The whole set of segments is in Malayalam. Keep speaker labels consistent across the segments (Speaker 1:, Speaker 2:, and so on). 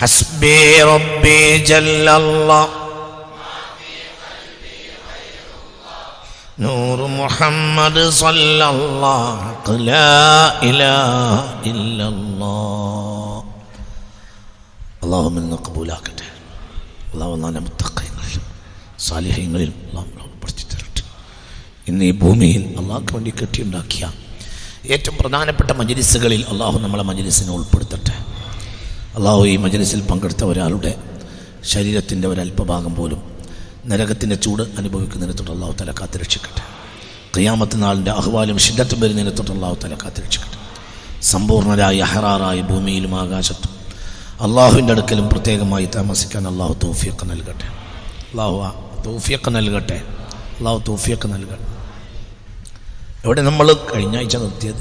Speaker 1: حسبي ربي جل الله نور محمد صلى الله لا إله إلا الله اللهم ഇന്ന് കബൂലാക്കട്ടെ അള്ളാഹു നല്ല മുത്തക്കയങ്ങളിൽ സാലിഹ്യങ്ങളിൽ അള്ളാഹു ഉൾപ്പെടുത്തി തരട്ടെ ഇന്ന് ഈ ഭൂമിയിൽ അള്ളാഹ്ക്ക് വേണ്ടി കെട്ടിയുണ്ടാക്കിയ ഏറ്റവും പ്രധാനപ്പെട്ട മജലിസുകളിൽ അള്ളാഹു നമ്മളെ മജലിസിനെ ഉൾപ്പെടുത്തട്ടെ അള്ളാഹു ഈ മജലിസിൽ പങ്കെടുത്ത ഒരാളുടെ ശരീരത്തിൻ്റെ ഒരല്പഭാഗം പോലും നരകത്തിൻ്റെ ചൂട് അനുഭവിക്കുന്നതിനെ തൊട്ട് അള്ളാഹു തല കാത്തുരക്ഷിക്കട്ടെ ഖിയാമത്ത് നാളിൻ്റെ അഹ്വാലും ഷിddത്തും വരുന്നതിനെ തൊട്ട് അള്ളാഹു തല കാത്തുരക്ഷിക്കട്ടെ സമ്പൂർണ്ണരായ അഹറാറായ ഭൂമിയിലും ആകാശത്തും അള്ളാഹുവിൻ്റെ അടുക്കലും പ്രത്യേകമായി താമസിക്കാൻ അള്ളാഹു തൗഫിയൊക്കെ നൽകട്ടെ അള്ളാഹു ആ തൗഫിയൊക്കെ നൽകട്ടെ അള്ളാഹു തൗഫിയൊക്കെ നൽകട്ടെ എവിടെ നമ്മൾ കഴിഞ്ഞ ആഴ്ച നിർത്തിയത്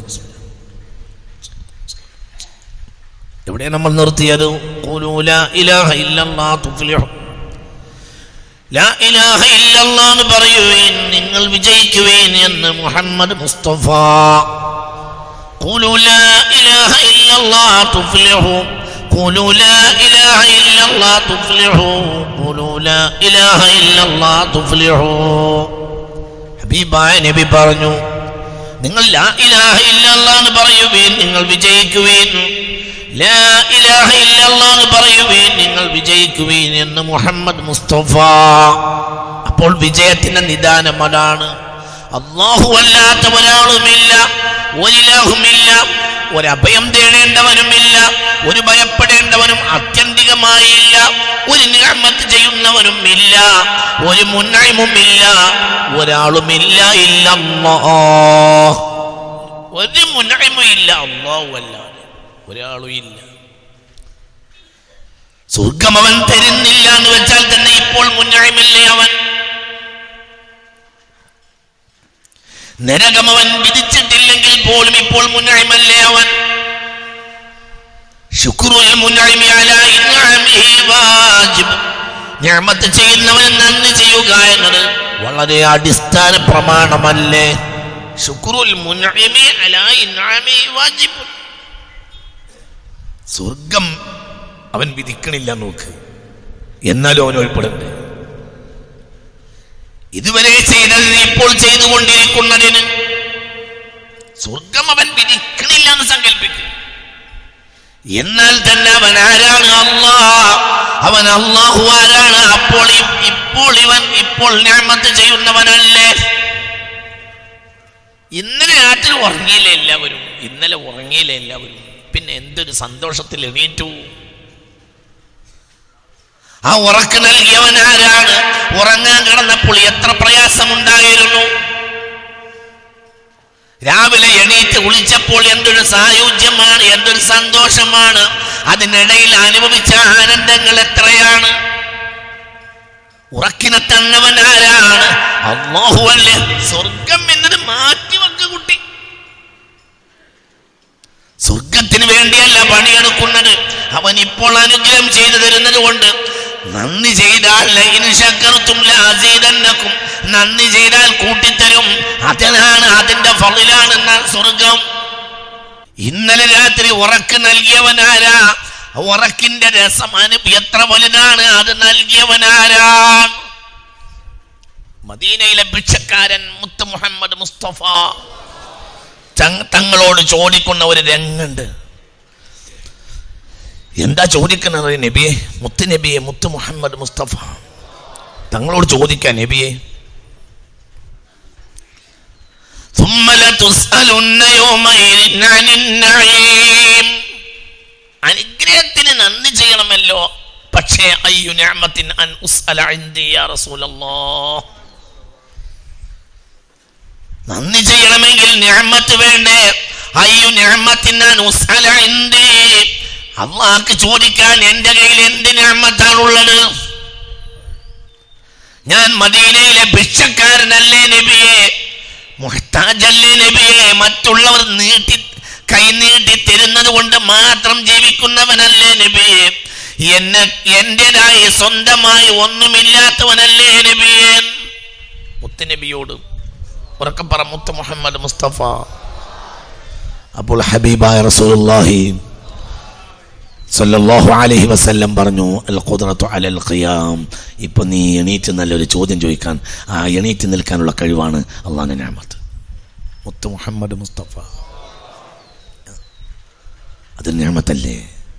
Speaker 1: എവിടെ നമ്മൾ നിർത്തിയത് ഖുലൂ ലാ ഇലാഹ ഇല്ലല്ലാഹ് തുഫ്ലിഹു ലാ ഇലാഹ ഇല്ലല്ലാഹ് എന്ന് പറയുവേൻ നിങ്ങൾ വിജയിക്കുവേൻ എന്ന് മുഹമ്മദ് മുസ്തഫ ഖുലൂ ലാ ഇലാഹ ഇല്ലല്ലാഹ് തുഫ്ലിഹു ഖുലൂ ലാ ഇലാഹ ഇല്ലല്ലാഹ് തുഫ്ലിഹു ഖുലൂ ലാ ഇലാഹ ഇല്ലല്ലാഹ് തുഫ്ലിഹു ഹബീബായ നബി പറഞ്ഞു നിങ്ങൾ ലാ ഇലാഹ ഇല്ലല്ലാഹ് എന്ന് പറയുവേൻ നിങ്ങൾ വിജയിക്കുവേൻ ലാ ഇലാഹ ഇല്ലല്ലാഹ് എന്ന് പറയുവേൻ നിങ്ങൾ വിജയിക്കുവേൻ എന്ന് മുഹമ്മദ് മുസ്തഫ അപ്പോൾ വിജയത്തിന്റെ നിദാനം അതാണ് അള്ളാഹു അല്ലാത്ത ഒരാളുമില്ല ഒരിലാഹുമില്ല ഒരഭയം തേടേണ്ടവനുമില്ല ഒരു ഭയപ്പെടേണ്ടവനും ആത്യന്തികമായില്ല ഒരു നിയമത്ത് ചെയ്യുന്നവനും ഇല്ല ഒരു മുന്നഴിമുമില്ല ഒരാളുമില്ല ഇല്ല ഒരു മുന്നഴിമും ഇല്ല അള്ളാഹു അല്ലാതെ ഒരാളും ഇല്ല സ്വർഗം അവൻ തരുന്നില്ല എന്ന് വെച്ചാൽ തന്നെ ഇപ്പോൾ മുന്നഴിമില്ലേ അവൻ നരകം അവൻ വിധിച്ചിട്ടില്ലെങ്കിൽ പോലും ഇപ്പോൾ മുന്നഴിമല്ലേ അവൻ ശുക്രുൽ മുന്നഴിമി അലാ ഇൻഅമിഹി വാജിബ് നിഅമത്ത് ചെയ്യുന്നവൻ നന്ദി ചെയ്യുക എന്നത് വളരെ അടിസ്ഥാന പ്രമാണമല്ലേ ശുക്രുൽ മുന്നഴിമി അലാ ഇൻഅമിഹി വാജിബ് സ്വർഗം അവൻ വിധിക്കണില്ല നോക്ക് എന്നാലും അവൻ ഉൾപ്പെടണ്ടേ ഇതുവരെ ചെയ്തതിന് ഇപ്പോൾ ചെയ്തുകൊണ്ടിരിക്കുന്നതിന് സ്വർഗം അവൻ വിധിക്കണില്ല എന്ന് സങ്കല്പിക്കും എന്നാൽ തന്നെ അവൻ ആരാണ് അള്ളാ അവൻ അള്ളാഹു ആരാണ് അപ്പോൾ ഇ- ഇപ്പോൾ ഇവൻ ഇപ്പോൾ ഞാമത്ത് ചെയ്യുന്നവനല്ലേ ഇന്നലെ രാത്രി ഉറങ്ങിയില്ല എല്ലാവരും ഇന്നലെ ഉറങ്ങിയില്ല എല്ലാവരും പിന്നെ എന്തൊരു സന്തോഷത്തിൽ എണീറ്റു ആ ഉറക്ക് നൽകിയവൻ ആരാണ് ഉറങ്ങാൻ കിടന്നപ്പോൾ എത്ര പ്രയാസമുണ്ടായിരുന്നു രാവിലെ എണീറ്റ് വിളിച്ചപ്പോൾ എന്തൊരു സായുജ്യമാണ് എന്തൊരു സന്തോഷമാണ് അതിനിടയിൽ അനുഭവിച്ച ആനന്ദങ്ങൾ എത്രയാണ് ഉറക്കിനെ തന്നവൻ ആരാണ് അള്ളാഹു അല്ലേ സ്വർഗം എന്നത് മാറ്റി വെക്ക കുട്ടി സ്വർഗത്തിന് വേണ്ടിയല്ല പണിയെടുക്കുന്നത് അവൻ ഇപ്പോൾ അനുഗ്രഹം ചെയ്തു തരുന്നത് കൊണ്ട് നന്ദി ചെയ്താൽ ലൈൻ ശക്കർത്തും ലാസീതന്നക്കും നന്ദി ചെയ്താൽ കൂട്ടിത്തരും അതിനാണ് അതിന്റെ ഫളിലാണ് സ്വർഗം ഇന്നലെ രാത്രി ഉറക്ക് നൽകിയവനാരാ ഉറക്കിന്റെ രസം അനു എത്ര വലുതാണ് അത് നൽകിയവനാരാ മദീനയിലെ ഭിക്ഷക്കാരൻ മുത്ത് മുഹമ്മദ് മുസ്തഫ ചങ്- തങ്ങളോട് ചോദിക്കുന്ന ഒരു രംഗുണ്ട് എന്താ ചോദിക്കുന്നത് നബിയെ മുത്ത് നബിയെ മുത്ത് മുഹമ്മദ് മുസ്തഫ തങ്ങളോട് ചോദിക്കാൻ നബിയെ ثم لتسألن يومئذ عن النعيم അനുഗ്രഹത്തിന് നന്ദി ചെയ്യണമല്ലോ പക്ഷേ അയ്യു നിഅമത്തിൻ അൻ ഉസ്അല ഇൻദി യാ റസൂലല്ലാഹ് നന്ദി ചെയ്യണമെങ്കിൽ ഞാമത്ത് വേണ്ടേ അയ്യു ഞാമത്തിനാൻ ഉസ്അല ഇൻദി അള്ളാഹ്ക്ക് ചോദിക്കാൻ എന്റെ കയ്യിൽ എന്ത് ഞാമത്താണുള്ളത് ഞാൻ മദീനയിലെ ഭിക്ഷക്കാരനല്ലേ നബിയെ മുഹ്താജല്ലേ നബിയെ മറ്റുള്ളവർ നീട്ടി കൈ നീട്ടി തരുന്നത് കൊണ്ട് മാത്രം ജീവിക്കുന്നവനല്ലേ നബിയെ എന്നെ എന്റേതായി സ്വന്തമായി ഒന്നുമില്ലാത്തവനല്ലേ നബിയെ മുത്തുനബിയോട് ഉറക്കം പറ മുത്ത് മുഹമ്മദ് മുസ്തഫ അപ്പോൾ ഹബീബായ റസൂലുള്ളാഹി സല്ലല്ലാഹു അലൈഹി വസല്ലം പറഞ്ഞു അൽ ഖുദ്റത്തു അലൽ ഖിയാം ഇപ്പൊ നീ എണീറ്റ് നല്ലൊരു ചോദ്യം ചോദിക്കാൻ ആ എണീറ്റ് നിൽക്കാനുള്ള കഴിവാണ് അള്ളാഹുവിന്റെ ഞാമത്ത് മുത്ത് മുഹമ്മദ് മുസ്തഫ അത് ഞാമത്തല്ലേ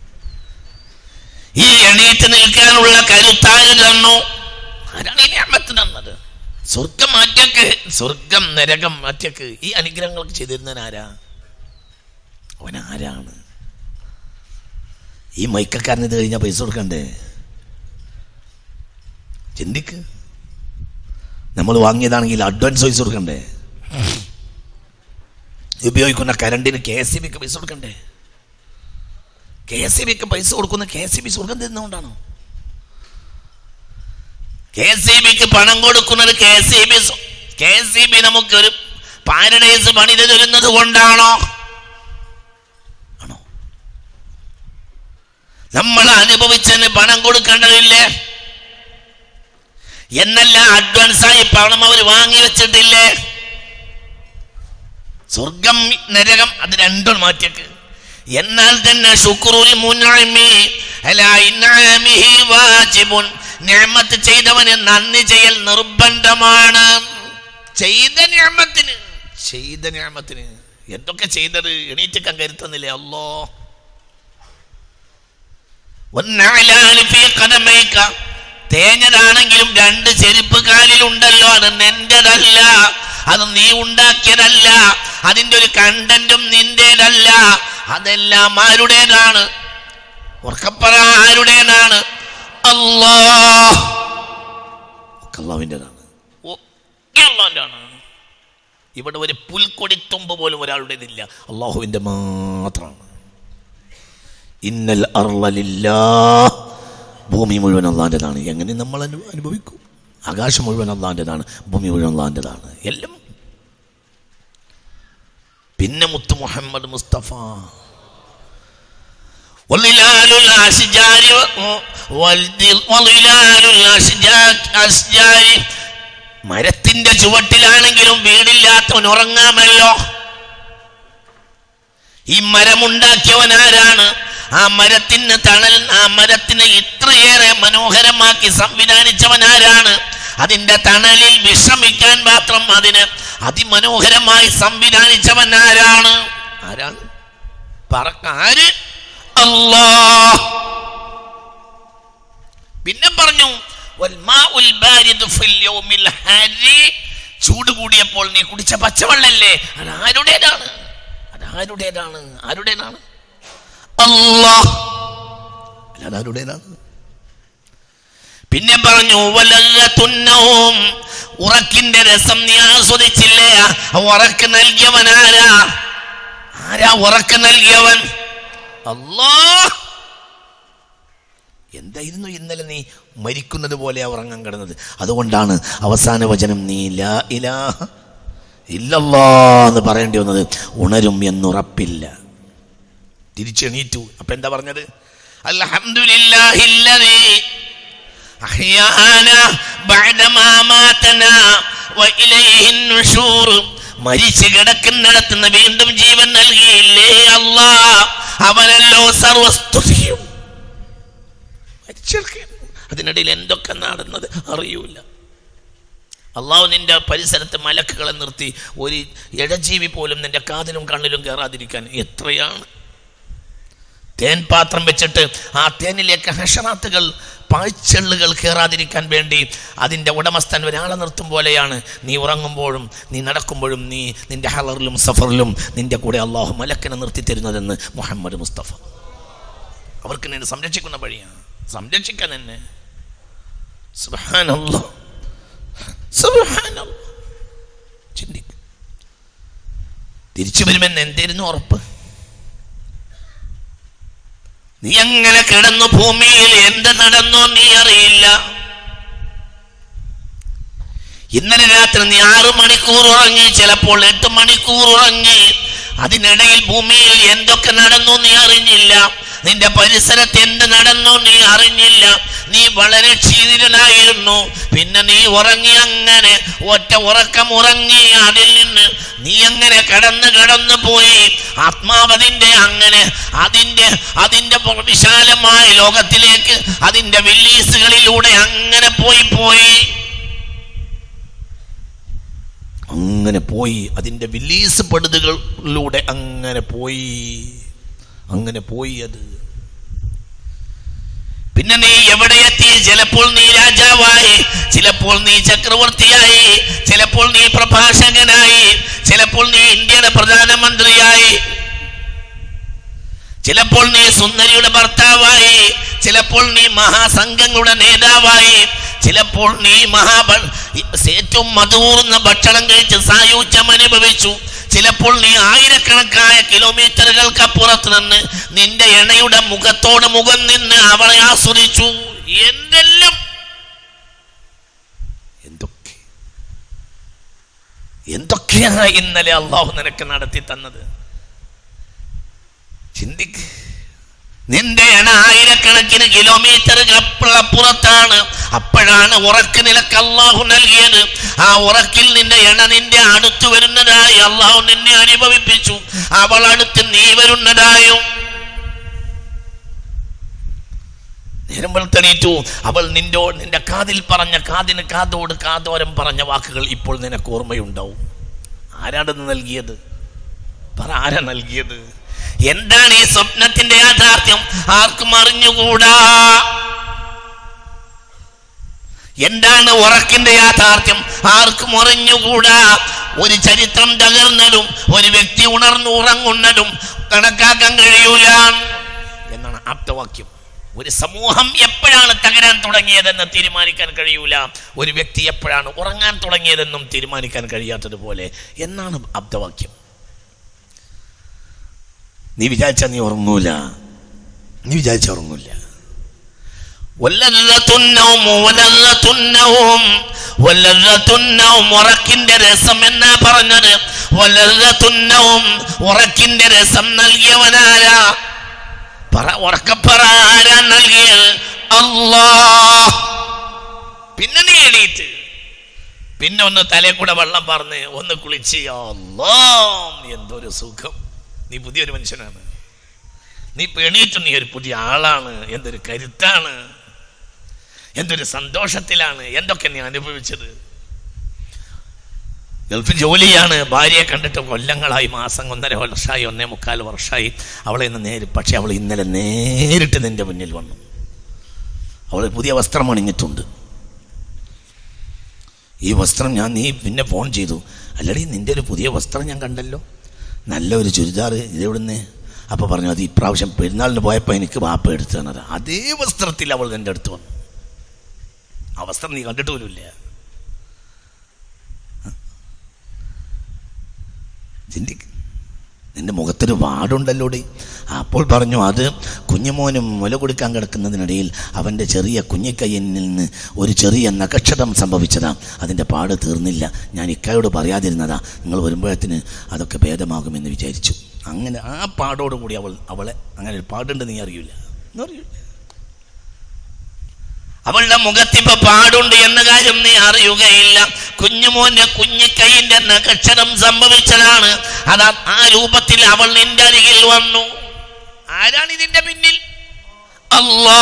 Speaker 1: ഈ എണീറ്റ് നിൽക്കാനുള്ള കരുത്താര് തന്നു ആരാണ് ഈ ഞാമത്ത് തന്നത് സ്വർഗം മാറ്റക്ക് സ്വർഗം നരകം മാറ്റക്ക് ഈ അനുഗ്രഹങ്ങളൊക്കെ ചെയ്തിരുന്നവൻ ആരാ അവൻ ആരാണ് ഈ മൈക്കക്കാരന് ഇത് കഴിഞ്ഞാൽ പൈസ കൊടുക്കണ്ടേ ചിന്തിക്ക് നമ്മൾ വാങ്ങിയതാണെങ്കിൽ അഡ്വാൻസ് പൈസ കൊടുക്കണ്ടേ ഉപയോഗിക്കുന്ന കരണ്ടിന് കെ എസ് സി ബിക്ക് പൈസ കൊടുക്കണ്ടേ കെ എസ് സി ബിക്ക് പൈസ കൊടുക്കുന്ന കെ എസ് സി ബി സ്വർഗം തരുന്നതുകൊണ്ടാണോ കെ എസ് സി ബിക്ക് പണം കൊടുക്കുന്നത് K S C B K S C B നമുക്കൊരു പാരഡൈസ് പണിത് തരുന്നത് കൊണ്ടാണോ ആണോ നമ്മൾ അനുഭവിച്ചതിന് പണം കൊടുക്കേണ്ടതില്ലേ എന്നല്ല അഡ്വാൻസായി പണം അവർ വാങ്ങി വെച്ചിട്ടില്ലേ സ്വർഗം നരകം അത് രണ്ടും മാറ്റിയേക്ക് എന്നാൽ തന്നെ ശുക്രുൽ മുൻഇമി അലാ ഇൻആമിഹി വാജിബുൻ നിഅമത്ത് ചെയ്തവന് നന്ദി ചെയ്യൽ നിർബന്ധമാണ് ചെയ്ത നിഅമത്തിന് ചെയ്ത നിഅമത്തിന് എന്തൊക്കെ ചെയ്തത് എണീറ്റക്കാൻ കരുത്തുന്നില്ലേ അല്ലോ ഒന്നാലാല് ഫീ ഖദമൈക തേഞ്ഞതാണെങ്കിലും രണ്ട് ചെരുപ്പ് കാലിലുണ്ടല്ലോ അത് നിന്റേതല്ല അത് നീ ഉണ്ടാക്കിയതല്ല അതിന്റെ ഒരു കണ്ടന്റും നിന്റേതല്ല അതെല്ലാം ആരുടേതാണ് ഉറക്കപ്പറ ആരുടേതാണ് അല്ലാ അള്ളാവിൻ്റെതാണ് അള്ളാഹിൻ്റെയാണ് ഇവിടെ ഒരു പുൽക്കൊടിത്തുമ്പ് പോലും ഒരാളുടേതില്ല അള്ളാഹുവിൻ്റെ മാത്രമാണ് ഇന്നൽ അർലില്ലാ ഭൂമി മുഴുവൻ അള്ളാൻ്റെതാണ് എങ്ങനെ നമ്മൾ അനു അനുഭവിക്കും ആകാശം മുഴുവൻ അള്ളാൻ്റെതാണ് ഭൂമി മുഴുവൻ അള്ളാൻ്റെതാണ് എല്ലാം പിന്നെ മുത്ത് മുഹമ്മദ് മുസ്തഫ وظلال الأشجار والظل- وظلال الأشجار أشجار മരത്തിന്റെ ചുവട്ടിലാണെങ്കിലും വീടില്ലാത്തവൻ ഉറങ്ങാമല്ലോ ഈ മരമുണ്ടാക്കിയവൻ ആരാണ് ആ മരത്തിന് തണൽ ആ മരത്തിനെ ഇത്രയേറെ മനോഹരമാക്കി സംവിധാനിച്ചവൻ ആരാണ് അതിന്റെ തണലിൽ വിശ്രമിക്കാൻ മാത്രം അതിന് അതിമനോഹരമായി സംവിധാനിച്ചവൻ ആരാണ് ആരാണ് പറക്ക ആര് അല്ലാ പിന്നെ പറഞ്ഞു വൽമാഉൽ ബാരിദു ഫിൽ യൗമിൽ ഹരി ചൂട് കൂടിയപ്പോൾ നീ കുടിച്ച പച്ചവെള്ളല്ലേ അത് ആരുടേതാണ് അത് ആരുടേതാണ് ആരുടേതാണ് അല്ലാ അല്ലാതെ ആരുടേതാണ് പിന്നെ പറഞ്ഞു വലല്ലത്തുന്നവും ഉറക്കിന്റെ രസം നീ ആസ്വദിച്ചില്ലേ ആ ഉറക്ക് നൽകിയവൻ ആരാ ആരാ ഉറക്ക് നൽകിയവൻ അല്ലാ എന്തായിരുന്നു ഇന്നലെ നീ മരിക്കുന്നത് പോലെ ഉറങ്ങാൻ കിടന്നത് അതുകൊണ്ടാണ് അവസാന വചനം നീ ലാ ഇലാഹ ഇല്ലല്ലാ എന്ന് പറയേണ്ടി വന്നത് ഉണരും എന്നുറപ്പില്ല തിരിച്ചെണീറ്റു അപ്പൊ എന്താ പറഞ്ഞത് അൽഹംദുലില്ലാഹില്ലദീ അഹ്യാന ബഅദമാ മാതനാ വഇലൈഹിൻ നുശൂർ മരിച്ചു കിടക്കുന്നിടത്തുനിന്ന് വീണ്ടും ജീവൻ നൽകിയില്ലേ അല്ലാ അവനല്ലോ സർവസ്തുതിയും മരിച്ചെടുക്കുകയാണ് അതിനിടയിൽ എന്തൊക്കെ നടന്നത് അറിയൂല അള്ളാഹു നിന്റെ പരിസരത്ത് മലക്കുകളെ നിർത്തി ഒരു ഇഴജീവി പോലും നിന്റെ കാതിലും കണ്ണിലും കയറാതിരിക്കാൻ എത്രയാണ് തേൻ പാത്രം വെച്ചിട്ട് ആ തേനിലേക്ക് ഹഷറാത്തുകൾ പാഴ്ചെള്ളുകൾ കയറാതിരിക്കാൻ വേണ്ടി അതിൻ്റെ ഉടമസ്ഥൻ ഒരാളെ നിർത്തും പോലെയാണ് നീ ഉറങ്ങുമ്പോഴും നീ നടക്കുമ്പോഴും നീ നിന്റെ ഹലറിലും സഫറിലും നിന്റെ കൂടെ അള്ളാഹു മലക്കിനെ നിർത്തി തരുന്നതെന്ന് മുഹമ്മദ് മുസ്തഫ അവർക്ക് നിന്നെ സംരക്ഷിക്കുന്ന വഴിയാണ് സംരക്ഷിക്കാൻ തന്നെ സുബ്ഹാനല്ലാ സുബ്ഹാനല്ലാ ചിന്തിക്കും തിരിച്ചു വരുമെന്ന് എന്തായിരുന്നു ഉറപ്പ് നീ അങ്ങനെ കിടന്നു ഭൂമിയിൽ എന്ത് നടന്നോ നീ അറിയില്ല ഇന്നലെ രാത്രി നീ ആറു മണിക്കൂർ ഉറങ്ങി ചിലപ്പോൾ എട്ട് മണിക്കൂർ ഉറങ്ങി അതിനിടയിൽ ഭൂമിയിൽ എന്തൊക്കെ നടന്നു നീ അറിഞ്ഞില്ല നിന്റെ പരിസരത്ത് എന്ത് നടന്നു നീ അറിഞ്ഞില്ല നീ വളരെ ക്ഷീണിതനായിരുന്നു പിന്നെ നീ ഉറങ്ങി അങ്ങനെ ഒറ്റ ഉറക്കം ഉറങ്ങി അതിൽ നിന്ന് നീ അങ്ങനെ കടന്നു കടന്നു പോയി ആത്മാവതിന്റെ അങ്ങനെ അതിന്റെ അതിന്റെ വിശാലമായ ലോകത്തിലേക്ക് അതിന്റെ വില്ലീസുകളിലൂടെ അങ്ങനെ പോയി പോയി അങ്ങനെ പോയി അതിന്റെ വില്ലീസ് പടുതുകളിലൂടെ അങ്ങനെ പോയി അങ്ങനെ പോയി അത് പിന്നെ നീ എവിടെ എത്തി ചിലപ്പോൾ നീ രാജാവായി ചിലപ്പോൾ നീ ചക്രവർത്തിയായി ചിലപ്പോൾ നീ പ്രഭാഷകനായി ചിലപ്പോൾ നീ ഇന്ത്യയുടെ പ്രധാനമന്ത്രിയായി ചിലപ്പോൾ നീ സുന്ദരിയുടെ ഭർത്താവായി ചിലപ്പോൾ നീ മഹാസംഘങ്ങളുടെ നേതാവായി ചിലപ്പോൾ നീ മഹാഭ ഏറ്റവും മധുകൂർന്ന ഭക്ഷണം കഴിച്ച് സായുജ്യം അനുഭവിച്ചു ചിലപ്പോൾ നീ ആയിരക്കണക്കായ കിലോമീറ്ററുകൾക്കപ്പുറത്ത് നിന്ന് നിന്റെ ഇണയുടെ മുഖത്തോട് മുഖം നിന്ന് അവളെ ആസ്വദിച്ചു എന്തെല്ലാം എന്തൊക്കെ എന്തൊക്കെയാണ് ഇന്നലെ അള്ളാഹു നിനക്ക് നടത്തി തന്നത് ചിന്തിക്ക് നിന്റെ എണ ആയിരക്കണക്കിന് കിലോമീറ്ററുകൾ അപ്പുറത്താണ് അപ്പോഴാണ് ഉറക്ക് നിനക്ക് അള്ളാഹു നൽകിയത് ആ ഉറക്കിൽ നിന്റെ എണ നിന്റെ അടുത്ത് വരുന്നതായി അള്ളാഹു നിന്നെ അനുഭവിപ്പിച്ചു അവൾ അടുത്ത് നീ വരുന്നതായും നേരം വെളുത്തെണീറ്റു അവൾ നിന്റെ നിന്റെ കാതിൽ പറഞ്ഞ കാതിന് കാതോട് കാതോരം പറഞ്ഞ വാക്കുകൾ ഇപ്പോൾ നിനക്ക് ഓർമ്മയുണ്ടാവും ആരാണെന്ന് നൽകിയത് പറ ആരാ നൽകിയത് എന്താണ് ഈ സ്വപ്നത്തിന്റെ യാഥാർത്ഥ്യം ആർക്കും അറിഞ്ഞുകൂടാ എന്താണ് ഉറക്കിന്റെ യാഥാർത്ഥ്യം ആർക്കും അറിഞ്ഞുകൂടാ ഒരു ചരിത്രം തകർന്നതും ഒരു വ്യക്തി ഉണർന്നു ഉറങ്ങുന്നതും കണക്കാക്കാൻ കഴിയൂല എന്നാണ് ആപ്തവാക്യം ഒരു സമൂഹം എപ്പോഴാണ് തകരാൻ തുടങ്ങിയതെന്ന് തീരുമാനിക്കാൻ കഴിയൂല ഒരു വ്യക്തി എപ്പോഴാണ് ഉറങ്ങാൻ തുടങ്ങിയതെന്നും തീരുമാനിക്കാൻ കഴിയാത്തതുപോലെ എന്നാണ് ആപ്തവാക്യം നീ വിചാരിച്ച നീ ഉറങ്ങൂല നീ വിചാരിച്ച ഉറങ്ങൂല ഉറക്കിന്റെ രസം എന്നാ പറഞ്ഞത് ഉറക്കിന്റെ രസം നൽകിയവനാരാ പറ ഉറക്കപ്പറ ആരാ നൽകിയത് അല്ലാ പിന്നെ നീ എണീറ്റ് പിന്നെ ഒന്ന് തലേ കൂടെ വെള്ളം പറഞ്ഞ് ഒന്ന് കുളിച്ച് അല്ലാ എന്തൊരു സുഖം നീ പുതിയൊരു മനുഷ്യനാണ് നീ ഇപ്പൊ എണീറ്റു നീ ഒരു പുതിയ ആളാണ് എന്തൊരു കരുത്താണ് എന്തൊരു സന്തോഷത്തിലാണ് എന്തൊക്കെ നീ അനുഭവിച്ചത് ഗൾഫിൽ ജോലിയാണ് ഭാര്യയെ കണ്ടിട്ട് കൊല്ലങ്ങളായി മാസം ഒന്നര വർഷമായി ഒന്നേ മുക്കാൽ വർഷമായി അവളെ ഇന്ന് നേരി പക്ഷെ അവൾ ഇന്നലെ നേരിട്ട് നിന്റെ മുന്നിൽ വന്നു അവൾ പുതിയ വസ്ത്രം അണിഞ്ഞിട്ടുണ്ട് ഈ വസ്ത്രം ഞാൻ നീ പിന്നെ ഫോൺ ചെയ്തു അല്ലടി നിന്റെ ഒരു പുതിയ വസ്ത്രം ഞാൻ കണ്ടല്ലോ നല്ല ഒരു ചുരിദാർ ഇതെവിടുന്ന് അപ്പോൾ പറഞ്ഞു അത് ഇപ്രാവശ്യം പെരുന്നാളിന് പോയപ്പോൾ എനിക്ക് വാപ്പ എടുത്തു തന്നത് അതേ വസ്ത്രത്തിൽ അവൾ എൻ്റെ അടുത്ത് വന്നു ആ വസ്ത്രം നീ കണ്ടിട്ട് പോലുമില്ല ചിന്തിക്ക് നിന്റെ മുഖത്തൊരു വാടുണ്ടല്ലോടി അപ്പോൾ പറഞ്ഞു അത് കുഞ്ഞുമോനും മുല കൊടുക്കാൻ കിടക്കുന്നതിനിടയിൽ അവൻ്റെ ചെറിയ കുഞ്ഞിക്കയ്യിൽ നിന്ന് ഒരു ചെറിയ നക്ഷതം സംഭവിച്ചതാ അതിൻ്റെ പാട് തീർന്നില്ല ഞാൻ ഇക്കായോട് പറയാതിരുന്നതാ നിങ്ങൾ വരുമ്പോഴത്തിന് അതൊക്കെ ഭേദമാകുമെന്ന് വിചാരിച്ചു അങ്ങനെ ആ പാടോടുകൂടി അവൾ അവളെ അങ്ങനെ ഒരു പാടുണ്ട് നീ അറിയില്ല അറിയില്ല അവളുടെ മുഖത്തിപ്പോ പാടുണ്ട് എന്ന കാര്യം നീ അറിയുകയില്ല കുഞ്ഞുമോന്റെ കുഞ്ഞിക്കൈന്റെ നക്ഷത്രം സംഭവിച്ചതാണ് അത് ആ രൂപത്തിൽ അവൾ നിന്റെ അരികിൽ വന്നു ആരാണ് ഇതിന്റെ പിന്നിൽ അല്ലാ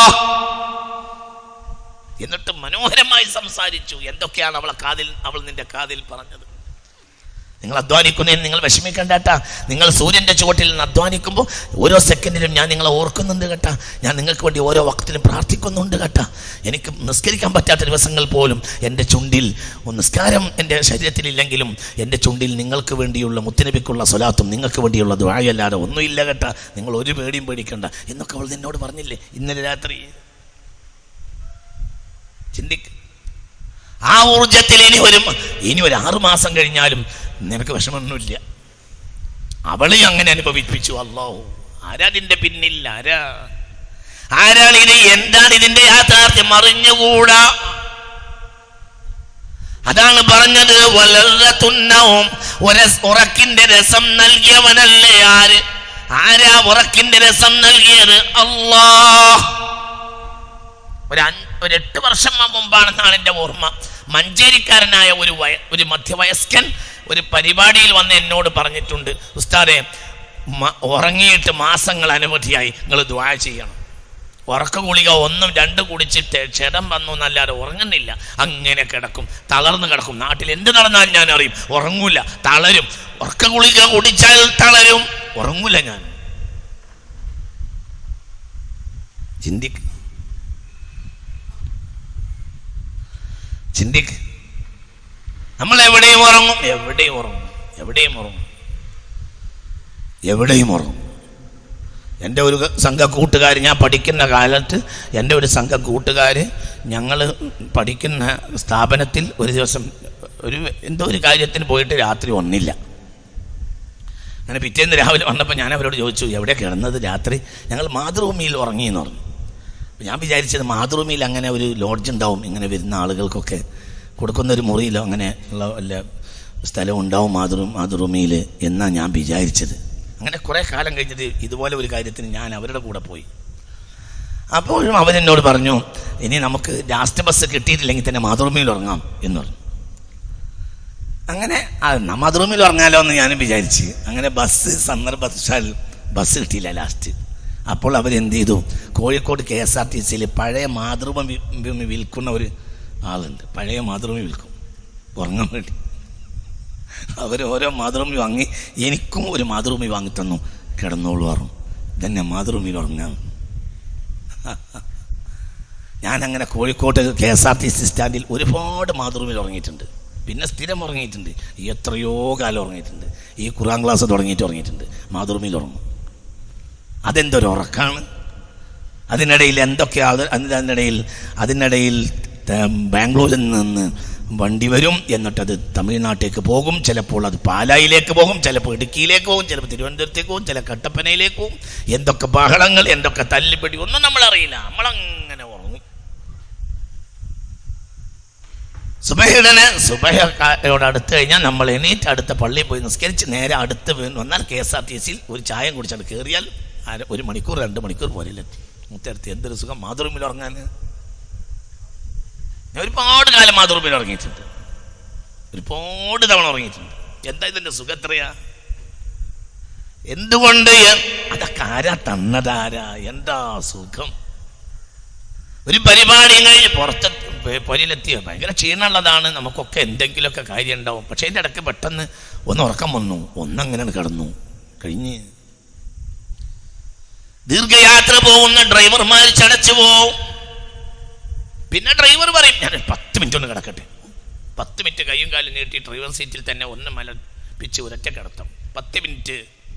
Speaker 1: എന്നിട്ട് മനോഹരമായി സംസാരിച്ചു എന്തൊക്കെയാണ് അവളെ കാതിൽ അവൾ നിന്റെ കാതിൽ പറഞ്ഞത് നിങ്ങൾ അധ്വാനിക്കുന്നതിന് നിങ്ങൾ വിഷമിക്കണ്ടാട്ടാ നിങ്ങൾ സൂര്യന്റെ ചുവട്ടിൽ നിന്ന് അധ്വാനിക്കുമ്പോൾ ഓരോ സെക്കൻഡിലും ഞാൻ നിങ്ങളെ ഓർക്കുന്നുണ്ട് കേട്ടാ ഞാൻ നിങ്ങൾക്ക് വേണ്ടി ഓരോ വക്തിലും പ്രാർത്ഥിക്കുന്നുണ്ട് കേട്ടാ എനിക്ക് നിസ്കരിക്കാൻ പറ്റാത്ത ദിവസങ്ങൾ പോലും എൻ്റെ ചുണ്ടിൽ നിസ്കാരം എൻ്റെ ശരീരത്തിലില്ലെങ്കിലും എൻ്റെ ചുണ്ടിൽ നിങ്ങൾക്ക് വേണ്ടിയുള്ള മുത്തനബിക്കുള്ള സ്വലാത്തും നിങ്ങൾക്ക് വേണ്ടിയുള്ള ദ്വായല്ലാതെ ഒന്നുമില്ല കേട്ടാ നിങ്ങൾ ഒരു പേടിയും പേടിക്കണ്ട എന്നൊക്കെ അവൾ നിന്നോട് പറഞ്ഞില്ലേ ഇന്നലെ രാത്രി ചിന്തിക്ക് ആ ഊർജത്തിൽ ഇനി ഒരു ഇനി ഒരു ആറു മാസം കഴിഞ്ഞാലും നിനക്ക് വിഷമമൊന്നുമില്ല അവളെ അങ്ങനെ അനുഭവിപ്പിച്ചു അല്ലാഹു ആരാ ഇതിന്റെ പിന്നിൽ ആരാ ആരാണ് ഇത് എന്താണ് ഇതിന്റെ യാഥാർത്ഥ്യം അറിഞ്ഞുകൂടാ അതാണ് പറഞ്ഞത് വളർത്തുന്നവും ഉറക്കിന്റെ രസം നൽകിയവനല്ലേ ആര് ആരാ ഉറക്കിന്റെ രസം നൽകിയത് അല്ലാ ഒരു അഞ്ച് ഒരു എട്ട് വർഷം മുമ്പാണെന്നാണ് എൻ്റെ ഓർമ്മ മഞ്ചേരിക്കാരനായ ഒരു വയ ഒരു മധ്യവയസ്കൻ ഒരു പരിപാടിയിൽ വന്ന് എന്നോട് പറഞ്ഞിട്ടുണ്ട് ഉസ്താദെ മ- ഉറങ്ങിയിട്ട് മാസങ്ങൾ അനവധിയായി നിങ്ങൾ ദ്വാ ചെയ്യണം ഉറക്ക ഗുളിക ഒന്നും രണ്ട് കുടിച്ചിട്ട് ക്ഷതം വന്നു എന്നല്ലാതെ ഉറങ്ങുന്നില്ല അങ്ങനെ കിടക്കും തളർന്ന് കിടക്കും നാട്ടിൽ എന്ത് നടന്നാലും ഞാൻ അറിയും ഉറങ്ങൂല തളരും ഉറക്ക ഗുളിക കുടിച്ചാൽ തളരും ഉറങ്ങൂല ഞാൻ ചിന്തിക്ക് ചിന്തിക്ക് നമ്മൾ എവിടെയും ഉറങ്ങും എവിടെയും ഉറങ്ങും എവിടെയും ഉറങ്ങും എവിടെയും ഉറങ്ങും എൻ്റെ ഒരു സംഘ കൂട്ടുകാർ ഞാൻ പഠിക്കുന്ന കാലത്ത് എൻ്റെ ഒരു സംഘ കൂട്ടുകാർ ഞങ്ങൾ പഠിക്കുന്ന സ്ഥാപനത്തിൽ ഒരു ദിവസം ഒരു എന്തോ ഒരു കാര്യത്തിന് പോയിട്ട് രാത്രി ഒന്നില്ല അങ്ങനെ പിറ്റേന്ന് രാവിലെ വന്നപ്പോൾ ഞാൻ അവരോട് ചോദിച്ചു എവിടെ കിടന്നത് രാത്രി ഞങ്ങൾ മാതൃഭൂമിയിൽ ഉറങ്ങി എന്ന് പറഞ്ഞു അപ്പോൾ ഞാൻ വിചാരിച്ചത് മാതൃഭൂമിയിൽ അങ്ങനെ ഒരു ലോഡ്ജ് ഉണ്ടാവും ഇങ്ങനെ വരുന്ന ആളുകൾക്കൊക്കെ കൊടുക്കുന്ന ഒരു മുറിയിലോ അങ്ങനെ ഉള്ള വല്ല സ്ഥലം ഉണ്ടാവും മാതൃ മാതൃഭൂമിയിൽ എന്നാണ് ഞാൻ വിചാരിച്ചത് അങ്ങനെ കുറേ കാലം കഴിഞ്ഞിട്ട് ഇതുപോലെ ഒരു കാര്യത്തിന് ഞാൻ അവരുടെ കൂടെ പോയി അപ്പോഴും അവരെന്നോട് പറഞ്ഞു ഇനി നമുക്ക് ലാസ്റ്റ് ബസ് കിട്ടിയിട്ടില്ലെങ്കിൽ തന്നെ മാതൃഭൂമിയിൽ ഉറങ്ങാം എന്ന് പറഞ്ഞു അങ്ങനെ ആ, എന്നാ മാതൃഭൂമിയിൽ ഉറങ്ങാലോ എന്ന് ഞാനും വിചാരിച്ച് അങ്ങനെ ബസ് സന്ദർഭവശാൽ ബസ് കിട്ടിയില്ല ലാസ്റ്റ് അപ്പോൾ അവരെന്ത് ചെയ്തു Kozhikode K S R T സിയിൽ പഴയ മാതൃഭൂമി ഭൂമി വിൽക്കുന്ന ഒരു ആളുണ്ട് പഴയ മാതൃഭൂമി വിൽക്കും ഉറങ്ങാൻ വേണ്ടി അവർ ഓരോ മാതൃഭൂമി വാങ്ങി എനിക്കും ഒരു മാതൃഭൂമി വാങ്ങി തന്നു കിടന്നോളൂ പറഞ്ഞു ഇതന്നെ മാതൃഭൂമിയിൽ ഉറങ്ങാൻ ഞാൻ അങ്ങനെ കോഴിക്കോട്ട് K S R T C സ്റ്റാൻഡിൽ ഒരുപാട് മാതൃഭൂമിയിൽ ഉറങ്ങിയിട്ടുണ്ട് പിന്നെ സ്ഥിരം ഉറങ്ങിയിട്ടുണ്ട് എത്രയോ കാലം ഉറങ്ങിയിട്ടുണ്ട് ഈ ഖുറാൻ ക്ലാസ് തുടങ്ങിയിട്ട് ഉറങ്ങിയിട്ടുണ്ട് മാതൃഭൂമിയിൽ ഉറങ്ങും അതെന്തൊരു ഉറക്കാണ് അതിനിടയിൽ എന്തൊക്കെ ആൾ അതിനിടയിൽ അതിനിടയിൽ ത- ബാംഗ്ലൂരിൽ നിന്ന് വണ്ടി വരും എന്നിട്ടത് തമിഴ്നാട്ടിലേക്ക് പോകും ചിലപ്പോൾ അത് പാലായിലേക്ക് പോകും ചിലപ്പോൾ ഇടുക്കിയിലേക്ക് പോകും ചിലപ്പോൾ തിരുവനന്തപുരത്തേക്ക് പോകും ചില കട്ടപ്പനയിലേക്ക് പോകും എന്തൊക്കെ ബഹളങ്ങൾ എന്തൊക്കെ തല്ലിപ്പിടി ഒന്നും നമ്മളറിയില്ല നമ്മളങ്ങനെ ഉറങ്ങും സുബഹയുടെ സുബഹയോട് അടുത്ത് കഴിഞ്ഞാൽ നമ്മൾ എണീറ്റ് അടുത്ത പള്ളിയിൽ പോയി നിസ്കരിച്ച് നേരെ അടുത്ത് വീണ് വന്നാൽ കെ എസ് ആർ ടി സിയിൽ ഒരു ചായം കുടിച്ചാണ് കയറിയാൽ അര ഒരു മണിക്കൂർ രണ്ട് മണിക്കൂർ പോലെത്തി മുത്തടുത്ത് എന്തൊരു സുഖം മാതൃഭൂമിയിൽ ഉറങ്ങാൻ ഞാൻ ഒരുപാട് കാലം മാതൃഭൂമിയിൽ ഉറങ്ങിയിട്ടുണ്ട് ഒരുപാട് തവണ ഉറങ്ങിയിട്ടുണ്ട് എന്താ ഇതിന്റെ സുഖം എത്രയാ എന്തുകൊണ്ട് എ- അതൊക്കെ ആരാ തന്നതാരാ എന്താ സുഖം ഒരു പരിപാടി കഴിഞ്ഞ് പുറത്ത് പൊരിയിലെത്തിയ ഭയങ്കര ക്ഷീണമുള്ളതാണ് നമുക്കൊക്കെ എന്തെങ്കിലുമൊക്കെ കാര്യം ഉണ്ടാവും പക്ഷെ അതിൻ്റെ ഇടയ്ക്ക് പെട്ടെന്ന് ഒന്ന് ഉറക്കം വന്നു ഒന്നങ്ങനെ കിടന്നു കഴിഞ്ഞ് ദീർഘയാത്ര പോകുന്ന ഡ്രൈവർമാർ ചടച്ചു പോവും പിന്നെ ഡ്രൈവർ പറയും ഞാൻ ഒരു പത്ത് മിനിറ്റ് ഒന്ന് കിടക്കട്ടെ പത്ത് മിനിറ്റ് കയ്യും കാലും നീട്ടി ഡ്രൈവർ സീറ്റിൽ തന്നെ ഒന്ന് മലപ്പിച്ച് ഉരറ്റ കിടത്തും പത്ത് മിനിറ്റ്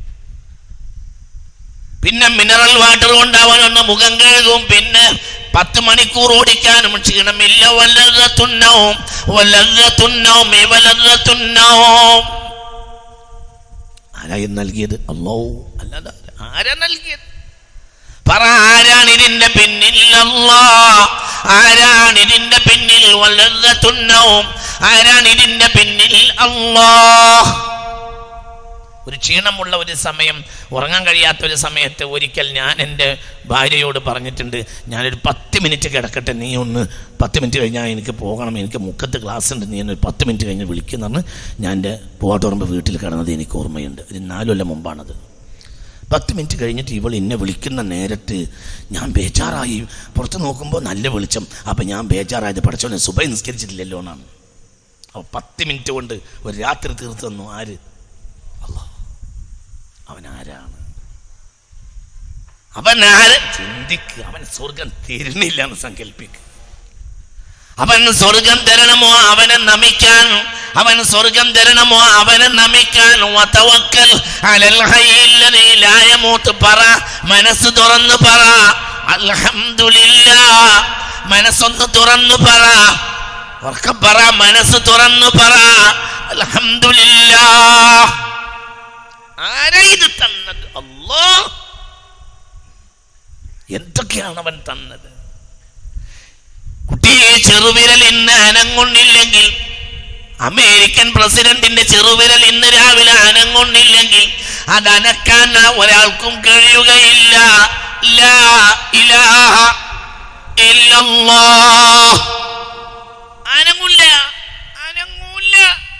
Speaker 1: പിന്നെ മിനറൽ വാട്ടർ കൊണ്ട് അവൻ ഒന്ന് മുഖം കഴുകും പിന്നെ പത്ത് മണിക്കൂർ ഓടിക്കാനും ക്ഷീണമില്ല വല്ലത തുന്നവും വല്ലത തുന്നവും വല്ലത തുന്നവും ആരായി നൽകിയത് അല്ലോ അല്ലാതെ ആരാ നൽകിയത് പറ ആരാണ് ഇതിന്റെ പിന്നിൽ അല്ലാ ആരാണ് ഇതിന്റെ പിന്നിൽ വല്ലത തുന്നവും ആരാണ് ഇതിന്റെ പിന്നിൽ അല്ലാ ഒരു ക്ഷീണമുള്ള ഒരു സമയം ഉറങ്ങാൻ കഴിയാത്ത ഒരു സമയത്ത് ഒരിക്കൽ ഞാൻ എൻ്റെ ഭാര്യയോട് പറഞ്ഞിട്ടുണ്ട് ഞാനൊരു പത്ത് മിനിറ്റ് കിടക്കട്ടെ നീ ഒന്ന് പത്ത് മിനിറ്റ് കഴിഞ്ഞാൽ എനിക്ക് പോകണം എനിക്ക് മുക്കത്ത് ക്ലാസ് ഉണ്ട് നീ ഒന്ന് ഒരു പത്ത് മിനിറ്റ് കഴിഞ്ഞ് വിളിക്കുന്നെന്ന് ഞാൻ എൻ്റെ പൂവാട്ടുറമ്പ് വീട്ടിൽ കിടന്നത് എനിക്ക് ഓർമ്മയുണ്ട് ഒരു നാല് കൊല്ലം മുമ്പാണത് പത്ത് മിനിറ്റ് കഴിഞ്ഞിട്ട് ഇവൾ എന്നെ വിളിക്കുന്ന നേരത്ത് ഞാൻ ബേജാറായി പുറത്ത് നോക്കുമ്പോൾ നല്ല വെളിച്ചം അപ്പം ഞാൻ ബേജാറായത് പഠിച്ചോനെ സുബൈ നിസ്കരിച്ചിട്ടില്ലല്ലോ എന്നാണ് അപ്പോൾ പത്ത് മിനിറ്റ് കൊണ്ട് ഒരു രാത്രി തീർത്ത് തന്നു ആര് അല്ലാ അവൻ ആരാണ് അവൻ ആര് ചിന്തിക്കുക അവൻ സ്വർഗം തരുന്നില്ല എന്ന് സങ്കല്പിക്കുക അവൻ സ്വർഗം തരണമോ അവനെ നമിക്കാൻ അവൻ സ്വർഗം തരണമോ അവനെ നമിക്കാൻ വതവക്കൽ അലൽ ഹയ്യില്ലദീ ലാ യമൂത്ത് പറ മനസ്സ് തുറന്നു പറ അൽഹംദുലില്ലാ മനസ്സൊന്ന് തുറന്നു പറ ഉറക്കം പറ മനസ്സ് തുറന്നു പറ അൽഹംദുലില്ലാ ആരാ ഇത് തന്നത് അല്ലോ എന്തൊക്കെയാണ് അവൻ തന്നത് കുട്ടിയെ ചെറുവിരൽ ഇന്ന് അനങ്ങുന്നില്ലെങ്കിൽ അമേരിക്കൻ പ്രസിഡന്റിന്റെ ചെറുവിരൽ ഇന്ന് രാവിലെ അനങ്ങുന്നില്ലെങ്കിൽ അതനക്കാൻ ഒരാൾക്കും കഴിയുകയില്ല ലാ ഇലാഹ ഇല്ലല്ലാഹ് അനങ്ങൂല്ല അനങ്ങൂല്ല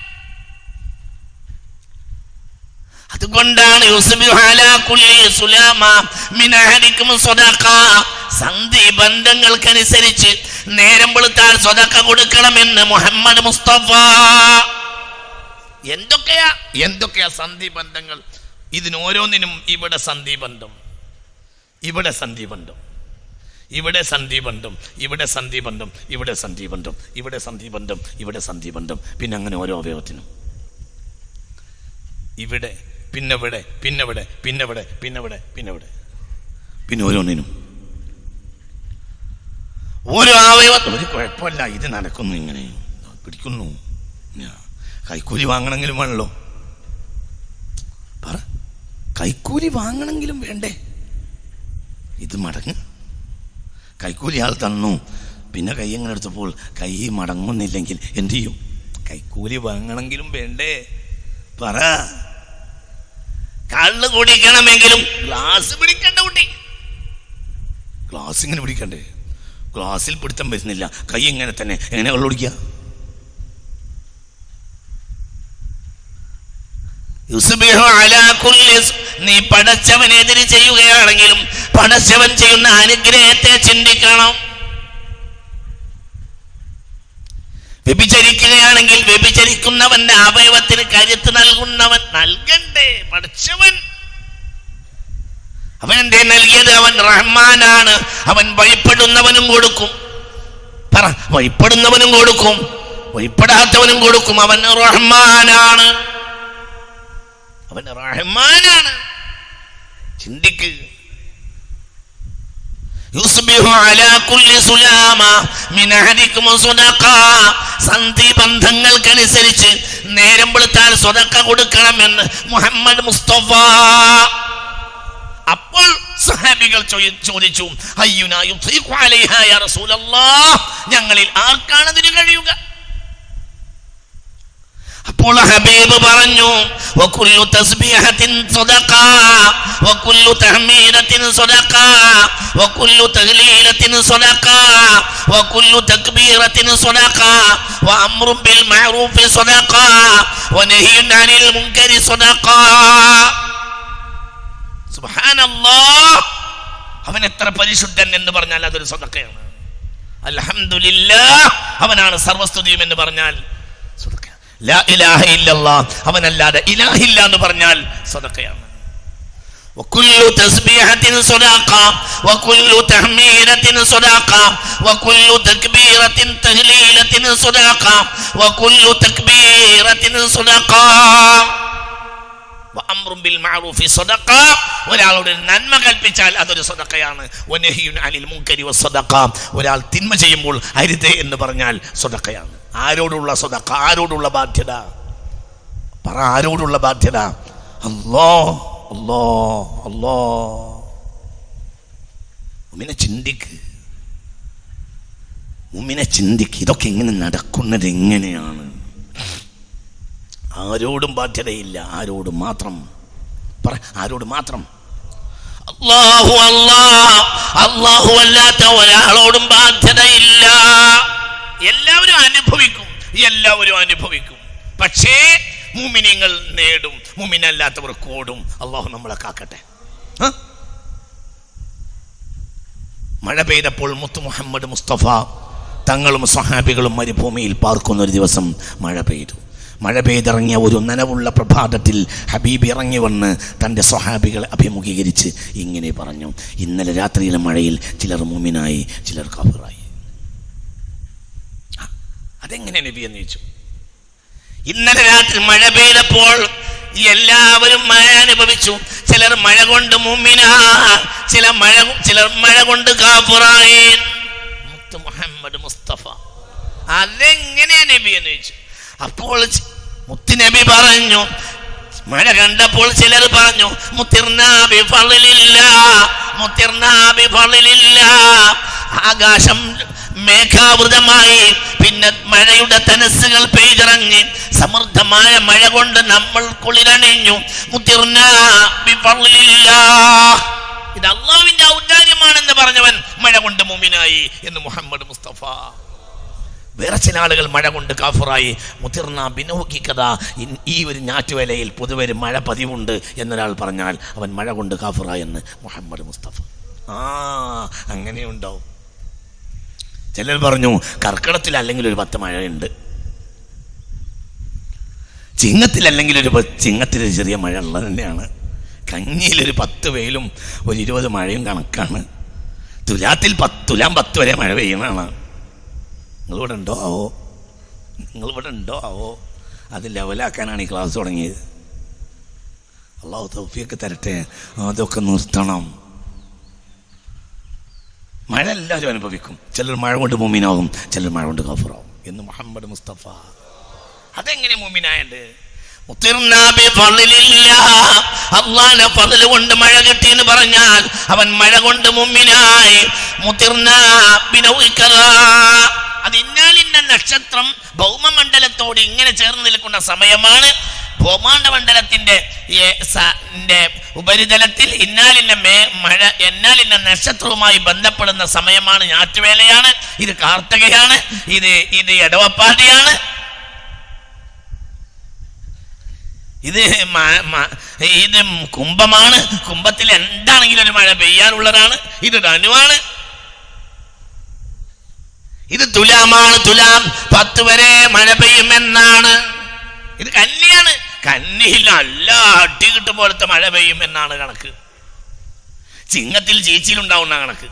Speaker 1: അതുകൊണ്ടാണ് യൂസുഫ് അലാ കുല്ലി സുലാമ മിൻ അഹദിക്കും സ്വദഖ സന്ധി ബന്ധങ്ങൾക്കനുസരിച്ച് നേരം വെളുത്താൽ സ്വതക്ക കൊടുക്കണമെന്ന് മുഹമ്മദ് മുസ്തഫ എന്തൊക്കെയാ എന്തൊക്കെയാ സന്ധി ബന്ധങ്ങൾ ഇതിന് ഓരോന്നിനും ഇവിടെ സന്ധി ബന്ധം ഇവിടെ സന്ധി ബന്ധം ഇവിടെ സന്ധി ബന്ധം ഇവിടെ സന്ധി ബന്ധം ഇവിടെ സന്ധി ബന്ധം ഇവിടെ സന്ധി ബന്ധം ഇവിടെ സന്ധി ബന്ധം പിന്നെ അങ്ങനെ ഓരോ അവയവത്തിനും ഇവിടെ പിന്നെവിടെ പിന്നെവിടെ പിന്നെവിടെ പിന്നെവിടെ പിന്നെവിടെ പിന്നെ ഓരോന്നിനും ഓരോ അവയവം ഒരു കുഴപ്പമില്ല ഇത് നടക്കുന്നു ഇങ്ങനെ പിടിക്കുന്നു ഞാ- കൈക്കൂലി വാങ്ങണമെങ്കിലും വേണല്ലോ പറ കൈക്കൂലി വാങ്ങണമെങ്കിലും വേണ്ടേ ഇത് മടങ്ങ് കൈക്കൂലി ആൾ തന്നു പിന്നെ കൈ എങ്ങനെ എടുത്തപ്പോൾ കൈ മടങ്ങുന്നില്ലെങ്കിൽ എന്ത് ചെയ്യും കൈക്കൂലി വാങ്ങണമെങ്കിലും വേണ്ടേ പറ കള്ള് കുടിക്കണമെങ്കിലും ഗ്ലാസ് പിടിക്കണ്ട കുട്ടി ഗ്ലാസ് ഇങ്ങനെ പിടിക്കണ്ടേ ഗ്ലാസ്സിൽ പിടുത്തം വരുന്നില്ല കൈ ഇങ്ങനെ തന്നെ എങ്ങനെ കള്ളു കുടിക്കുക യുസ്ബിഹു അലാ കുല്ലി സ്- നീ പടച്ചവനെതിര് ചെയ്യുകയാണെങ്കിലും പടച്ചവൻ ചെയ്യുന്ന അനുഗ്രഹത്തെ ചിന്തിക്കണം വ്യഭിചരിക്കുകയാണെങ്കിൽ വ്യഭിചരിക്കുന്നവന്റെ അവയവത്തിന് കരുത്ത് നൽകുന്നവൻ നൽകണ്ടേ പഠിച്ചവൻ അവൻ എന്തേ നൽകിയത് അവൻ റഹ്മാനാണ് അവൻ ഭയപ്പെടുന്നവനും കൊടുക്കും പറ ഭയപ്പെടുന്നവനും കൊടുക്കും ഭയപ്പെടാത്തവനും കൊടുക്കും അവൻ റഹ്മാനാണ് അവൻ റഹ്മാനാണ് ചിന്തിക്ക് യുസ്ബിഹു അലാ കുല്ലി സുലാമ മിൻ അഹദിക്കും സ്വദഖ സന്ധി ബന്ധങ്ങൾക്കനുസരിച്ച് നേരം വെളുത്താൽ സ്വതക്ക കൊടുക്കണമെന്ന് മുഹമ്മദ് മുസ്തഫ അപ്പോൾ സഹാബികൾ ചോദി- ചോദിച്ചു അയ്യുനാ യുത്ീഖു അലൈഹാ യാ റസൂലല്ലാഹ് ഞങ്ങളിൽ ആർക്കാണ് അതിന് കഴിയുക അപ്പോൾ ഹബീബ് പറഞ്ഞു വകുല്ലു തസ്ബീഹത്തിൻ സദഖ വകുല്ലു തഹ്മീദത്തിൻ സദഖ വകുല്ലു തഹ്ലീലത്തിൻ സദഖ വകുല്ലു തക്ബീറത്തിൻ സദഖ വഅംറു ബിൽ മഅറൂഫി സദഖ വനഹ്യുൻ അനിൽ മുൻകരി സദഖ സുബ്ഹാനല്ലാഹ് അവൻ എത്ര പരിശുദ്ധൻ എന്ന് പറഞ്ഞാൽ അതൊരു സദഖയാണ് അൽഹംദുലില്ലാഹ് അവനാണ് സർവസ്തുതിയും എന്ന് പറഞ്ഞാൽ സദഖ ലാ ഇലാഹ ഇല്ലല്ലാഹ് അവനല്ലാതെ ഇലാഹില്ല എന്ന് പറഞ്ഞാൽ സദഖയാണ് وكل تسبيحة صدقة وكل تحميدة صدقة وكل تكبيرة تهليلة صدقة وكل تكبيرة صدقة വഅംറും ബിൽ മഅറൂഫി സദഖ ഒരാളോട് നന്മ കൽപ്പിച്ചാൽ അതൊരു സദഖയാണ് വനഹിയുൻ അനിൽ മുൻകരി വസദഖ ഒരാൾ തിന്മ ചെയ്യുമ്പോൾ അരുതേ എന്ന് പറഞ്ഞാൽ സദഖയാണ് ആരോടുള്ള സദഖ ആരോടുള്ള ബാധ്യത പറ ആരോടുള്ള ബാധ്യത അല്ലോ അല്ലോ അല്ലോ ഉമ്മിനെ ചിന്തിക്ക് ഉമ്മിനെ ചിന്തിക്ക് ഇതൊക്കെ എങ്ങനെ നടക്കുന്നത് എങ്ങനെയാണ് ആരോടും ബാധ്യതയില്ല ആരോടും മാത്രം പറ ആരോട് മാത്രം അള്ളാഹു അല്ലാഹ് അള്ളാഹു അല്ലാത്ത ഒരാളോടും ബാധ്യതയില്ല എല്ലാവരും അനുഭവിക്കും എല്ലാവരും അനുഭവിക്കും പക്ഷേ മുമിനിങ്ങൾ നേടും മുമിനല്ലാത്തവർ കോടും അള്ളാഹു നമ്മളെ കാക്കട്ടെ ആ? മഴ പെയ്തപ്പോൾ മുത്തു മുഹമ്മദ് മുസ്തഫ തങ്ങളും സ്വഹാബികളും മരുഭൂമിയിൽ പാർക്കുന്ന ഒരു ദിവസം മഴ പെയ്തു മഴ പെയ്തിറങ്ങിയ ഒരു നനവുള്ള പ്രഭാതത്തിൽ ഹബീബ് ഇറങ്ങി വന്ന് തൻ്റെ സ്വഹാബികളെ അഭിമുഖീകരിച്ച് ഇങ്ങനെ പറഞ്ഞു ഇന്നലെ രാത്രിയിലെ മഴയിൽ ചിലർ മുമിനായി ചിലർ കാഫിറായി ആ, അതെങ്ങനെ നബി എന്ന് ചോദിച്ചു ഇന്നലെ രാത്രി മഴ പെയ്തപ്പോൾ എല്ലാവരും മഴ അനുഭവിച്ചു ചിലർ മഴ കൊണ്ട് മുമ്മിന ചില മഴ ചിലർ മഴ കൊണ്ട് കാഫുറായി മുത്ത് മുഹമ്മദ് മുസ്തഫ അതെങ്ങനെയാ നബി എന്ന് ചോദിച്ചു അപ്പോൾ ച- മുത്ത് നബി പറഞ്ഞു മഴ കണ്ടപ്പോൾ ചിലർ പറഞ്ഞു മുത്തിർനാബി ഫളിലില്ല മുത്തിർനാബി ഫളിലില്ല ആകാശം മേഘാവൃതമായി പിന്നെ മഴയുടെ തനസ്സുകൾ പെയ്തിറങ്ങി സമൃദ്ധമായ മഴ കൊണ്ട് നമ്മൾ കുളിരണിഞ്ഞു മുതിർന്ന ബിഫളില്ലാ. ഇത് അള്ളാവിന്റെ ഔദാര്യമാണെന്ന് പറഞ്ഞവൻ മഴ കൊണ്ട് മുമിനായി എന്ന് മുഹമ്മദ് മുസ്തഫ വേറെ ചില ആളുകൾ മഴ കൊണ്ട് കാഫറായി മുതിർന്ന ബിനോക്കിക്കഥ ഈ ഒരു ഞാറ്റുവേലയിൽ പൊതുവെ ഒരു മഴ പതിവുണ്ട് എന്നൊരാൾ പറഞ്ഞാൽ അവൻ മഴ കൊണ്ട് കാഫറായി എന്ന് മുഹമ്മദ് മുസ്തഫ ആ അങ്ങനെയുണ്ടാവും ചിലർ പറഞ്ഞു കർക്കിടത്തിൽ അല്ലെങ്കിൽ ഒരു പത്ത് മഴയുണ്ട് ചിങ്ങത്തിൽ അല്ലെങ്കിൽ ഒരു പ- ചിങ്ങത്തിൽ ഒരു ചെറിയ മഴ ഉള്ളത് തന്നെയാണ് കഞ്ഞിയിൽ ഒരു പത്ത് വെയിലും ഒരു ഇരുപത് മഴയും കണക്കാണ് തുലാത്തിൽ പത്ത് തുലാം പത്ത് വരെ മഴ പെയ്യണതാണ് നിങ്ങളിവിടെ ഉണ്ടോ ആവോ നിങ്ങളിവിടെ ഉണ്ടോ ആവോ അത് ലെവലാക്കാനാണ് ഈ ക്ലാസ് തുടങ്ങിയത് അള്ളാഹു തൗഫിയൊക്കെ തരട്ടെ അതൊക്കെ നിർത്തണം മഴ എല്ലാവരും അനുഭവിക്കും ചിലർ മഴ കൊണ്ട് മുമീനാകും ചിലർ മഴ കൊണ്ട് കഫറാവും എന്ന് മുഹമ്മദ് മുസ്തഫ അതെങ്ങനെ മുമിനായത് അള്ളാന്റെ പതില് കൊണ്ട് മഴ കിട്ടി എന്ന് പറഞ്ഞാൽ അവൻ മഴ കൊണ്ട് മുമ്മിനായി മുതിർന്ന ബിനൗഇക്കറാ. അത് ഇന്നാലിന്ന നക്ഷത്രം ഭൗമമണ്ഡലത്തോട് ഇങ്ങനെ ചേർന്ന് നിൽക്കുന്ന സമയമാണ് ഭൗമാണ്ഡ മണ്ഡലത്തിന്റെ ഏ, സ- ന്റെ ഉപരിതലത്തിൽ ഇന്നാലിന്ന മേ മഴ എന്നാലിന്ന നക്ഷത്രവുമായി ബന്ധപ്പെടുന്ന സമയമാണ് ഞാറ്റുവേലയാണ് ഇത് കാർത്തികയാണ് ഇത് ഇത് ഇടവപ്പാടിയാണ് ഇത് മ- മ- ഇത് കുംഭമാണ് കുംഭത്തിൽ എന്താണെങ്കിലും ഒരു മഴ പെയ്യാനുള്ളതാണ് ഇത് ധനുവാണ് ഇത് തുലാമാണ് തുലാം പത്ത് വരെ മഴ പെയ്യുമെന്നാണ് ഇത് കന്നിയാണ് കന്നിയിൽ നല്ല അടി കിട്ടും പോലത്തെ മഴ പെയ്യുമെന്നാണ് കണക്ക് ചിങ്ങത്തിൽ ചീച്ചിലുണ്ടാവുന്ന കണക്ക്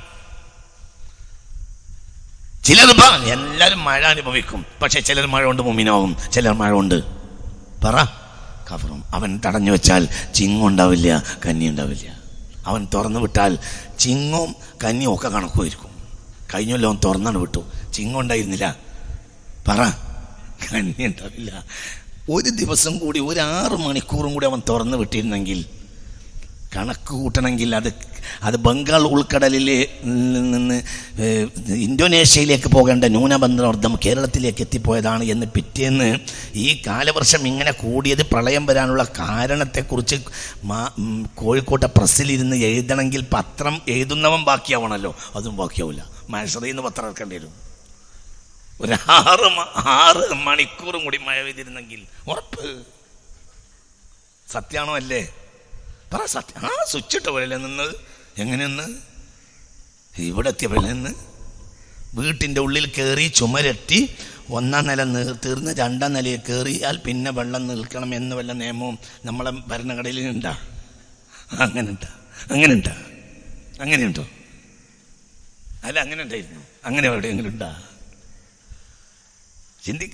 Speaker 1: ചിലർ ഇപ്പൊ എല്ലാവരും മഴ അനുഭവിക്കും പക്ഷെ ചിലർ മഴ കൊണ്ട് മുമ്മിനാവും ചിലർ മഴ കൊണ്ട് പറ കഫറും അവൻ തടഞ്ഞു വെച്ചാൽ ചിങ്ങം ഉണ്ടാവില്ല കന്നി ഉണ്ടാവില്ല അവൻ തുറന്നു വിട്ടാൽ ചിങ്ങവും കന്നിയും ഒക്കെ കണക്കുമായിരിക്കും കഴിഞ്ഞല്ലോ അവൻ തുറന്നാണ് വിട്ടു ചിങ്ങം ഉണ്ടായിരുന്നില്ല പറ കന്നി ഉണ്ടാവില്ല ഒരു ദിവസം കൂടി ഒരു ആറ് മണിക്കൂറും കൂടി അവൻ തുറന്നു വിട്ടിരുന്നെങ്കിൽ കണക്ക് കൂട്ടണമെങ്കിൽ അത് അത് ബംഗാൾ ഉൾക്കടലിൽ നിന്ന് ഏഹ്, ഇന്തോനേഷ്യയിലേക്ക് പോകേണ്ട ന്യൂനബന്ധമർദ്ദം കേരളത്തിലേക്ക് എത്തിപ്പോയതാണ് എന്ന് പിറ്റേന്ന് ഈ കാലവർഷം ഇങ്ങനെ കൂടിയത് പ്രളയം വരാനുള്ള കാരണത്തെക്കുറിച്ച് മാ- ഉം, കോഴിക്കോട്ടെ പ്രസ്സിലിരുന്ന് എഴുതണമെങ്കിൽ പത്രം എഴുതുന്നവൻ ബാക്കിയാവണമല്ലോ അതും ബാക്കിയാവില്ല മനുഷ്യറിൽ നിന്ന് പത്രം ഇറക്കേണ്ടി വരും ഒരു ആറ് മ- ആറ് മണിക്കൂറും കൂടി മഴ പെയ്തിരുന്നെങ്കിൽ ഉറപ്പ് സത്യാണോ അല്ലേ പറ സത്യം ആ സ്വിച്ച് ഇട്ട പോലെ നിന്നത് എങ്ങനെയെന്ന് ഇവിടെ എത്തിയപ്പോൾ നിന്ന് വീട്ടിൻ്റെ ഉള്ളിൽ കയറി ചുമരട്ടി ഒന്നാം നില നീ തീർന്ന് രണ്ടാം നിലയിൽ കയറിയാൽ പിന്നെ വെള്ളം നിൽക്കണം എന്ന് വല്ല നിയമവും നമ്മളെ ഭരണഘടനയിൽ ഉണ്ടാ അങ്ങനെ ഉണ്ടാ അങ്ങനെ ഉണ്ടാ അങ്ങനെയുണ്ടോ അല്ല അങ്ങനെ ഉണ്ടായിരുന്നു അങ്ങനെ എവിടെയെങ്കിലും ഉണ്ടാ ചിന്തിക്ക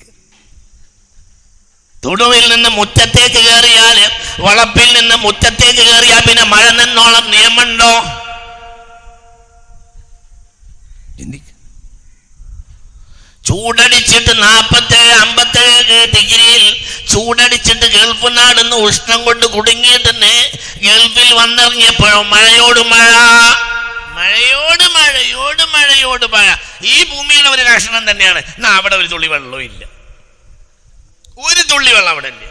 Speaker 1: തൊടുവിൽ നിന്ന് മുറ്റത്തേക്ക് കയറിയാൽ വളപ്പിൽ നിന്ന് മുറ്റത്തേക്ക് കയറിയാൽ പിന്നെ മഴ നിന്നോളം നിയമമുണ്ടോ ചിന്തിക്ക ചൂടടിച്ചിട്ട് നാപ്പത്തേഴ് അമ്പത്തേഴ് ഡിഗ്രിയിൽ ചൂടടിച്ചിട്ട് ഗൾഫ് നാടുന്ന് ഉഷ്ണം കൊണ്ട് കുടുങ്ങിയിട്ട് നേ- ഗൾഫിൽ വന്നിറങ്ങിയപ്പോഴോ മഴയോട് മഴ മഴയോട് മഴയോട് മഴയോട് മഴ ഈ ഭൂമിയുടെ ഒരു ലക്ഷണം തന്നെയാണ് എന്നാ അവിടെ ഒരു തുള്ളി വെള്ളവും ഇല്ല ഒരു തുള്ളി വെള്ളം അവിടെ ഇല്ല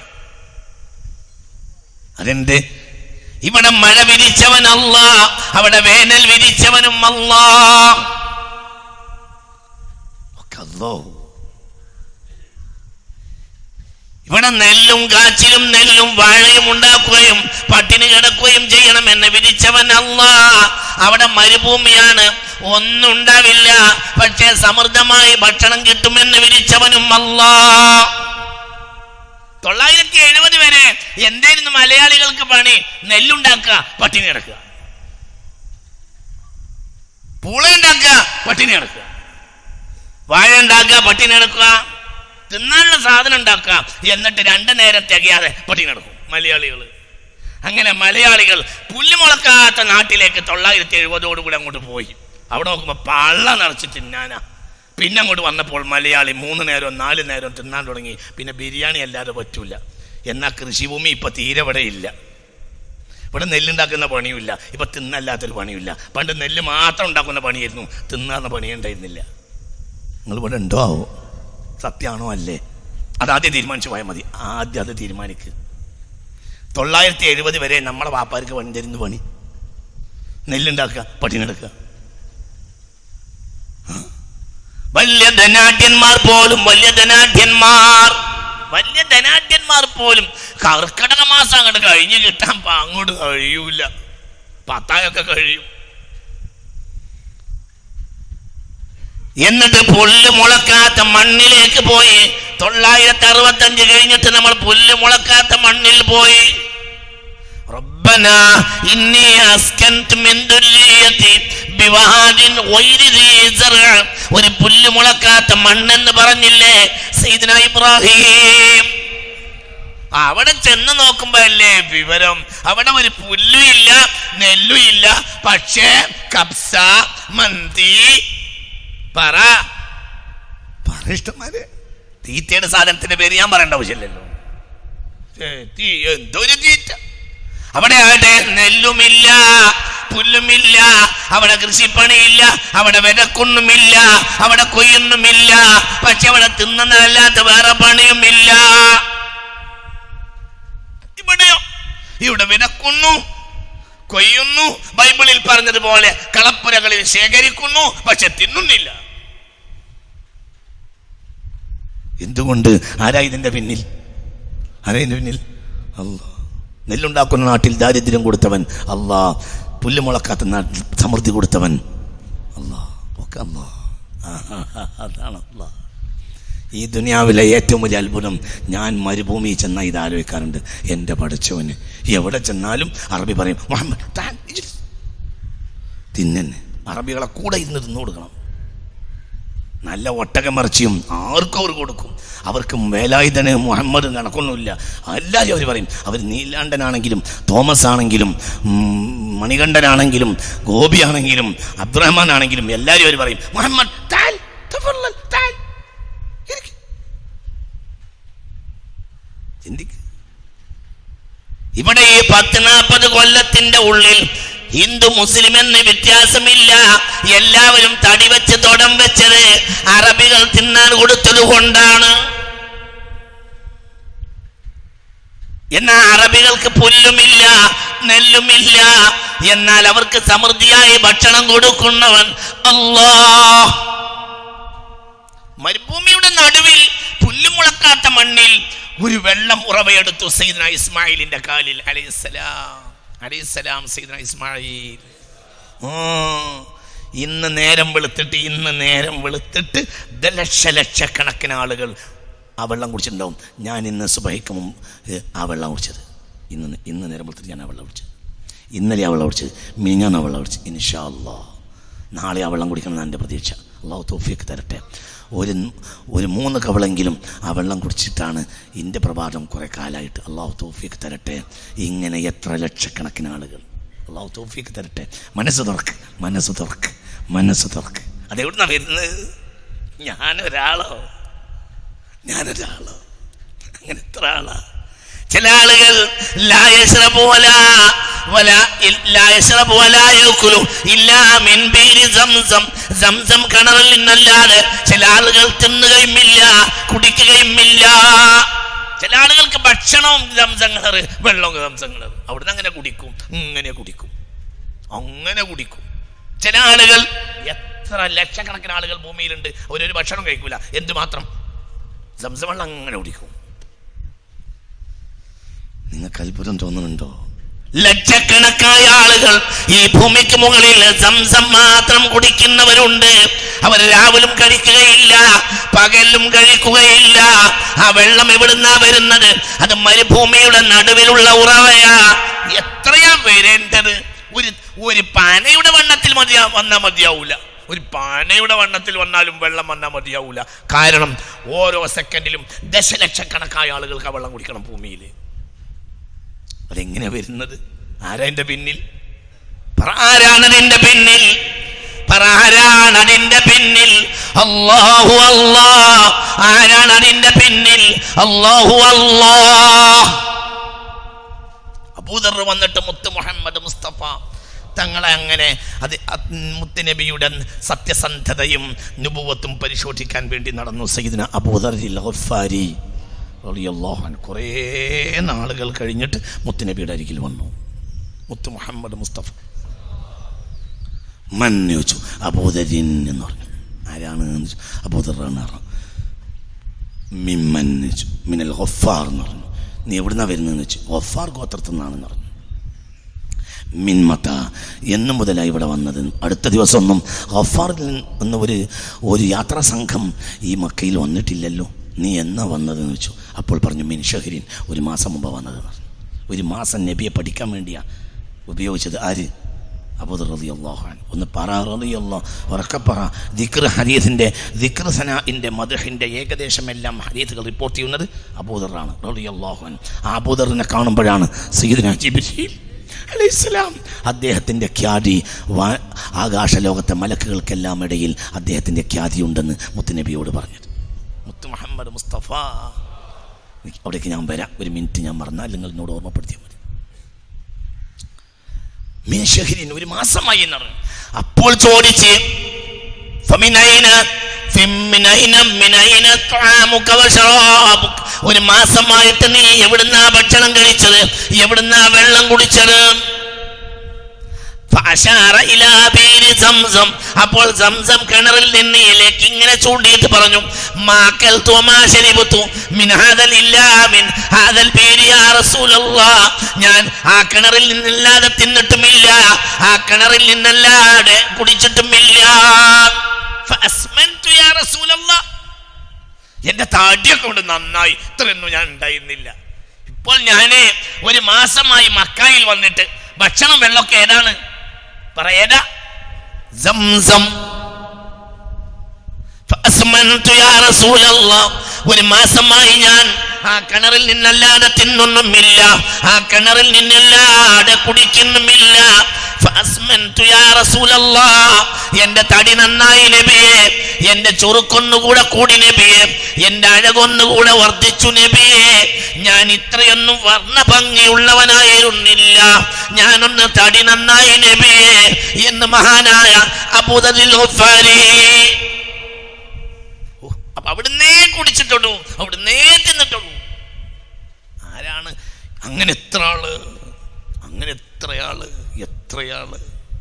Speaker 1: അതെന്ത് ഇവിടെ മഴ വിരിച്ചവൻ അല്ല അവിടെ വേനൽ വിരിച്ചവനും അല്ല ഒക്കെ അല്ലാഹു. ഇവിടെ നെല്ലും കാച്ചിലും നെല്ലും വാഴയും ഉണ്ടാക്കുകയും പട്ടിണി കിടക്കുകയും ചെയ്യണം എന്ന് വിധിച്ചവൻ അല്ല അവിടെ മരുഭൂമിയാണ് ഒന്നും ഉണ്ടാവില്ല പക്ഷേ സമൃദ്ധമായി ഭക്ഷണം കിട്ടുമെന്ന് വിധിച്ചവനും അല്ല തൊള്ളായിരത്തി എഴുപത് വരെ എന്തായിരുന്നു മലയാളികൾക്ക് പണി നെല്ലുണ്ടാക്കുക പട്ടിണി കിടക്കുക പൂള ഉണ്ടാക്കുക പട്ടിണി കിടക്കുക വാഴ ഉണ്ടാക്കുക പട്ടിണി കിടക്കുക തിന്നാനുള്ള സാധനം ഉണ്ടാക്കുക എന്നിട്ട് രണ്ട് നേരം തികയാതെ പട്ടിണി കിടക്കും മലയാളികൾ അങ്ങനെ മലയാളികൾ പുല്ല് മുളക്കാത്ത നാട്ടിലേക്ക് തൊള്ളായിരത്തി എഴുപതോടുകൂടി അങ്ങോട്ട് പോയി അവിടെ നോക്കുമ്പോൾ പള്ള നിറച്ച് തിന്നാനാ പിന്നെ അങ്ങോട്ട് വന്നപ്പോൾ മലയാളി മൂന്ന് നേരവും നാല് നേരവും തിന്നാൻ തുടങ്ങി പിന്നെ ബിരിയാണി അല്ലാതെ പറ്റൂല എന്നാൽ കൃഷിഭൂമി ഇപ്പൊ തീരെ ഇവിടെ ഇല്ല ഇവിടെ നെല്ലുണ്ടാക്കുന്ന പണിയുമില്ല ഇപ്പൊ തിന്നല്ലാത്തൊരു പണിയില്ല പണ്ട് നെല്ല് മാത്രം ഉണ്ടാക്കുന്ന പണിയായിരുന്നു തിന്നാന്ന പണി ഉണ്ടായിരുന്നില്ല നിങ്ങൾ ഇവിടെ ഉണ്ടോ ആവോ സത്യമാണോ അല്ലേ അതാദ്യം തീരുമാനിച്ചു പോയാൽ മതി ആദ്യം അത് തീരുമാനിക്കുക തൊള്ളായിരത്തി എഴുപത് വരെ നമ്മളെ വാപ്പാർക്ക് പണി തരുന്ന പണി നെല്ലുണ്ടാക്കുക പട്ടിനെടുക്കുക വലിയ ധനാഢ്യന്മാർ പോലും വലിയ ധനാഢ്യന്മാർ വലിയ ധനാഢ്യന്മാർ പോലും കർക്കിടക മാസം അങ്ങോട്ട് കഴിഞ്ഞ് കിട്ടാൻ പ- അങ്ങോട്ട് കഴിയൂല പത്തായൊക്കെ കഴിയും എന്നിട്ട് പുല്ല് മുളക്കാത്ത മണ്ണിലേക്ക് പോയി തൊള്ളായിരത്തി അറുപത്തഞ്ച് കഴിഞ്ഞിട്ട് നമ്മൾ പുല്ല് മുളക്കാത്ത മണ്ണിൽ പോയി ربنا إني أسكنت من ذريتي بواد غير ذي زرع ഒരു പുല്ല് മുളക്കാത്ത മണ്ണെന്ന് പറഞ്ഞില്ലേ സൈദന ഇബ്രാഹിം അവിടെ ചെന്ന് നോക്കുമ്പോ അല്ലേ വിവരം അവിടെ ഒരു പുല്ലും ഇല്ല നെല്ലും ഇല്ല പക്ഷേ കബ്സ മന്തി പറ പറ ഇഷ്ടന്മാര് തീറ്റയുടെ സാധനത്തിന്റെ പേര് ഞാൻ പറയേണ്ട ആവശ്യമില്ലല്ലോ ഏ, തീ എന്തൊരു തീറ്റ അവിടെ ആകട്ടെ നെല്ലുമില്ല പുല്ലുമില്ല അവിടെ കൃഷിപ്പണിയില്ല അവിടെ വിതക്കൊന്നുമില്ല അവിടെ കൊയ്യൊന്നുമില്ല പക്ഷെ അവിടെ തിന്നതല്ലാത്ത വേറെ പണിയുമില്ല ഇവിടെയോ ഇവിടെ വിതക്കുന്നു കൊയ്യുന്നു ബൈബിളിൽ പറഞ്ഞതുപോലെ കളപ്പുരകളിൽ ശേഖരിക്കുന്നു പക്ഷെ തിന്നുന്നില്ല എന്തുകൊണ്ട് ആരാ ഇതിന്റെ പിന്നിൽ ആരാ ഇതിന്റെ പിന്നിൽ അല്ലാ നെല്ലുണ്ടാക്കുന്ന നാട്ടിൽ ദാരിദ്ര്യം കൊടുത്തവൻ അല്ലാ പുല്ല് മുളക്കാത്ത നാട്ടിൽ സമൃദ്ധി കൊടുത്തവൻ അല്ലാ ഒക്കെ അല്ലാ ആ, ആ, ആ, അതാണ് അല്ലാ ഈ ദുനിയാവിലെ ഏറ്റവും വലിയ അത്ഭുതം ഞാൻ മരുഭൂമി ചെന്ന ഇത് ആലോചിക്കാറുണ്ട് എൻ്റെ പഠിച്ചവന് എവിടെ ചെന്നാലും അറബി പറയും മുഹമ്മദ് താൻ ഇജ്ലിസ്." തിന്നന്നെ അറബികളെ കൂടെ ഇരുന്ന് തിന്നു കൊടുക്കണം നല്ല ഒട്ടകമറിച്ചിയും ആർക്കും അവർ കൊടുക്കും അവർക്ക് വേലായുധന് മുഹമ്മദ് കണക്കൊന്നുമില്ല എല്ലാവരും അവർ പറയും അവർ നീലാണ്ടനാണെങ്കിലും തോമസ് ആണെങ്കിലും ഉം, മണികണ്ഠനാണെങ്കിലും ഗോപിയാണെങ്കിലും അബ്ദുറഹ്മാൻ ആണെങ്കിലും എല്ലാവരും അവർ പറയും മുഹമ്മദ് താൻ തഫല്ലൽ, താൻ ഇരിക്ക്." ചിന്തിക്ക് ഇവിടെ ഈ പത്ത് നാൽപ്പത് കൊല്ലത്തിന്റെ ഉള്ളിൽ ഹിന്ദു മുസ്ലിം എന്ന് വ്യത്യാസമില്ല എല്ലാവരും തടി വെച്ച് തുടം വെച്ചത് അറബികൾ തിന്നാൻ കൊടുത്തത് കൊണ്ടാണ് എന്നാൽ അറബികൾക്ക് പുല്ലുമില്ല നെല്ലുമില്ല എന്നാൽ അവർക്ക് സമൃദ്ധിയായി ഭക്ഷണം കൊടുക്കുന്നവൻ അല്ലാ മരുഭൂമിയുടെ നടുവിൽ പുല്ലുമുളക്കാത്ത മണ്ണിൽ ഒരു വെള്ളം ഉറവയെടുത്തു സൈദന ഇസ്മായിലിന്റെ കാലിൽ അലൈഹിസ്സലാം അലൈഹിസ്സലാം സൈദന ഇസ്മായിൽ ആ, ഇന്ന് നേരം വെളുത്തിട്ട് ഇന്ന് നേരം വെളുത്തിട്ട് ദലക്ഷ ലക്ഷക്കണക്കിന് ആളുകൾ ആ വെള്ളം കുടിച്ചിട്ടുണ്ടാവും ഞാൻ ഇന്ന് സുബഹിക്ക് മുമ്പ് ഏ, ആ വെള്ളം കുടിച്ചത് ഇന്ന് ഇന്ന് നേരം വെളുത്തിട്ട് ഞാൻ ആ വെള്ളം കുടിച്ചത് ഇന്നലെ ആ വെള്ളം കുടിച്ചത് മിനിഞ്ഞാൻ ആ വെള്ളം കുടിച്ചത് ഇൻഷാ അല്ലാ നാളെ ആ വെള്ളം കുടിക്കണം എന്നാണ് എൻ്റെ പ്രതീക്ഷ അള്ളാഹു തോഫിയൊക്കെ തരട്ടെ ഒരു ഒരു മൂന്ന് കവളെങ്കിലും ആ വെള്ളം കുടിച്ചിട്ടാണ് എൻ്റെ പ്രഭാതം കുറേ കാലമായിട്ട് അള്ളാഹു തോഫിയൊക്കെ തരട്ടെ ഇങ്ങനെ എത്ര ലക്ഷക്കണക്കിന് ആളുകൾ അള്ളാഹു തോഫിയൊക്കെ തരട്ടെ മനസ്സ് തുറക്ക് മനസ്സ് തുറക്ക് മനസ്സ് തുറക്ക് അതെവിടുന്നാ വരുന്നത് ഞാനൊരാളോ ഞാനൊരാളോ അങ്ങനെ എത്ര ആളാ ചില ആളുകൾ ലാ യശ്റബു വലാ വലാ ഇൽ- ലാ യശ്റബു വലാ യഅ്കുലു ഇല്ലാ മിൻ ബീരി സംസം സംസം കിണറിൽ നിന്നല്ലാതെ ചില ആളുകൾ തിന്നുകയുമില്ല കുടിക്കുകയുമില്ല ചില ആളുകൾക്ക് ഭക്ഷണവും സംസം കിണറ് വെള്ളവും സംസം കിണറ് അവിടുന്ന് അങ്ങനെ കുടിക്കും ഇങ്ങനെ കുടിക്കും അങ്ങനെ കുടിക്കും ചില ആളുകൾ എത്ര ലക്ഷക്കണക്കിന് ആളുകൾ ഭൂമിയിലുണ്ട് അവരൊരു ഭക്ഷണം കഴിക്കൂല എന്തുമാത്രം സംസം വെള്ളം അങ്ങനെ കുടിക്കും നിങ്ങൾക്ക് അത്ഭുതം തോന്നുന്നുണ്ടോ ലക്ഷക്കണക്കായ ആളുകൾ ഈ ഭൂമിക്ക് മുകളിൽ സംസം മാത്രം കുടിക്കുന്നവരുണ്ട് അവർ രാവിലും കഴിക്കുകയില്ല പകലും കഴിക്കുകയില്ല ആ വെള്ളം എവിടുന്നാ വരുന്നത് അത് മരുഭൂമിയുടെ നടുവിലുള്ള ഉറവയാ എത്രയാ വരേണ്ടത് ഒരു ഒരു പനയുടെ വണ്ണത്തിൽ മതിയാ വന്നാൽ മതിയാവൂല ഒരു പാനയുടെ വണ്ണത്തിൽ വന്നാലും വെള്ളം വന്നാൽ മതിയാവൂല കാരണം ഓരോ സെക്കൻഡിലും ദശലക്ഷക്കണക്കായ ആളുകൾക്ക് ആ വെള്ളം കുടിക്കണം ഭൂമിയിൽ അതെങ്ങനെ വരുന്നത് ആരാ എന്റെ പിന്നിൽ പറ ആരാണ് അതിന്റെ പിന്നിൽ പറ ആരാണ് അതിന്റെ പിന്നിൽ അല്ലാഹു അല്ലാ ആരാണ് അതിന്റെ പിന്നിൽ അല്ലാഹു അല്ലാ അബൂദർ വന്നിട്ട് മുത്ത് മുഹമ്മദ് മുസ്തഫ തങ്ങളെ അങ്ങനെ അത് അത് മുത്തുനബിയുടെ സത്യസന്ധതയും നുപുവത്തും പരിശോധിക്കാൻ വേണ്ടി നടന്നു സയ്യിദിന അബൂദർ ഗഫാരി റളിയല്ലാഹു അൻഹു കുറേ നാളുകൾ കഴിഞ്ഞിട്ട് മുത്തുനബിയുടെ അരികിൽ വന്നു മുത്ത് മുഹമ്മദ് മുസ്തഫ മൻ ചോദിച്ചു അബൂദരിൻ എന്ന് പറഞ്ഞു ആരാണ് എന്ന് ചോദിച്ചു അബൂദറാണ് പറഞ്ഞു മിമ്മൻ എന്ന് ചോദിച്ചു മിനൽ ഗഫാർ എന്ന് പറഞ്ഞു നീ എവിടുന്നാ വരുന്നതെന്ന് വെച്ചു ഗഫാർ ഗോത്രത്തിൽ നിന്നാണെന്ന് പറഞ്ഞു മിൻമത എന്ന് മുതലായി ഇവിടെ വന്നത് അടുത്ത ദിവസമൊന്നും ഗഫാറിൽ നിന്ന് ഒരു ഒരു യാത്രാ സംഘം ഈ മക്കയിൽ വന്നിട്ടില്ലല്ലോ നീ എന്നാ വന്നതെന്ന് വെച്ചു അപ്പോൾ പറഞ്ഞു മിൻ ഷഹരിൻ ഒരു മാസം മുമ്പ് വന്നതെന്ന് പറഞ്ഞു ഒരു മാസം നബിയെ പഠിക്കാൻ വേണ്ടിയാ ഉപയോഗിച്ചത് ആര് അബൂദർ റതി അള്ളാഹാൻ ഒന്ന് പറ റതി അള്ളാഹ് ഉറക്കെ പറ ദിക്ർ ഹരീതിൻ്റെ ദിക്ർ സനാഇൻ്റെ മദഹിൻ്റെ ഏകദേശം എല്ലാം ഹരീതുകൾ റിപ്പോർട്ട് ചെയ്യുന്നത് അബൂദറാണ് റതി അള്ളാഹുൻ ആ അബൂദറിനെ കാണുമ്പോഴാണ് സയ്യിദ്ന ജിബ്രീൽ അലൈഹിസ്സലാം അദ്ദേഹത്തിൻ്റെ ഖ്യാതി വാ ആകാശലോകത്തെ മലക്കുകൾക്കെല്ലാം ഇടയിൽ അദ്ദേഹത്തിൻ്റെ ഖ്യാതി ഉണ്ടെന്ന് മുത്തുനബിയോട് പറഞ്ഞത് മുത്ത് മുഹമ്മദ് മുസ്തഫ അവിടേക്ക് ഞാൻ വരാം ഒരു മിനിറ്റ് ഞാൻ മറന്നാൽ നിങ്ങൾ എന്നോട് ഓർമ്മപ്പെടുത്തിയാൽ മതി മിൻ ഷഹ്രിൻ ഒരു മാസമായി എന്ന് പറഞ്ഞു അപ്പോൾ ചോദിച്ച് ഫമിനൈന ഫിമ്മിനൈന മിനൈന ത്വാമുക വശറാബുക. ഒരു മാസമായിട്ട് നീ എവിടുന്നാ ഭക്ഷണം കഴിച്ചത് എവിടുന്നാ വെള്ളം കുടിച്ചത് ഫഅശാറ ഇലാ ബീരി സംസം. അപ്പോൾ സംസം കിണറിൽ നിന്ന് ഇതിലേക്ക് ഇങ്ങനെ ചൂണ്ടിയിട്ട് പറഞ്ഞു മാക്കൽ തോമാശരിപുത്തു മിൻ ഹാദൽ ഇല്ലാ മിൻ ഹാദൽ ബീരി യാ റസൂലല്ലാഹ് ഞാൻ ആ കിണറിൽ നിന്നല്ലാതെ തിന്നിട്ടുമില്ല ആ കിണറിൽ നിന്നല്ലാതെ കുടിച്ചിട്ടുമില്ല ഫഅസ്മൻതു യാ റസൂലല്ലാഹ് എന്റെ താടിയൊക്കെ കൊണ്ട് നന്നായി ഇത്രയൊന്നും ഞാൻ ഉണ്ടായിരുന്നില്ല ഇപ്പോൾ ഞാന് ഒരു മാസമായി മക്കായിൽ വന്നിട്ട് ഭക്ഷണം വെള്ളമൊക്കെ ഏതാണ് പറയേതാ സംസം ഫഅസ്മൻതു യാ റസൂലല്ലാഹ്. ഒരു മാസമായി ഞാൻ ആ കിണറിൽ നിന്നല്ലാതെ തിന്നൊന്നുമില്ല ആ കിണറിൽ നിന്നല്ലാതെ കുടിക്കുന്നുമില്ല ഫഅസ്മൻതു യാ റസൂലല്ലാഹ്. എന്റെ തടി നന്നായി നബിയെ എന്റെ ചുറുക്കൊന്നുകൂടെ കൂടി നബിയെ എന്റെ അഴകൊന്നുകൂടെ വർദ്ധിച്ചു നബിയെ ഞാൻ ഇത്രയൊന്നും വർണ്ണ ഭംഗിയുള്ളവനായിരുന്നില്ല ഞാനൊന്ന് തടി നന്നായി നബിയെ എന്ന് മഹാനായ അബൂദറിൽ ഗഫാരി ഓ, അപ്പൊ അവിടുന്നേ കുടിച്ചിട്ടുള്ളൂ അവിടുന്നേ തിന്നിട്ടുള്ളൂ ആരാണ് അങ്ങനെ എത്ര ആള് അങ്ങനെ എത്രയാള് എത്രയാള്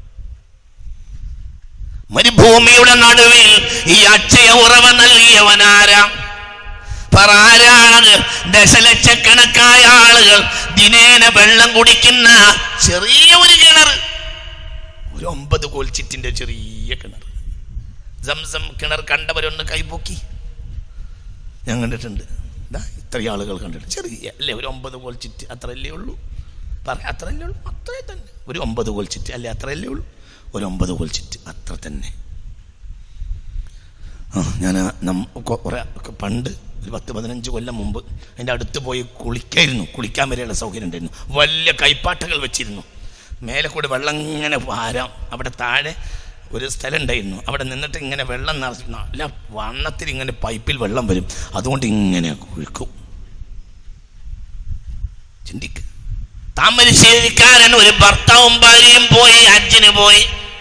Speaker 1: മരുഭൂമിയുടെ നടുവിൽ ഈ അക്ഷയ ഉറവ നൽകിയവനാരാം പറ ആരാണ് ദശലക്ഷക്കണക്കായ ആളുകൾ ദിനേന വെള്ളം കുടിക്കുന്ന ചെറിയ ഒരു കിണർ ഒരു ഒമ്പത് കോൽച്ചിറ്റിന്റെ ചെറിയ കിണർ സംസം കിണർ കണ്ടവരൊന്ന് കൈപൊക്കി ഞാൻ കണ്ടിട്ടുണ്ട് ദാ ഇത്രയും ആളുകൾ കണ്ടിട്ടുണ്ട് ചെറിയ അല്ലേ ഒരു ഒമ്പത് കോൽ ചുറ്റ് അത്രയല്ലേ ഉള്ളൂ പറ അത്രയല്ലേ ഉള്ളൂ അത്രേ തന്നെ ഒരു ഒമ്പത് കോൽ ചുറ്റ് അല്ലേ അത്രയല്ലേ ഉള്ളൂ ഒരു ഒമ്പത് കോൽ ചുറ്റ് അത്ര തന്നെ ആ ഞാൻ കുറേ പണ്ട് ഒരു പത്ത് പതിനഞ്ച് കൊല്ലം മുമ്പ് എൻ്റെ അടുത്ത് പോയി കുളിക്കായിരുന്നു കുളിക്കാൻ വരെയുള്ള സൗകര്യം ഉണ്ടായിരുന്നു വലിയ കൈപ്പാട്ടകൾ വെച്ചിരുന്നു മേലെ കൂടെ വെള്ളം ഇങ്ങനെ വാരാം അവിടെ താഴെ ഒരു സ്ഥലം ഉണ്ടായിരുന്നു അവിടെ നിന്നിട്ട് ഇങ്ങനെ വെള്ളം നിറച്ച് നല്ല വണ്ണത്തിൽ ഇങ്ങനെ പൈപ്പിൽ വെള്ളം വരും അതുകൊണ്ട് ഇങ്ങനെ കുഴിക്കും ചിന്തിക്ക് താമരശ്ശേരിക്കാരൻ ഒരു ഭർത്താവും ഭാര്യയും പോയി ഹജ്ജിന് പോയി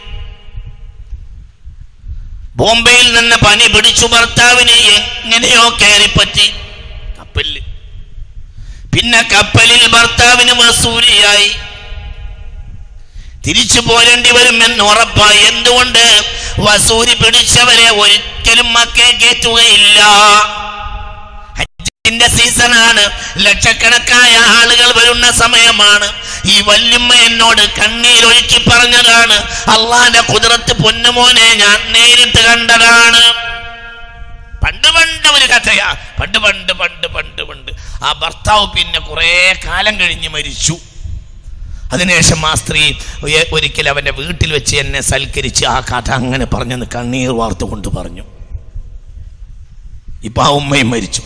Speaker 1: ബോംബെയിൽ നിന്ന് പനി പിടിച്ചു ഭർത്താവിന് എങ്ങനെയോ കയറിപ്പറ്റി കപ്പലിൽ പിന്നെ കപ്പലിൽ ഭർത്താവിന് വസൂലിയായി തിരിച്ചു പോരേണ്ടി വരുമെന്ന് ഉറപ്പായി എന്തുകൊണ്ട് വസൂരി പിടിച്ചവരെ ഒരിക്കലും മക്കേ കയറ്റുകയില്ല ഹജ്ജിന്റെ സീസണാണ് ലക്ഷക്കണക്കായ ആളുകൾ വരുന്ന സമയമാണ് ഈ വല്യമ്മ എന്നോട് കണ്ണീരൊഴുക്കി പറഞ്ഞതാണ് അള്ളാന്റെ കുതിരത്ത് പൊന്നുമോനെ ഞാൻ നേരിട്ട് കണ്ടതാണ് പണ്ട് പണ്ട് ഒരു കഥയാ പണ്ട് പണ്ട് പണ്ട് പണ്ട് പണ്ട് ആ ഭർത്താവ് പിന്നെ കുറെ കാലം കഴിഞ്ഞ് മരിച്ചു അതിനുശേഷം ആ സ്ത്രീ ഒ- ഒരിക്കൽ അവന്റെ വീട്ടിൽ വെച്ച് എന്നെ സൽക്കരിച്ച് ആ കഥ അങ്ങനെ പറഞ്ഞെന്ന് കണ്ണീർ വാർത്തുകൊണ്ട് പറഞ്ഞു ഇപ്പൊ ആ ഉമ്മയും മരിച്ചു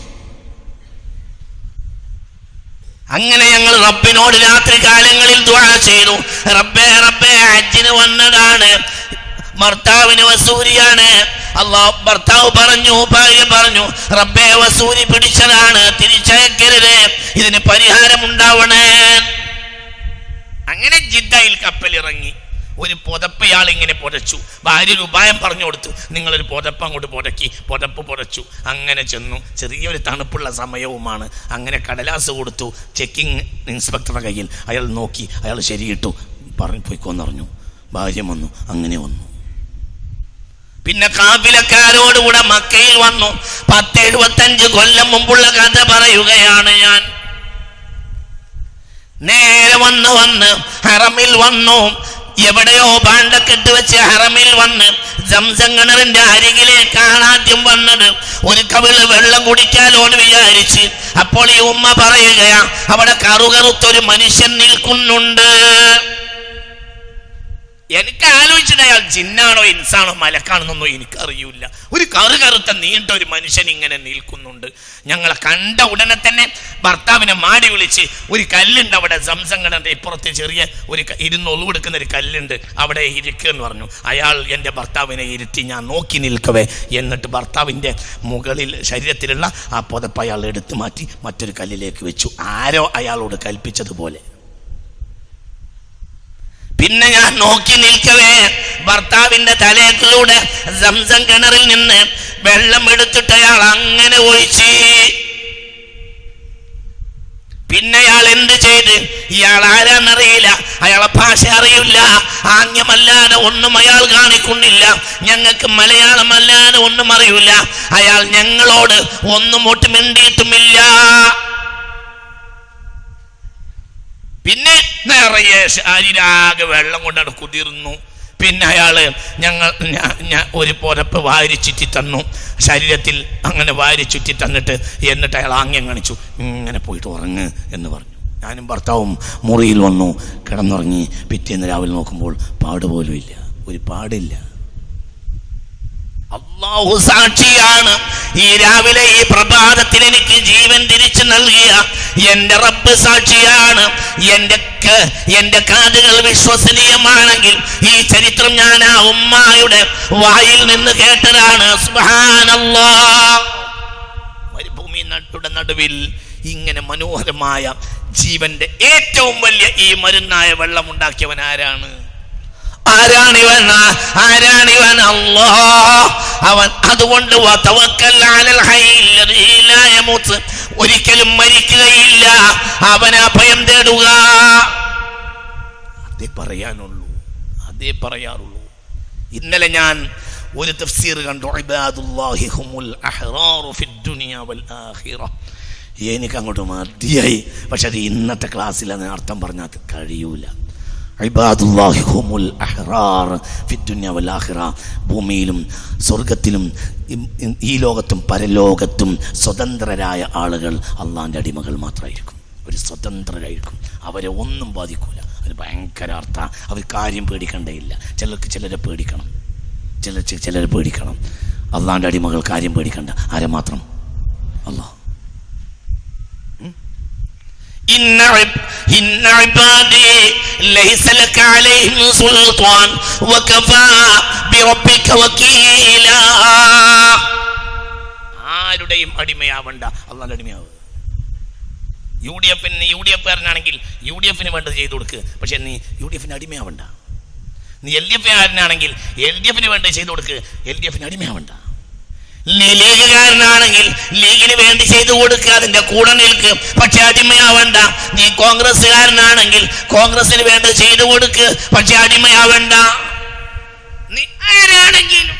Speaker 1: അങ്ങനെ ഞങ്ങൾ റബ്ബിനോട് രാത്രി കാലങ്ങളിൽ ദുആ ചെയ്തു റബ്ബേ റബ്ബേ ഹജ്ജിന് വന്നതാണ് ഭർത്താവിന് വസൂരിയാണ് അള്ളാഹ് ഭർത്താവ് പറഞ്ഞു ഭാര്യ പറഞ്ഞു റബ്ബേ വസൂരി പിടിച്ചതാണ് തിരിച്ചയക്കരുത് ഇതിന് പരിഹാരം ഉണ്ടാവണേ അങ്ങനെ ജിദ്ദയിൽ കപ്പലിറങ്ങി ഒരു പുതപ്പ് ഇയാൾ ഇങ്ങനെ പുതച്ചു ഭാര്യ ഒരു ഉപായം പറഞ്ഞു കൊടുത്തു നിങ്ങളൊരു പുതപ്പ് അങ്ങോട്ട് പുതക്കി പുതപ്പ് പുതച്ചു അങ്ങനെ ചെന്നു ചെറിയൊരു തണുപ്പുള്ള സമയവുമാണ് അങ്ങനെ കടലാസ് കൊടുത്തു ചെക്കിംഗ് ഇൻസ്പെക്ടറുടെ കയ്യിൽ അയാൾ നോക്കി അയാൾ ശരിയിട്ടു പറഞ്ഞു പോയിക്കോന്ന് പറഞ്ഞു ഭാര്യ വന്നു അങ്ങനെ വന്നു പിന്നെ കാവിലക്കാരോടുകൂടെ മക്കയിൽ വന്നു പത്ത് എഴുപത്തഞ്ച് കൊല്ലം മുമ്പുള്ള കഥ പറയുകയാണ് ഞാൻ നേരെ വന്ന് വന്ന് ഹറമിൽ വന്നു എവിടെയോ പാണ്ടക്കെട്ട് വെച്ച് ഹറമിൽ വന്ന് സംസം കിണറിന്റെ അരികിലേക്കാണ് ആദ്യം വന്നത് ഒരു കവിള് വെള്ളം കുടിക്കാലോ എന്ന് വിചാരിച്ച് അപ്പോൾ ഈ ഉമ്മ പറയുകയാ അവിടെ കറുകറുത്തൊരു മനുഷ്യൻ നിൽക്കുന്നുണ്ട് എനിക്ക് ആലോചിച്ചിട്ട് അയാൾ ജിന്നാണോ ഇൻസാണോ മലക്കാണെന്നൊന്നും എനിക്കറിയില്ല ഒരു കറു കറുത്ത നീണ്ട ഒരു മനുഷ്യൻ ഇങ്ങനെ നിൽക്കുന്നുണ്ട് ഞങ്ങളെ കണ്ട ഉടനെ തന്നെ ഭർത്താവിനെ മാടി വിളിച്ച് ഒരു കല്ലുണ്ട് അവിടെ സംസങ്കടന്റെ ഇപ്പുറത്ത് ചെറിയ ഒരു ക- ഇരുന്ന് ഒളിവെടുക്കുന്ന ഒരു കല്ലുണ്ട് അവിടെ ഇരിക്കുക എന്ന് പറഞ്ഞു അയാൾ എൻ്റെ ഭർത്താവിനെ ഇരുത്തി ഞാൻ നോക്കി നിൽക്കവേ എന്നിട്ട് ഭർത്താവിൻ്റെ മുകളിൽ ശരീരത്തിലുള്ള ആ പുതപ്പ് അയാൾ എടുത്തു മാറ്റി മറ്റൊരു കല്ലിലേക്ക് വെച്ചു ആരോ അയാളോട് കൽപ്പിച്ചതുപോലെ പിന്നെ ഞാൻ നോക്കി നിൽക്കവേ ഭർത്താവിന്റെ തലയിലൂടെ സംസം കിണറിൽ നിന്ന് വെള്ളം എടുത്തിട്ട് അയാൾ അങ്ങനെ ഒഴിച്ച് പിന്നെ അയാൾ എന്ത് ചെയ്ത് ഇയാൾ ആരാന്നറിയില്ല അയാളെ ഭാഷ അറിയില്ല ആംഗ്യമല്ലാതെ ഒന്നും അയാൾ കാണിക്കുന്നില്ല ഞങ്ങൾക്ക് മലയാളമല്ലാതെ ഒന്നും അറിയില്ല അയാൾ ഞങ്ങളോട് ഒന്നും ഒട്ട് മിണ്ടിയിട്ടുമില്ല പിന്നെ നിറയെ ശരീരാകെ വെള്ളം കൊണ്ടാണ് കുതിർന്നു പിന്നെ അയാള് ഞങ്ങൾ ഞാ- ഞാൻ ഒരു പുരപ്പ് വാരി ചുറ്റി തന്നു ശരീരത്തിൽ അങ്ങനെ വാരി ചുറ്റി തന്നിട്ട് എന്നിട്ട് അയാൾ ആംഗ്യം കാണിച്ചു ഇങ്ങനെ പോയിട്ട് ഉറങ്ങ് എന്ന് പറഞ്ഞു ഞാനും ഭർത്താവും മുറിയിൽ വന്നു കിടന്നുറങ്ങി പിറ്റേന്ന് രാവിലെ നോക്കുമ്പോൾ പാടുപോലും ഇല്ല ഒരു പാടില്ല അള്ളാഹു സാക്ഷിയാണ് ഈ രാവിലെ ഈ പ്രഭാതത്തിൽ എനിക്ക് ജീവൻ തിരിച്ചു നൽകിയ എന്റെ റബ്ബ് സാക്ഷിയാണ് എന്റെ ക- എന്റെ കാതുകൾ വിശ്വസനീയമാണെങ്കിൽ ഈ ചരിത്രം ഞാൻ ആ ഉമ്മായുടെ വായിൽ നിന്ന് കേട്ടതാണ് സുബ്ഹാനല്ലാഹ്. മരുഭൂമി നട്ടുടെ നടുവിൽ ഇങ്ങനെ മനോഹരമായ ജീവന്റെ ഏറ്റവും വലിയ ഈ മരുന്നായ വെള്ളം ഉണ്ടാക്കിയവൻ ആരാണ് ആരാണിവൻ ആരാണിവൻ അല്ലോ അവൻ അതുകൊണ്ട് വതവക്കൽ അലൽ ഹയ്യിൽ ലദീ ലാ യമൂത്ത്. ഒരിക്കലും മരിക്കുകയില്ല അവൻ അഭയം തേടുക അതേ പറയാനുള്ളൂ അതേ പറയാറുള്ളൂ ഇന്നലെ ഞാൻ ഒരു തഫ്സീർ കണ്ടു ഇബാദുല്ലാഹി ഹുമുൽ അഹ്റാറു ഫിദ് ദുനിയ വൽ ആഖിറ എനിക്ക് അങ്ങോട്ട് മതിയായി പക്ഷെ അത് ഇന്നത്തെ ക്ലാസ്സിൽ അതിന് അർത്ഥം പറഞ്ഞാൽ കഴിയൂല ഇബാദുല്ലാഹി ഹുമുൽ അഹ്റാർ ഫിദ് ദുനിയ വൽ ആഖിറ ഭൂമിയിലും സ്വർഗത്തിലും ഇം- ഇം- ഈ ലോകത്തും പരലോകത്തും സ്വതന്ത്രരായ ആളുകൾ അള്ളാന്റെ അടിമകൾ മാത്രമായിരിക്കും ഒരു സ്വതന്ത്രരായിരിക്കും അവരെ ഒന്നും ബാധിക്കൂല അത് ഭയങ്കര അർത്ഥ അവർ കാര്യം പേടിക്കണ്ടേയില്ല ചിലർക്ക് ചിലരെ പേടിക്കണം ചില ചിലരെ പേടിക്കണം അള്ളാന്റെ അടിമകൾ കാര്യം പേടിക്കണ്ട ആരെ മാത്രം അള്ളാഹ് إن عب إن عبادي ليس لك عليهم سلطان وكفى بربك وكيلا ആരുടെയും അടിമയാവണ്ട അള്ളാന്റെ അടിമയാവ് യു ഡി എഫിന് യു ഡി എഫുകാരനാണെങ്കിൽ യു ഡി എഫിന് വേണ്ടത് ചെയ്തു കൊടുക്ക് പക്ഷെ നീ യു ഡി എഫിന് അടിമയാവണ്ട നീ എൽ ഡി എഫുകാരനാണെങ്കിൽ എൽ ഡി എഫിന് വേണ്ടത് ചെയ്തു കൊടുക്ക് എൽ ഡി എഫിന് അടിമയാവണ്ട നീ ലീഗുകാരനാണെങ്കിൽ ലീഗിന് വേണ്ടി ചെയ്തു കൊടുക്കുക അതിന്റെ കൂടെ നിൽക്ക് പക്ഷെ അടിമയാവണ്ട നീ കോൺഗ്രസ്സുകാരനാണെങ്കിൽ കോൺഗ്രസിന് വേണ്ടി ചെയ്തു കൊടുക്ക് പക്ഷെ അടിമയാവണ്ട നീ ആരാണെങ്കിലും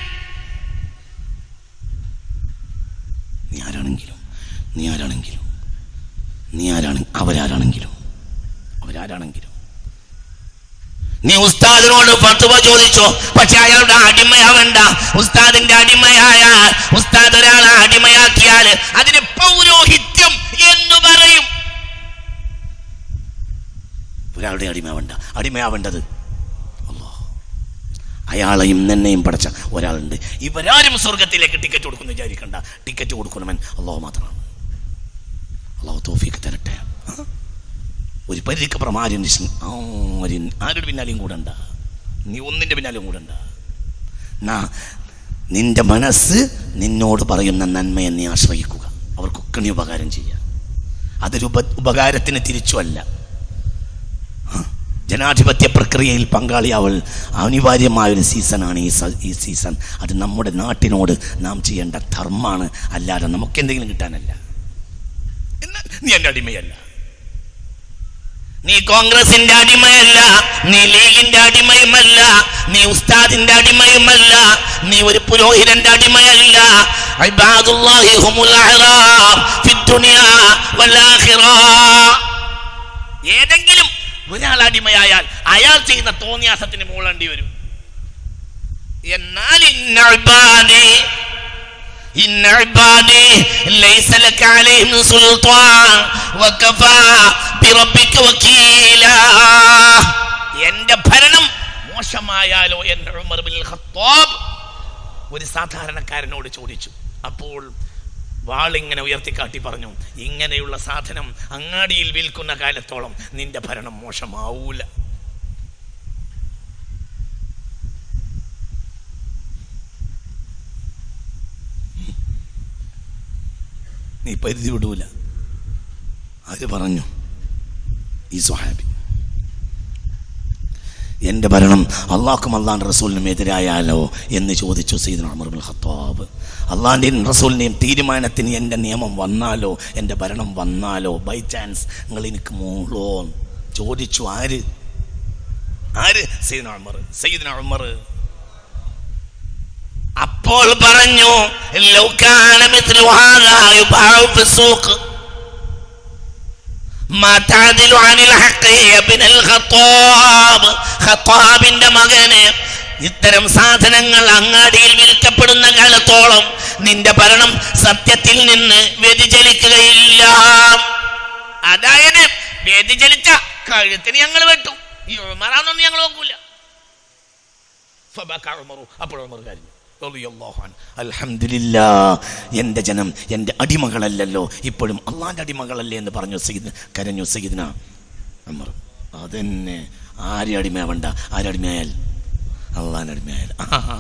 Speaker 1: നീ ആരാണെങ്കിലും നീ ആരാണെങ്കിലും നീ ആരാണ് അവരാരാണെങ്കിലും അവരാരാണെങ്കിലും നീ ഉസ്താദിനോട് ഫത്വ ചോദിച്ചോ പക്ഷെ അയാളുടെ അടിമയാവണ്ട ഉസ്താദിന്റെ അടിമയായ ഉസ്താദ് ഒരാളെ അടിമയാക്കിയാൽ അതിന് പൗരോഹിത്യം എന്ന് പറയും ഒരാളുടെ അടിമയാവണ്ട അടിമയാവേണ്ടത് അല്ലാഹ്. അയാളെയും നിന്നെയും പഠിച്ച ഒരാളുണ്ട് ഇവരാരും സ്വർഗത്തിലേക്ക് ടിക്കറ്റ് കൊടുക്കുന്നു വിചാരിക്കണ്ട ടിക്കറ്റ് കൊടുക്കണവൻ അള്ളാഹു മാത്രമാണ് അള്ളാഹു തോഫിക്ക് തരട്ടെ ആ? ഒരു പരിധിക്കപ്പുറം ആരും നിസ്- ആരും ആരുടെ പിന്നാലെയും കൂടണ്ട നീ ഒന്നിന്റെ പിന്നാലെയും കൂടണ്ട നാ നിന്റെ മനസ്സ് നിന്നോട് പറയുന്ന നന്മയെ നീ ആശ്രയിക്കുക അവർക്കൊക്കെ നീ ഉപകാരം ചെയ്യുക അതൊരു ഉപ ഉപകാരത്തിന് തിരിച്ചുമല്ല ആ, ജനാധിപത്യ പ്രക്രിയയിൽ പങ്കാളിയാവൽ അനിവാര്യമായ ഒരു സീസണാണ് ഈ സ- ഈ സീസൺ അത് നമ്മുടെ നാട്ടിനോട് നാം ചെയ്യേണ്ട ധർമ്മമാണ് അല്ലാതെ നമുക്ക് എന്തെങ്കിലും കിട്ടാനല്ല എന്നാൽ നീ എൻ്റെ അടിമയല്ല നീ കോൺഗ്രസിന്റെ അടിമയല്ല നീ ലീഗിന്റെ അടിമയുമല്ല നീ ഉസ്താദിന്റെ അടിമയുമല്ല നീ ഒരു പുരോഹിതന്റെ അടിമയല്ല ഇബാദുല്ലാഹി ഹുമുൽ അഹ്റാർ ഫിദ്ദുനിയ വൽ ആഖിറ. ഏതെങ്കിലും ഒരാൾ അടിമയായാൽ അയാൾ ചെയ്യുന്ന തോന്നിയാസത്തിന് മൂളേണ്ടി വരും എന്നാൽ ഇന്ന ഇബാദി إن عبادي ليس لك عليهم سلطان وكفى بربك وكيلا എന്റെ ഭരണം മോശമായാലോ എന്ന് ഉമർ ബിൻ ഖത്താബ് ഒരു സാധാരണക്കാരനോട് ചോദിച്ചു അപ്പോൾ വാളിങ്ങനെ ഉയർത്തിക്കാട്ടി പറഞ്ഞു ഇങ്ങനെയുള്ള സാധനം അങ്ങാടിയിൽ വിൽക്കുന്ന കാലത്തോളം നിന്റെ ഭരണം മോശമാവൂല നീ പരിധി വിടൂല അത് പറഞ്ഞു ഈ സ്വഹാബി എൻ്റെ ഭരണം അള്ളാഹ്ക്കും അള്ളാൻ്റെ റസൂലിനും എതിരായാലോ എന്ന് ചോദിച്ചു സീദന അമർബുൽ ഖത്താബ് അള്ളാൻ്റെയും റസൂലിൻ്റെയും തീരുമാനത്തിന് എൻ്റെ നിയമം വന്നാലോ എൻ്റെ ഭരണം വന്നാലോ ബൈ ചാൻസ് നിങ്ങൾ എനിക്ക് മൂളോ ചോദിച്ചു ആര് ആര് സയ്യിദ്ന ഉമർ സയ്യിദ്ന ഉമർ അപ്പോൾ പറഞ്ഞു "ലൗ കാന മിത്ലു ഹാദാ യുബാഉ ഫി സൂഖ് മാ തഅദിലു അനിൽ ഹഖ് ഇബ്നുൽ ഖത്താബ് ഖത്താബിന്റെ മകന് ഇത്തരം സാധനങ്ങൾ അങ്ങാടിയിൽ വിൽക്കപ്പെടുന്ന കാലത്തോളം നിന്റെ ഭരണം സത്യത്തിൽ നിന്ന് വ്യതിചലിക്കുകയില്ല അതായത് വ്യതിചലിച്ച കഴുത്തിന് ഞങ്ങൾ വെട്ടും ഈ ഉമറാന്നൊന്നും ഞങ്ങൾ നോക്കൂല ഫബക ഉമറു അപ്പോൾ ഉമർ കരഞ്ഞു റളിയല്ലാഹു അൻഹു. അൽഹംദുലില്ലാ എൻ്റെ ജനം എൻ്റെ അടിമകളല്ലല്ലോ ഇപ്പോഴും അള്ളാൻ്റെ അടിമകളല്ലേ എന്ന് പറഞ്ഞു സയ്യിദ് കരഞ്ഞു സയ്യിദ്ന ഉമർ അതന്നെ ആരെ അടിമയാവണ്ട ആരടിമയായാൽ അള്ളാൻ്റെ അടിമയായാൽ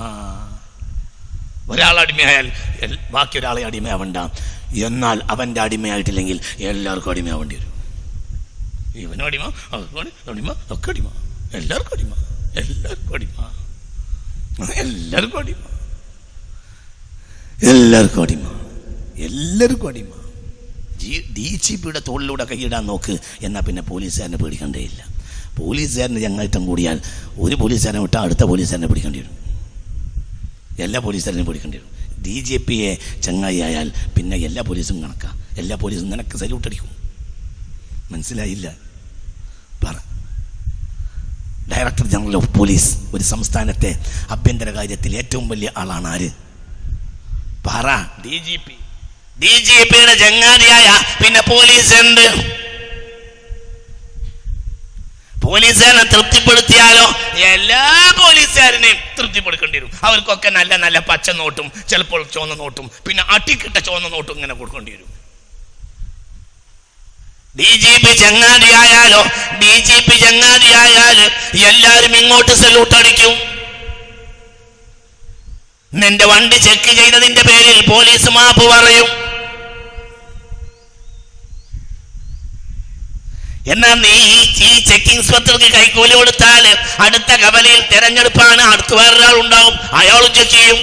Speaker 1: ഒരാൾ അടിമയായാൽ എൽ- ബാക്കി ഒരാളെ അടിമയാവണ്ട എന്നാൽ അവൻ്റെ അടിമയായിട്ടില്ലെങ്കിൽ എല്ലാവർക്കും അടിമയാവേണ്ടി വരും ഇവനും അടിമ അവനും അടിമ ഒക്കെ അടിമ എല്ലാവർക്കും അടിമ എല്ലാവർക്കും അടിമ എല്ലാവർക്കും അടിമ എല്ലാവർക്കും അടിമ എല്ലാവർക്കും അടിമ ജി ഡി ജി പിയുടെ തോളിലൂടെ കൈയിടാൻ നോക്ക് എന്നാൽ പിന്നെ പോലീസുകാരനെ പേടിക്കണ്ടേയില്ല പോലീസുകാരന് ചങ്ങാറ്റം കൂടിയാൽ ഒരു പോലീസുകാരനെ വിട്ടാൽ അടുത്ത പോലീസുകാരനെ പിടിക്കേണ്ടി വരും എല്ലാ പോലീസുകാരനെയും പിടിക്കേണ്ടി വരും ഡി ജി പിയെ ചങ്ങായി ആയാൽ പിന്നെ എല്ലാ പോലീസും കണക്കാം എല്ലാ പോലീസും നിനക്ക് സല്യൂട്ട് അടിക്കും മനസ്സിലായില്ല പറ ഡയറക്ടർ ജനറൽ ഓഫ് പോലീസ് ഒരു സംസ്ഥാനത്തെ ആഭ്യന്തര കാര്യത്തിൽ ഏറ്റവും വലിയ ആളാണ് ആര് പറ D G P D G പിയുടെ ചങ്ങാതിയായ പിന്നെ പോലീസ് ഉണ്ട് പോലീസുകാരനെ തൃപ്തിപ്പെടുത്തിയാലോ എല്ലാ പോലീസുകാരനെയും തൃപ്തിപ്പെടുക്കേണ്ടി വരും അവർക്കൊക്കെ നല്ല നല്ല പച്ച നോട്ടും ചിലപ്പോൾ ചുവന്ന നോട്ടും പിന്നെ അട്ടിക്കിട്ട ചുവന്ന നോട്ടും ഇങ്ങനെ കൊടുക്കേണ്ടി വരും ഡി ജി പി ചങ്ങാതിയായാലോ ഡി ജി പി ചങ്ങാതിയായാല് എല്ലാരും ഇങ്ങോട്ട് സല്യൂട്ട് അടിക്കും നിന്റെ വണ്ടി ചെക്ക് ചെയ്തതിന്റെ പേരിൽ പോലീസ് മാപ്പ് പറയും എന്നാ നീ ഈ- ഈ ചെക്കിംഗ് ഇൻസ്പെക്ടർക്ക് കൈക്കൂലി കൊടുത്താൽ അടുത്ത കവലയിൽ തെരഞ്ഞെടുപ്പാണ് അടുത്ത വേറൊരാൾ ഉണ്ടാവും അയാളും ചെക്ക് ചെയ്യും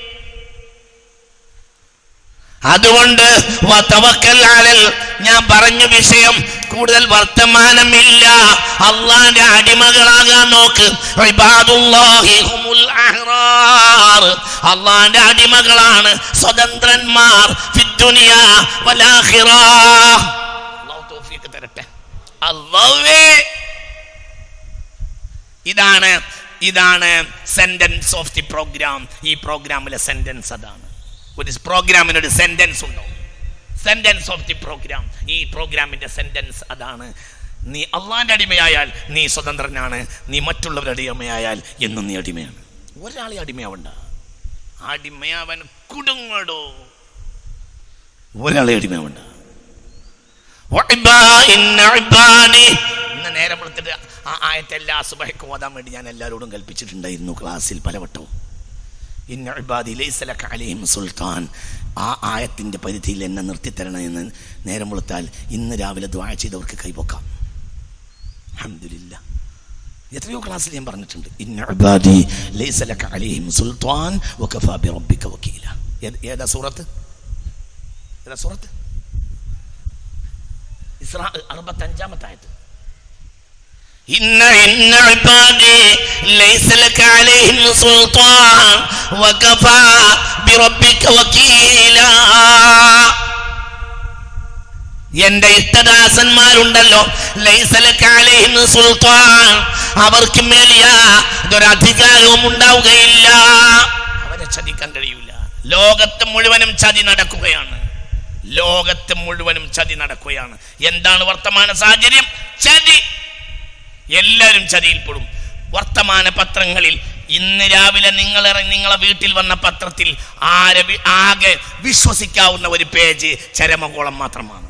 Speaker 1: അതുകൊണ്ട് വതവക്കൽ അലൽ ഞാൻ പറഞ്ഞ വിഷയം കൂടുതൽ വർത്തമാനമില്ല അള്ളാന്റെ അടിമകളാകാൻ നോക്ക് ഇബാദുല്ലാഹി ഹുമുൽ അഹ്റാർ. അള്ളാന്റെ അടിമകളാണ് സ്വതന്ത്രന്മാർ ഫിദ്ദുനിയ വലാഖിറ അല്ലാഹു തൗഫീഖ് തരട്ടെ അല്ലാഹുവേ ഇതാണ് ഇതാണ് സെന്റൻസ് ഓഫ് ദി പ്രോഗ്രാം ഈ പ്രോഗ്രാമിലെ സെന്റൻസ് അതാണ് ഒരു പ്രോഗ്രാമിന് ഒരു സെന്റൻസ് ഉണ്ടോ സെന്റൻസ് ഓഫ് ദി പ്രോഗ്രാം ഈ പ്രോഗ്രാമിന്റെ സെന്റൻസ് അതാണ് നീ അള്ളാന്റെ അടിമയായാൽ നീ സ്വതന്ത്രനാണ് നീ മറ്റുള്ളവരുടെ അടിമയായാൽ എന്നും നീ അടിമയാണ് ഒരാളെ അടിമയാവണ്ട അടിമയാവൻ കുടുങ്ങടോ ഒരാളെ അടിമയാവണ്ട വഇബാ- ഇന്ന ഇബാദി. ഇന്ന് നേരം വെളുത്തിട്ട് ആ ആയത്തെ എല്ലാ സുബഹയ്ക്കും ഓതാൻ വേണ്ടി ഞാൻ എല്ലാവരോടും കൽപ്പിച്ചിട്ടുണ്ടായിരുന്നു ക്ലാസ്സിൽ പലവട്ടവും ഇന്ന ഇബാദി ലൈസ ലക അലൈഹിം സുൽത്താൻ ആ ആയത്തിൻ്റെ പരിധിയിൽ എന്നെ നിർത്തിത്തരണമെന്ന് നേരം വെളുത്താൽ ഇന്ന് രാവിലെ ദ്വാഴ ചെയ്തവർക്ക് കൈപൊക്കാം അൽഹംദുലില്ലാ എത്രയോ ക്ലാസ്സിൽ ഞാൻ പറഞ്ഞിട്ടുണ്ട് ഇന്ന ഇബാദി ലൈസ ലക അലൈഹിം സുൽത്താൻ വകഫാ ബിറബ്ബിക വക്കീല ഏത്- ഏതാ സൂറത്ത് ഏതാ സൂറത്ത് ഇസ്രാ അറുപത്തഞ്ചാമത്തെ ആയത് إن إن عبادي ليس لك عليهم سلطان وكفى بربك وكيلا എന്റെ ഇഷ്ടദാസന്മാരുണ്ടല്ലോ ലൈസലക അലൈഹിം സുൽത്താൻ അവർക്ക് മേൽ യാതൊരധികാരവും ഉണ്ടാവുകയില്ല അവരെ ചതിക്കാൻ കഴിയില്ല ലോകത്ത് മുഴുവനും ചതി നടക്കുകയാണ് ലോകത്ത് മുഴുവനും ചതി നടക്കുകയാണ് എന്താണ് വർത്തമാന സാഹചര്യം ചതി എല്ലാവരും ചതിയിൽപ്പെടും വർത്തമാന പത്രങ്ങളിൽ ഇന്ന് രാവിലെ നിങ്ങൾ ഇറങ്ങി നിങ്ങളെ വീട്ടിൽ വന്ന പത്രത്തിൽ ആരെ വി- ആകെ വിശ്വസിക്കാവുന്ന ഒരു പേജ് ചരമകോളം മാത്രമാണ്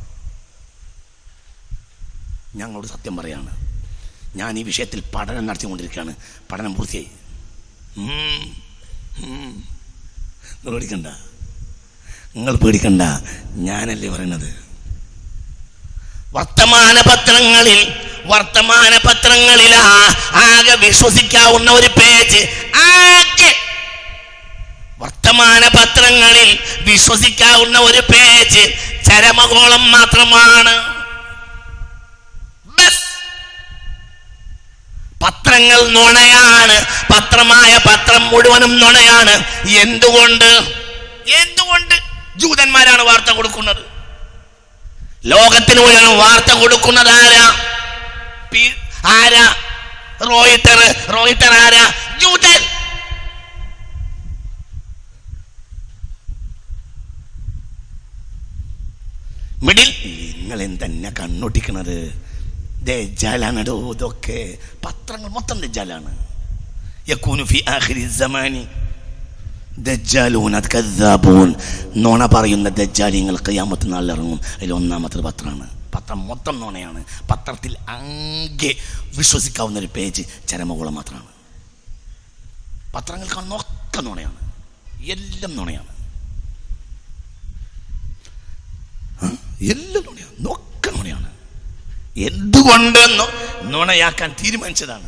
Speaker 1: ഞങ്ങളോട് സത്യം പറയാണ് ഞാൻ ഈ വിഷയത്തിൽ പഠനം നടത്തിക്കൊണ്ടിരിക്കുകയാണ് പഠനം പൂർത്തിയായി ഉം. ഉം. നിങ്ങൾ പേടിക്കണ്ട നിങ്ങൾ പേടിക്കണ്ട ഞാനല്ലേ പറയുന്നത് വർത്തമാന പത്രങ്ങളിൽ വർത്തമാന പത്രങ്ങളിൽ ആ- ആകെ വിശ്വസിക്കാവുന്ന ഒരു പേജ് ആകെ വർത്തമാന പത്രങ്ങളിൽ വിശ്വസിക്കാവുന്ന ഒരു പേജ് ചരമകോളം മാത്രമാണ് ബസ് പത്രങ്ങൾ നുണയാണ് പത്രമായ പത്രം മുഴുവനും നുണയാണ് എന്തുകൊണ്ട് എന്തുകൊണ്ട് ജൂതന്മാരാണ് വാർത്ത കൊടുക്കുന്നത് ലോകത്തിന് മുഴുവൻ വാർത്ത കൊടുക്കുന്നത് ആരാ പി- ആരാ റോയിട്ടർ റോയിട്ടർ ആരാ ജൂതൻ മിഡിൽ നിങ്ങൾ എന്തെന്നെ കണ്ണൊട്ടിക്കണത് ദജ്ജാലാണടോ ഇതൊക്കെ പത്രങ്ങൾ മൊത്തം ദജ്ജാലാണ് യക്കൂനു ഫി ആഖിരി സമാനി ദജ്ജാലൂൻ അത് കദ്ദാബൂൻ നോണ പറയുന്ന ദജ്ജാലിങ്ങൾ കയ്യാമത്ത് നാളിൽ ഇറങ്ങും അതിൽ ഒന്നാമത്തെ പത്രമാണ് പത്രം മൊത്തം നോണയാണ് പത്രത്തിൽ അങ്ങെ വിശ്വസിക്കാവുന്ന ഒരു പേജ് ചരമകുളം മാത്രമാണ് പത്രങ്ങൾ കാണുന്ന ഒക്കെ നുണയാണ് എല്ലാം നുണയാണ് ആ, എല്ലാം നുണയാണ് ഒക്കെ നുണയാണ് എന്തുകൊണ്ട് നു- നുണയാക്കാൻ തീരുമാനിച്ചതാണ്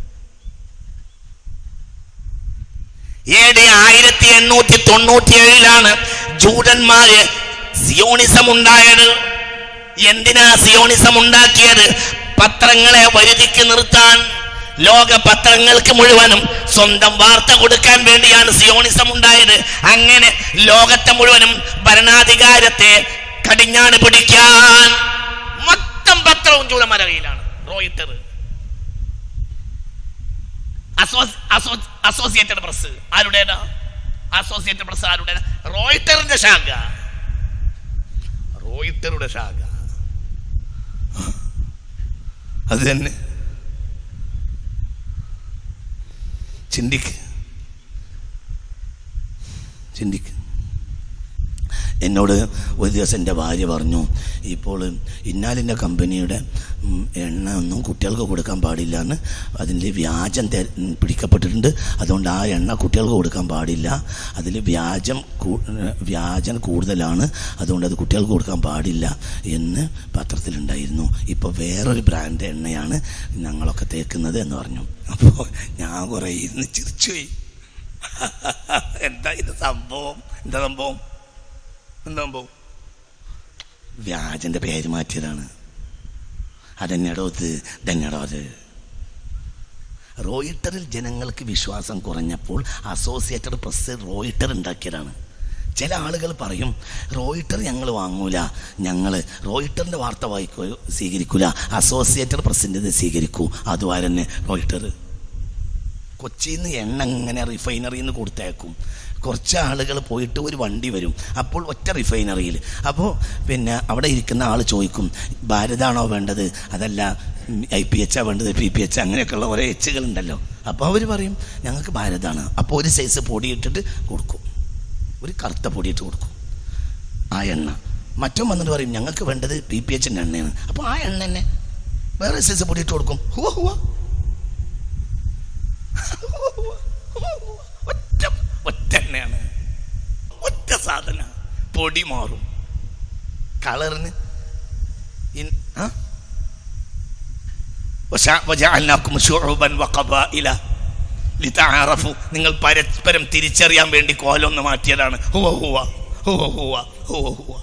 Speaker 1: ഏഴ് ആയിരത്തി എണ്ണൂറ്റി തൊണ്ണൂറ്റി ഏഴിലാണ് ജൂതന്മാര് സിയോണിസം ഉണ്ടായത് എന്തിനാ സിയോണിസം ഉണ്ടാക്കിയത് പത്രങ്ങളെ വരുതിക്ക് നിർത്താൻ ലോക പത്രങ്ങൾക്ക് മുഴുവനും സ്വന്തം വാർത്ത കൊടുക്കാൻ വേണ്ടിയാണ് സിയോണിസം ഉണ്ടായത് അങ്ങനെ ലോകത്തെ മുഴുവനും ഭരണാധികാരത്തെ കടിഞ്ഞാണ് പിടിക്കാൻ മൊത്തം പത്രവും ജൂതന്മാരുടെ കയ്യിലാണ് റോയിട്ടർ അസോസിയേറ്റഡ് പ്രസ് ആരുടേതാ അസോസിയേറ്റഡ് പ്രസ് ആരുടേതാ റോയിട്ടറിന്റെ ശാഖ റോയിട്ടറുടെ ശാഖ അത് തന്നെ ചിന്തിക്ക് ചിന്തിക്ക് എന്നോട് ഒരു ദിവസം എൻ്റെ ഭാര്യ പറഞ്ഞു ഇപ്പോൾ ഇന്നാലിൻ്റെ കമ്പനിയുടെ ഉം, എണ്ണ ഒന്നും കുട്ടികൾക്ക് കൊടുക്കാൻ പാടില്ല എന്ന് അതിൽ വ്യാജം തെ- ഉം, പിടിക്കപ്പെട്ടിട്ടുണ്ട് അതുകൊണ്ട് ആ എണ്ണ കുട്ടികൾക്ക് കൊടുക്കാൻ പാടില്ല അതിൽ വ്യാജം കൂ- വ്യാജം കൂടുതലാണ് അതുകൊണ്ട് അത് കുട്ടികൾക്ക് കൊടുക്കാൻ പാടില്ല എന്ന് പത്രത്തിലുണ്ടായിരുന്നു ഇപ്പോൾ വേറൊരു ബ്രാൻഡ് എണ്ണയാണ് ഞങ്ങളൊക്കെ തേക്കുന്നത് എന്ന് പറഞ്ഞു അപ്പോൾ ഞാൻ കുറേ ഇരുന്ന് ചിരിച്ചുപോയി എന്താ ഇത് സംഭവം എന്താ സംഭവം എന്താ സംഭവം വ്യാജന്റെ പേര് മാറ്റിയതാണ് അതെന്നെടോ ഇത് ഇതെന്നെടോ അത് റോയിട്ടറിൽ ജനങ്ങൾക്ക് വിശ്വാസം കുറഞ്ഞപ്പോൾ അസോസിയേറ്റഡ് പ്രസ് റോയിട്ടർ ഉണ്ടാക്കിയതാണ് ചില ആളുകൾ പറയും റോയിട്ടർ ഞങ്ങൾ വാങ്ങൂല ഞങ്ങൾ റോയിട്ടറിൻ്റെ വാർത്ത വായിക്കോ സ്വീകരിക്കൂല അസോസിയേറ്റഡ് പ്രസിൻ്റെത് സ്വീകരിക്കൂ അതുപോലെ തന്നെ റോയിട്ടർ കൊച്ചിയിൽ നിന്ന് എണ്ണ ഇങ്ങനെ റിഫൈനറിയിൽ നിന്ന് കൊടുത്തേക്കും കുറച്ച് ആളുകൾ പോയിട്ട് ഒരു വണ്ടി വരും അപ്പോൾ ഒറ്റ റിഫൈനറിയിൽ അപ്പോൾ പിന്നെ അവിടെ ഇരിക്കുന്ന ആൾ ചോദിക്കും ഭാരതാണോ വേണ്ടത് അതല്ല ഐ പി എച്ചാ വേണ്ടത് പി പി എച്ച് അങ്ങനെയൊക്കെയുള്ള ഓരോ എച്ചുകളുണ്ടല്ലോ അപ്പോൾ അവർ പറയും ഞങ്ങൾക്ക് ഭാരതാണ് അപ്പോൾ ഒരു സൈസ് പൊടിയിട്ടിട്ട് കൊടുക്കും ഒരു കറുത്ത പൊടിയിട്ട് കൊടുക്കും ആ എണ്ണ മറ്റോ വന്നിട്ട് പറയും ഞങ്ങൾക്ക് വേണ്ടത് പി പി എച്ചിൻ്റെ എണ്ണയാണ് അപ്പോൾ ആ എണ്ണ തന്നെ വേറെ സൈസ് പൊടിയിട്ട് കൊടുക്കും ഹുവ ഹുവ ഒറ്റ ഒറ്റ എണ്ണയാണ് ഒറ്റ സാധന പൊടി മാറും കളറിന് ഇൻ- ആ? വശ- വജഅൽനാക്കും ശുഉബൻ വഖബാഇല ലിതആറഫു നിങ്ങൾ പരസ്പരം തിരിച്ചറിയാൻ വേണ്ടി കോലൊന്ന് മാറ്റിയതാണ് ഹുവ ഹുവ ഹുവ ഹുവ ഹുവ ഹുവ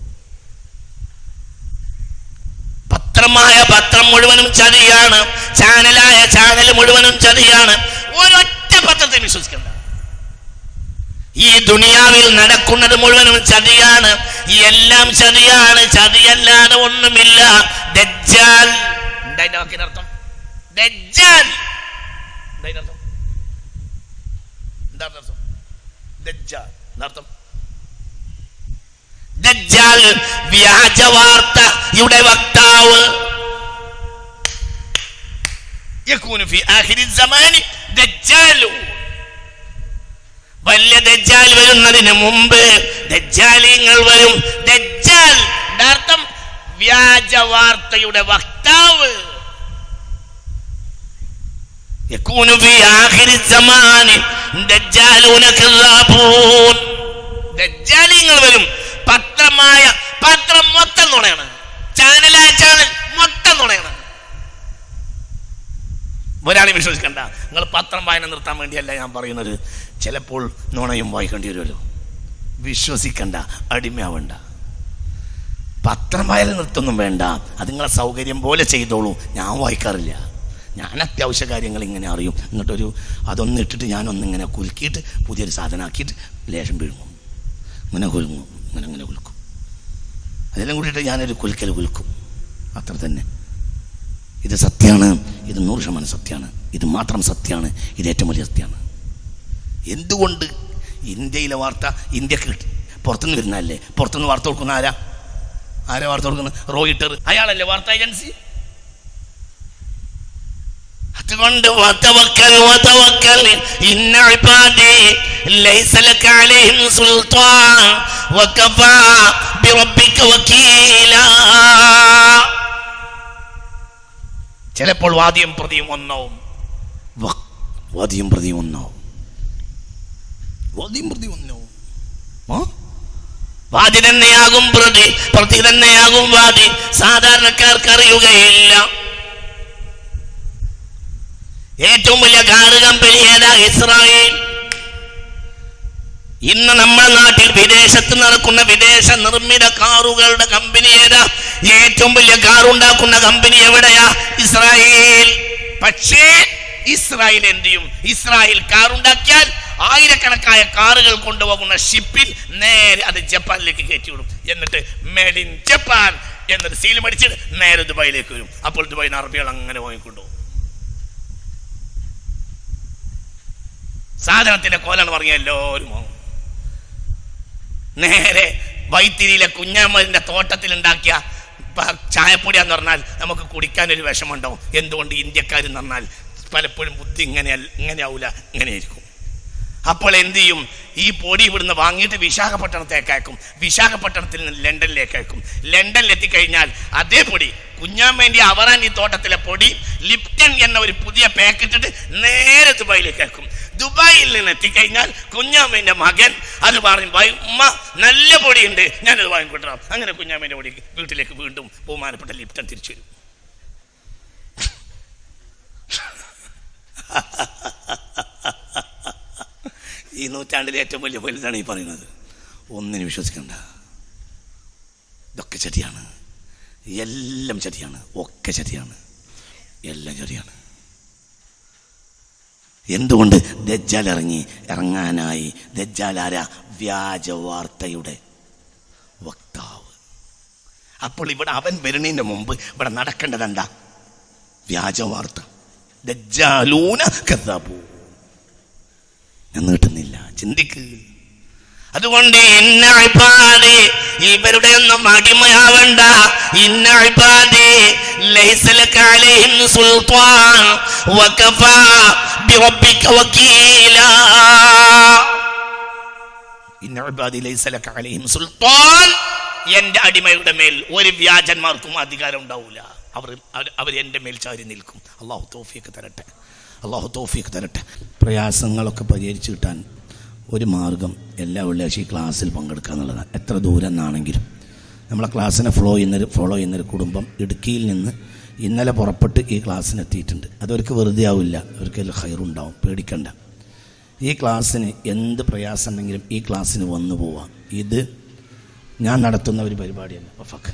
Speaker 1: പത്രമായ പത്രം മുഴുവനും ചതിയാണ് ചാനലായ ചാനൽ മുഴുവനും ചതിയാണ് ഒരൊറ്റ പത്രത്തെ വിശ്വസിക്കണ്ട ഈ ദുനിയാവിൽ നടക്കുന്നത് മുഴുവനും ചതിയാണ് എല്ലാം ചതിയാണ് ചതിയല്ലാതെ ഒന്നുമില്ല ദജ്ജാൽ എന്താ അതിന്റെ വാക്കിന്റെ അർത്ഥം ദജ്ജാൽ എന്താ അതിന്റെ അർത്ഥം എന്താ അതിന്റെ അർത്ഥം ദജ്ജാൽ എന്താ അർത്ഥം ദജ്ജാൽ വ്യാജ വാർത്തയുടെ വക്താവ് يكون في آخر الزمان دجال വലിയ ദജ്ജാൽ വരുന്നതിന് മുമ്പ് ദജ്ജാലിങ്ങൾ വരും ദജ്ജാൽ ന്റെ അർത്ഥം വ്യാജ വാർത്തയുടെ വക്താവ് يكون في آخر الزمان دجالون كذابون ദജ്ജാലിങ്ങൾ വരും പത്രമായ പത്രം മൊത്തം നുണയാണ് ചാനലായ ചാനൽ മൊത്തം നുണയാണ് ഒരാളെ വിശ്വസിക്കണ്ട നിങ്ങൾ പത്രം വായന നിർത്താൻ വേണ്ടിയല്ല ഞാൻ പറയുന്നത് ചിലപ്പോൾ നുണയും വായിക്കേണ്ടി വരുമല്ലോ വിശ്വസിക്കണ്ട അടിമയാവണ്ട പത്രം വായന നിർത്തൊന്നും വേണ്ട അത് നിങ്ങളെ സൗകര്യം പോലെ ചെയ്തോളൂ ഞാൻ വായിക്കാറില്ല ഞാൻ അത്യാവശ്യ കാര്യങ്ങൾ ഇങ്ങനെ അറിയും എന്നിട്ടൊരു അതൊന്ന് ഇട്ടിട്ട് ഞാനൊന്നിങ്ങനെ കുലുക്കിയിട്ട് പുതിയൊരു സാധനമാക്കിയിട്ട് ലേശം വീഴും ഇങ്ങനെ കുലുങ്ങും ഇങ്ങനെ ഇങ്ങനെ കുലുക്കും അതെല്ലാം കൂട്ടിയിട്ട് ഞാനൊരു കുലുക്കൽ കുലുക്കും അത്ര തന്നെ ഇത് സത്യമാണ് ഇത് നൂറ് ശതമാനം സത്യമാണ് ഇത് മാത്രം സത്യമാണ് ഇത് ഏറ്റവും വലിയ സത്യമാണ് എന്തുകൊണ്ട് ഇന്ത്യയിലെ വാർത്ത ഇന്ത്യക്ക് കിട്ടി പുറത്തുനിന്ന് വരുന്നതല്ലേ പുറത്തുനിന്ന് വാർത്ത കൊടുക്കുന്ന ആരാ ആരാ വാർത്ത കൊടുക്കുന്നത് റോയിട്ടർ അയാളല്ലേ വാർത്താ ഏജൻസി അതുകൊണ്ട് വതവക്കൽ വതവക്കൽ ഇന്ന ഇബാദി ലൈസ ലക അലൈഹിം സുൽത്താൻ വകഫാ ബിറബ്ബിക വക്കീലാ ചിലപ്പോൾ വാദ്യം പ്രതിയും ഒന്നാവും വ- വാദ്യം പ്രതിയും ഒന്നാവും വാദ്യം പ്രതി ഒന്നാവും ആ? വാദി തന്നെയാകും പ്രതി പ്രതി തന്നെയാകും വാദി സാധാരണക്കാർക്ക് അറിയുകയില്ല ഏറ്റവും വലിയ കാറ് കമ്പനി ഏതാ ഇസ്രായേൽ ഇന്ന് നമ്മുടെ നാട്ടിൽ വിദേശത്ത് നടക്കുന്ന വിദേശ നിർമ്മിത കാറുകളുടെ കമ്പനി ഏതാ ഏറ്റവും വലിയ കാർ ഉണ്ടാക്കുന്ന കമ്പനി എവിടെയാ ഇസ്രായേൽ പക്ഷേ ഇസ്രായേൽ എന്ത് ചെയ്യും ഇസ്രായേൽ കാർ ഉണ്ടാക്കിയാൽ ആയിരക്കണക്കായ കാറുകൾ കൊണ്ടുപോകുന്ന ഷിപ്പിൽ നേരെ അത് ജപ്പാനിലേക്ക് കയറ്റിവിടും എന്നിട്ട് മേഡ് ഇൻ ജപ്പാൻ എന്നൊരു സീൽ മടിച്ചിട്ട് നേരെ ദുബായിലേക്ക് വരും അപ്പോൾ ദുബായിൽ നിന്ന് അറബികൾ അങ്ങനെ വാങ്ങിക്കൊണ്ടുപോകും സാധനത്തിന്റെ കോലാണ് പറഞ്ഞ എല്ലാവരും വാങ്ങും നേരെ വൈത്തിരിയിലെ കുഞ്ഞാമ്മന്റെ തോട്ടത്തിൽ ഉണ്ടാക്കിയ പ- ചായപ്പൊടിയാന്ന് പറഞ്ഞാൽ നമുക്ക് കുടിക്കാൻ ഒരു വിഷമുണ്ടാവും എന്തുകൊണ്ട് ഇന്ത്യക്കാർ പറഞ്ഞാൽ പലപ്പോഴും ബുദ്ധി ഇങ്ങനെ ഇങ്ങനെയാവൂല ഇങ്ങനെയായിരിക്കും അപ്പോൾ എന്ത് ചെയ്യും ഈ പൊടി ഇവിടുന്ന് വാങ്ങിയിട്ട് വിശാഖപട്ടണത്തേക്ക് അയക്കും വിശാഖപട്ടണത്തിൽ നിന്ന് ലണ്ടനിലേക്ക് അയക്കും ലണ്ടനിൽ എത്തിക്കഴിഞ്ഞാൽ അതേ പൊടി കുഞ്ഞാമ്മേന്റെ അവറാനി തോട്ടത്തിലെ പൊടി ലിപ്റ്റൺ എന്ന ഒരു പുതിയ പാക്കറ്റ് ഇട്ട് നേരെ ദുബായിലേക്ക് അയക്കും ദുബായിൽ നിന്ന് എത്തിക്കഴിഞ്ഞാൽ കുഞ്ഞാമ്മേന്റെ മകൻ അത് പറയും "വൈ, ഉമ്മ നല്ല പൊടിയുണ്ട് ഞാനത് വാങ്ങിക്കൊണ്ടിരാം അങ്ങനെ കുഞ്ഞാമ്മേന്റെ പൊടി വീട്ടിലേക്ക് വീണ്ടും ബഹുമാനപ്പെട്ട ലിപ്റ്റൺ തിരിച്ചു വരും ഈ നൂറ്റാണ്ടിലെ ഏറ്റവും വലിയ വലുതാണ് ഈ പറയുന്നത് ഒന്നിനും വിശ്വസിക്കണ്ട ഇതൊക്കെ ചതിയാണ് എല്ലാം ചതിയാണ് ഒക്കെ ചതിയാണ് എല്ലാം ചതിയാണ് എന്തുകൊണ്ട് ദജ്ജാൽ ഇറങ്ങി ഇറങ്ങാനായി ദജ്ജാലാര വ്യാജ വാർത്തയുടെ വക്താവ് അപ്പോൾ ഇവിടെ അവൻ വരുന്നതിന്റെ മുമ്പ് ഇവിടെ നടക്കേണ്ടത് എന്താ വ്യാജ വാർത്ത ദജ്ജാലൂന കഥാബൂ ഞാൻ നീട്ടുന്നില്ല ചിന്തിക്ക് അതുകൊണ്ട് ഇന്ന ഇബാദി ഇവരുടെ ഒന്നും അടിമയാവണ്ട ഇന്ന ഇബാദി ലൈസ ലക അലൈഹിം സുൽത്താൻ വകഫാ ബിറബ്ബിക വക്കീലാ ഇന്ന ഇബാദി ലൈസ ലക അലൈഹിം സുൽത്താൻ എന്റെ അടിമയുടെ മേൽ ഒരു വ്യാജന്മാർക്കും അധികാരം ഉണ്ടാവില്ല അവർ അവർ- അവർ എൻ്റെ മേൽ ചാരി നിൽക്കും അള്ളാഹു തോഫിയൊക്കെ തരട്ടെ അള്ളാഹു തോഫിയൊക്കെ തരട്ടെ പ്രയാസങ്ങളൊക്കെ പരിഹരിച്ചു കിട്ടാൻ ഒരു മാർഗം എല്ലാ വെള്ളിയാഴ്ച ഈ ക്ലാസ്സിൽ പങ്കെടുക്കുക എന്നുള്ളതാണ് എത്ര ദൂരം നിന്നാണെങ്കിലും നമ്മളെ ക്ലാസ്സിനെ ഫോളോ ചെയ്യുന്നൊരു ഫോളോ ചെയ്യുന്നൊരു കുടുംബം ഇടുക്കിയിൽ നിന്ന് ഇന്നലെ പുറപ്പെട്ട് ഈ ക്ലാസ്സിനെത്തിയിട്ടുണ്ട് അതവർക്ക് വെറുതെ ആവില്ല അവർക്ക് അതിൽ ഹൈറുണ്ടാവും പേടിക്കണ്ട ഈ ക്ലാസ്സിന് എന്ത് പ്രയാസം ഉണ്ടെങ്കിലും ഈ ക്ലാസ്സിന് വന്നു പോവാം ഇത് ഞാൻ നടത്തുന്ന ഒരു പരിപാടിയല്ല വഫക്ക്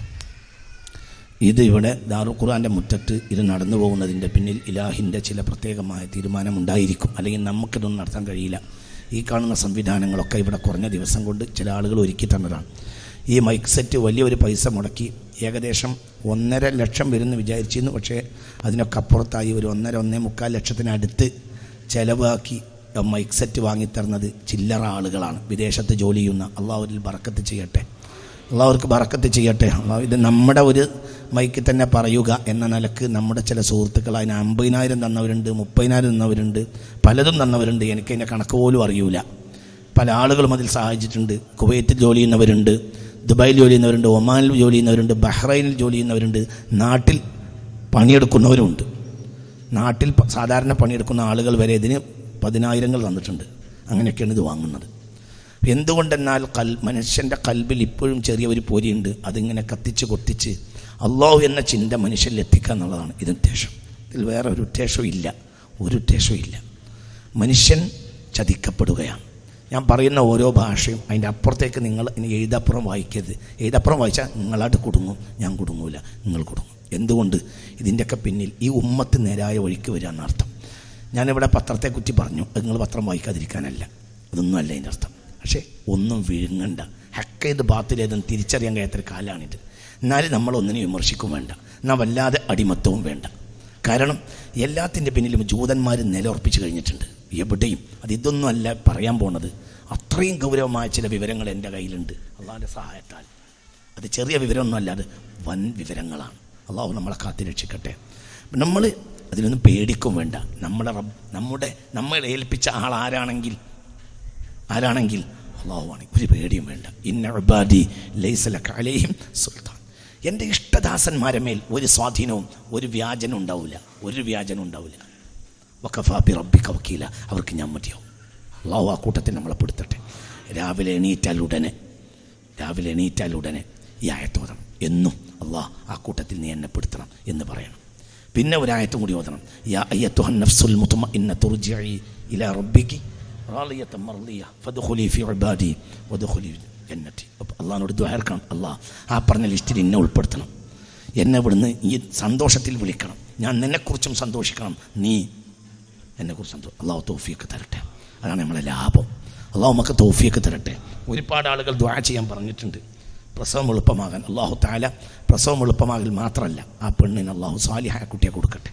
Speaker 1: ഇത് ഇവിടെ ദാറുൽ ഖുർആൻ്റെ മുറ്റത്ത് ഇത് നടന്നു പോകുന്നതിൻ്റെ പിന്നിൽ ഇലാഹിൻ്റെ ചില പ്രത്യേകമായ തീരുമാനമുണ്ടായിരിക്കും അല്ലെങ്കിൽ നമുക്കിതൊന്നും നടത്താൻ കഴിയില്ല ഈ കാണുന്ന സംവിധാനങ്ങളൊക്കെ ഇവിടെ കുറഞ്ഞ ദിവസം കൊണ്ട് ചില ആളുകൾ ഒരുക്കി തന്നതാണ് ഈ മൈക്ക് സെറ്റ് വലിയൊരു പൈസ മുടക്കി ഏകദേശം ഒന്നര ലക്ഷം വരുമെന്ന് വിചാരിച്ചിരുന്നു പക്ഷേ അതിനൊക്കെ അപ്പുറത്തായി ഒരു ഒന്നര ഒന്നേ മുക്കാൽ ലക്ഷത്തിനടുത്ത് ചിലവാക്കി മൈക്ക് സെറ്റ് വാങ്ങിത്തരുന്നത് ചില്ലറ ആളുകളാണ് വിദേശത്ത് ജോലി ചെയ്യുന്ന അള്ളാഹുരിൽ ബറക്കത്ത് ചെയ്യട്ടെ അള്ളാഹുർക്ക് ബറക്കത്ത് ചെയ്യട്ടെ അള്ളാഹു ഇത് നമ്മുടെ ഒരു മൈക്കിൽ തന്നെ പറയുക എന്ന നിലക്ക് നമ്മുടെ ചില സുഹൃത്തുക്കൾ അതിന് അമ്പതിനായിരം തന്നവരുണ്ട് മുപ്പതിനായിരം തന്നവരുണ്ട് പലതും തന്നവരുണ്ട് എനിക്ക് അതിൻ്റെ കണക്ക് പോലും അറിയൂല പല ആളുകളും അതിൽ സഹായിച്ചിട്ടുണ്ട് കുവൈത്തിൽ ജോലി ചെയ്യുന്നവരുണ്ട് ദുബായിൽ ജോലി ചെയ്യുന്നവരുണ്ട് ഒമാനിൽ ജോലി ചെയ്യുന്നവരുണ്ട് ബഹ്റൈനിൽ ജോലി ചെയ്യുന്നവരുണ്ട് നാട്ടിൽ പണിയെടുക്കുന്നവരുമുണ്ട് നാട്ടിൽ പ- സാധാരണ പണിയെടുക്കുന്ന ആളുകൾ വരെ ഇതിന് പതിനായിരങ്ങൾ തന്നിട്ടുണ്ട് അങ്ങനെയൊക്കെയാണ് ഇത് വാങ്ങുന്നത് എന്തുകൊണ്ടെന്നാൽ കൽ മനുഷ്യൻ്റെ കൽബിൽ ഇപ്പോഴും ചെറിയ ഒരു പൊരിയുണ്ട് അതിങ്ങനെ കത്തിച്ച് കൊത്തിച്ച് അള്ളാഹു എന്ന ചിന്ത മനുഷ്യനിൽ എത്തിക്കുക എന്നുള്ളതാണ് ഇത് ഉദ്ദേശം ഇതിൽ വേറെ ഒരു ഉദ്ദേശവും ഇല്ല ഒരു ഉദ്ദേശവും ഇല്ല മനുഷ്യൻ ചതിക്കപ്പെടുകയാണ് ഞാൻ പറയുന്ന ഓരോ ഭാഷയും അതിൻ്റെ അപ്പുറത്തേക്ക് നിങ്ങൾ ഇനി എഴുതപ്പുറം വായിക്കരുത് എഴുതപ്പുറം വായിച്ചാൽ നിങ്ങളായിട്ട് കുടുങ്ങും ഞാൻ കുടുങ്ങൂല നിങ്ങൾ കുടുങ്ങും എന്തുകൊണ്ട് ഇതിൻ്റെയൊക്കെ പിന്നിൽ ഈ ഉമ്മത്ത് നേരായ വഴിക്ക് വരിക എന്നർത്ഥം ഞാനിവിടെ പത്രത്തെക്കുറിച്ച് പറഞ്ഞു അത് നിങ്ങൾ പത്രം വായിക്കാതിരിക്കാനല്ല അതൊന്നും അല്ല അതിൻ്റെ അർത്ഥം പക്ഷേ ഒന്നും വിഴുങ്ങണ്ട ഹക്കേത് ബാത്തിലേതെന്ന് തിരിച്ചറിയാൻ കഴിയാത്തൊരു കാലമാണിത് എന്നാലും നമ്മളൊന്നിനെ വിമർശിക്കും വേണ്ട എന്നാൽ വല്ലാതെ അടിമത്തവും വേണ്ട കാരണം എല്ലാത്തിൻ്റെ പിന്നിലും ജൂതന്മാർ നിലയുറപ്പിച്ച് കഴിഞ്ഞിട്ടുണ്ട് എവിടെയും അത് ഇതൊന്നും അല്ല പറയാൻ പോണത് അത്രയും ഗൗരവമായ ചില വിവരങ്ങൾ എൻ്റെ കയ്യിലുണ്ട് അള്ളാഹിൻ്റെ സഹായത്താൽ അത് ചെറിയ വിവരമൊന്നും അത് വൻ വിവരങ്ങളാണ് അള്ളാഹു നമ്മളെ കാത്തിരക്ഷിക്കട്ടെ നമ്മൾ അതിനൊന്നും പേടിക്കും വേണ്ട നമ്മുടെ റബ്ബ് നമ്മുടെ നമ്മളെ ഏൽപ്പിച്ച ആൾ ആരാണെങ്കിൽ ആരാണെങ്കിൽ അള്ളാഹുവാണ് ഒരു പേടിയും വേണ്ട ഇന്ന ഉബാദി ലൈസലക അലൈഹിം സുൽത്താൻ എൻ്റെ ഇഷ്ടദാസന്മാരെ മേൽ ഒരു സ്വാധീനവും ഒരു വ്യാജനും ഉണ്ടാവില്ല ഒരു വ്യാജനും ഉണ്ടാവില്ല വക്കഫാബി റബ്ബിക്ക വക്കീല അവർക്ക് ഞാൻ മതിയാവും അള്ളാഹു ആ കൂട്ടത്തിൽ നമ്മളെ പെടുത്തട്ടെ രാവിലെ എണീറ്റാൽ ഉടനെ രാവിലെ എണീറ്റാൽ ഉടനെ ഈ ആയത്തോതണം എന്നും അള്ളാഹ് ആ കൂട്ടത്തിൽ നീ എന്നെ പെടുത്തണം എന്ന് പറയണം പിന്നെ ഒരായത്തും കൂടി ഓതണം യാ അയ്യത്തുഹൻ നഫ്സുൽ മുത്തുമ ഇന്ന തുർജിഇ ഇലാ റബ്ബിക്കി റാളിയത്തൻ മർളിയ ഫദ്ഖുലി ഫി ഇബാദി വദ്ഖുലി ജന്നതി അപ്പോൾ അള്ളാഹിനോട് ദ്വാരക്കണം അള്ളാഹ് ആ പറഞ്ഞ ലിസ്റ്റിൽ എന്നെ ഉൾപ്പെടുത്തണം എന്നെ ഇവിടുന്ന് ഈ സന്തോഷത്തിൽ വിളിക്കണം ഞാൻ നിന്നെക്കുറിച്ചും സന്തോഷിക്കണം നീ എന്നെക്കുറിച്ച് സന്തോഷം അള്ളാഹു തോഫിയൊക്കെ തരട്ടെ അതാണ് നമ്മളെ ലാഭം അള്ളാഹു നമുക്ക് തോഫിയൊക്കെ തരട്ടെ ഒരുപാട് ആളുകൾ ദ്വാ ചെയ്യാൻ പറഞ്ഞിട്ടുണ്ട് പ്രസവം എളുപ്പമാകാൻ അള്ളാഹു താല പ്രസവം എളുപ്പമാകൽ മാത്രമല്ല ആ പെണ്ണിന് അള്ളാഹു സാലിഹായ കുട്ടിയെ കൊടുക്കട്ടെ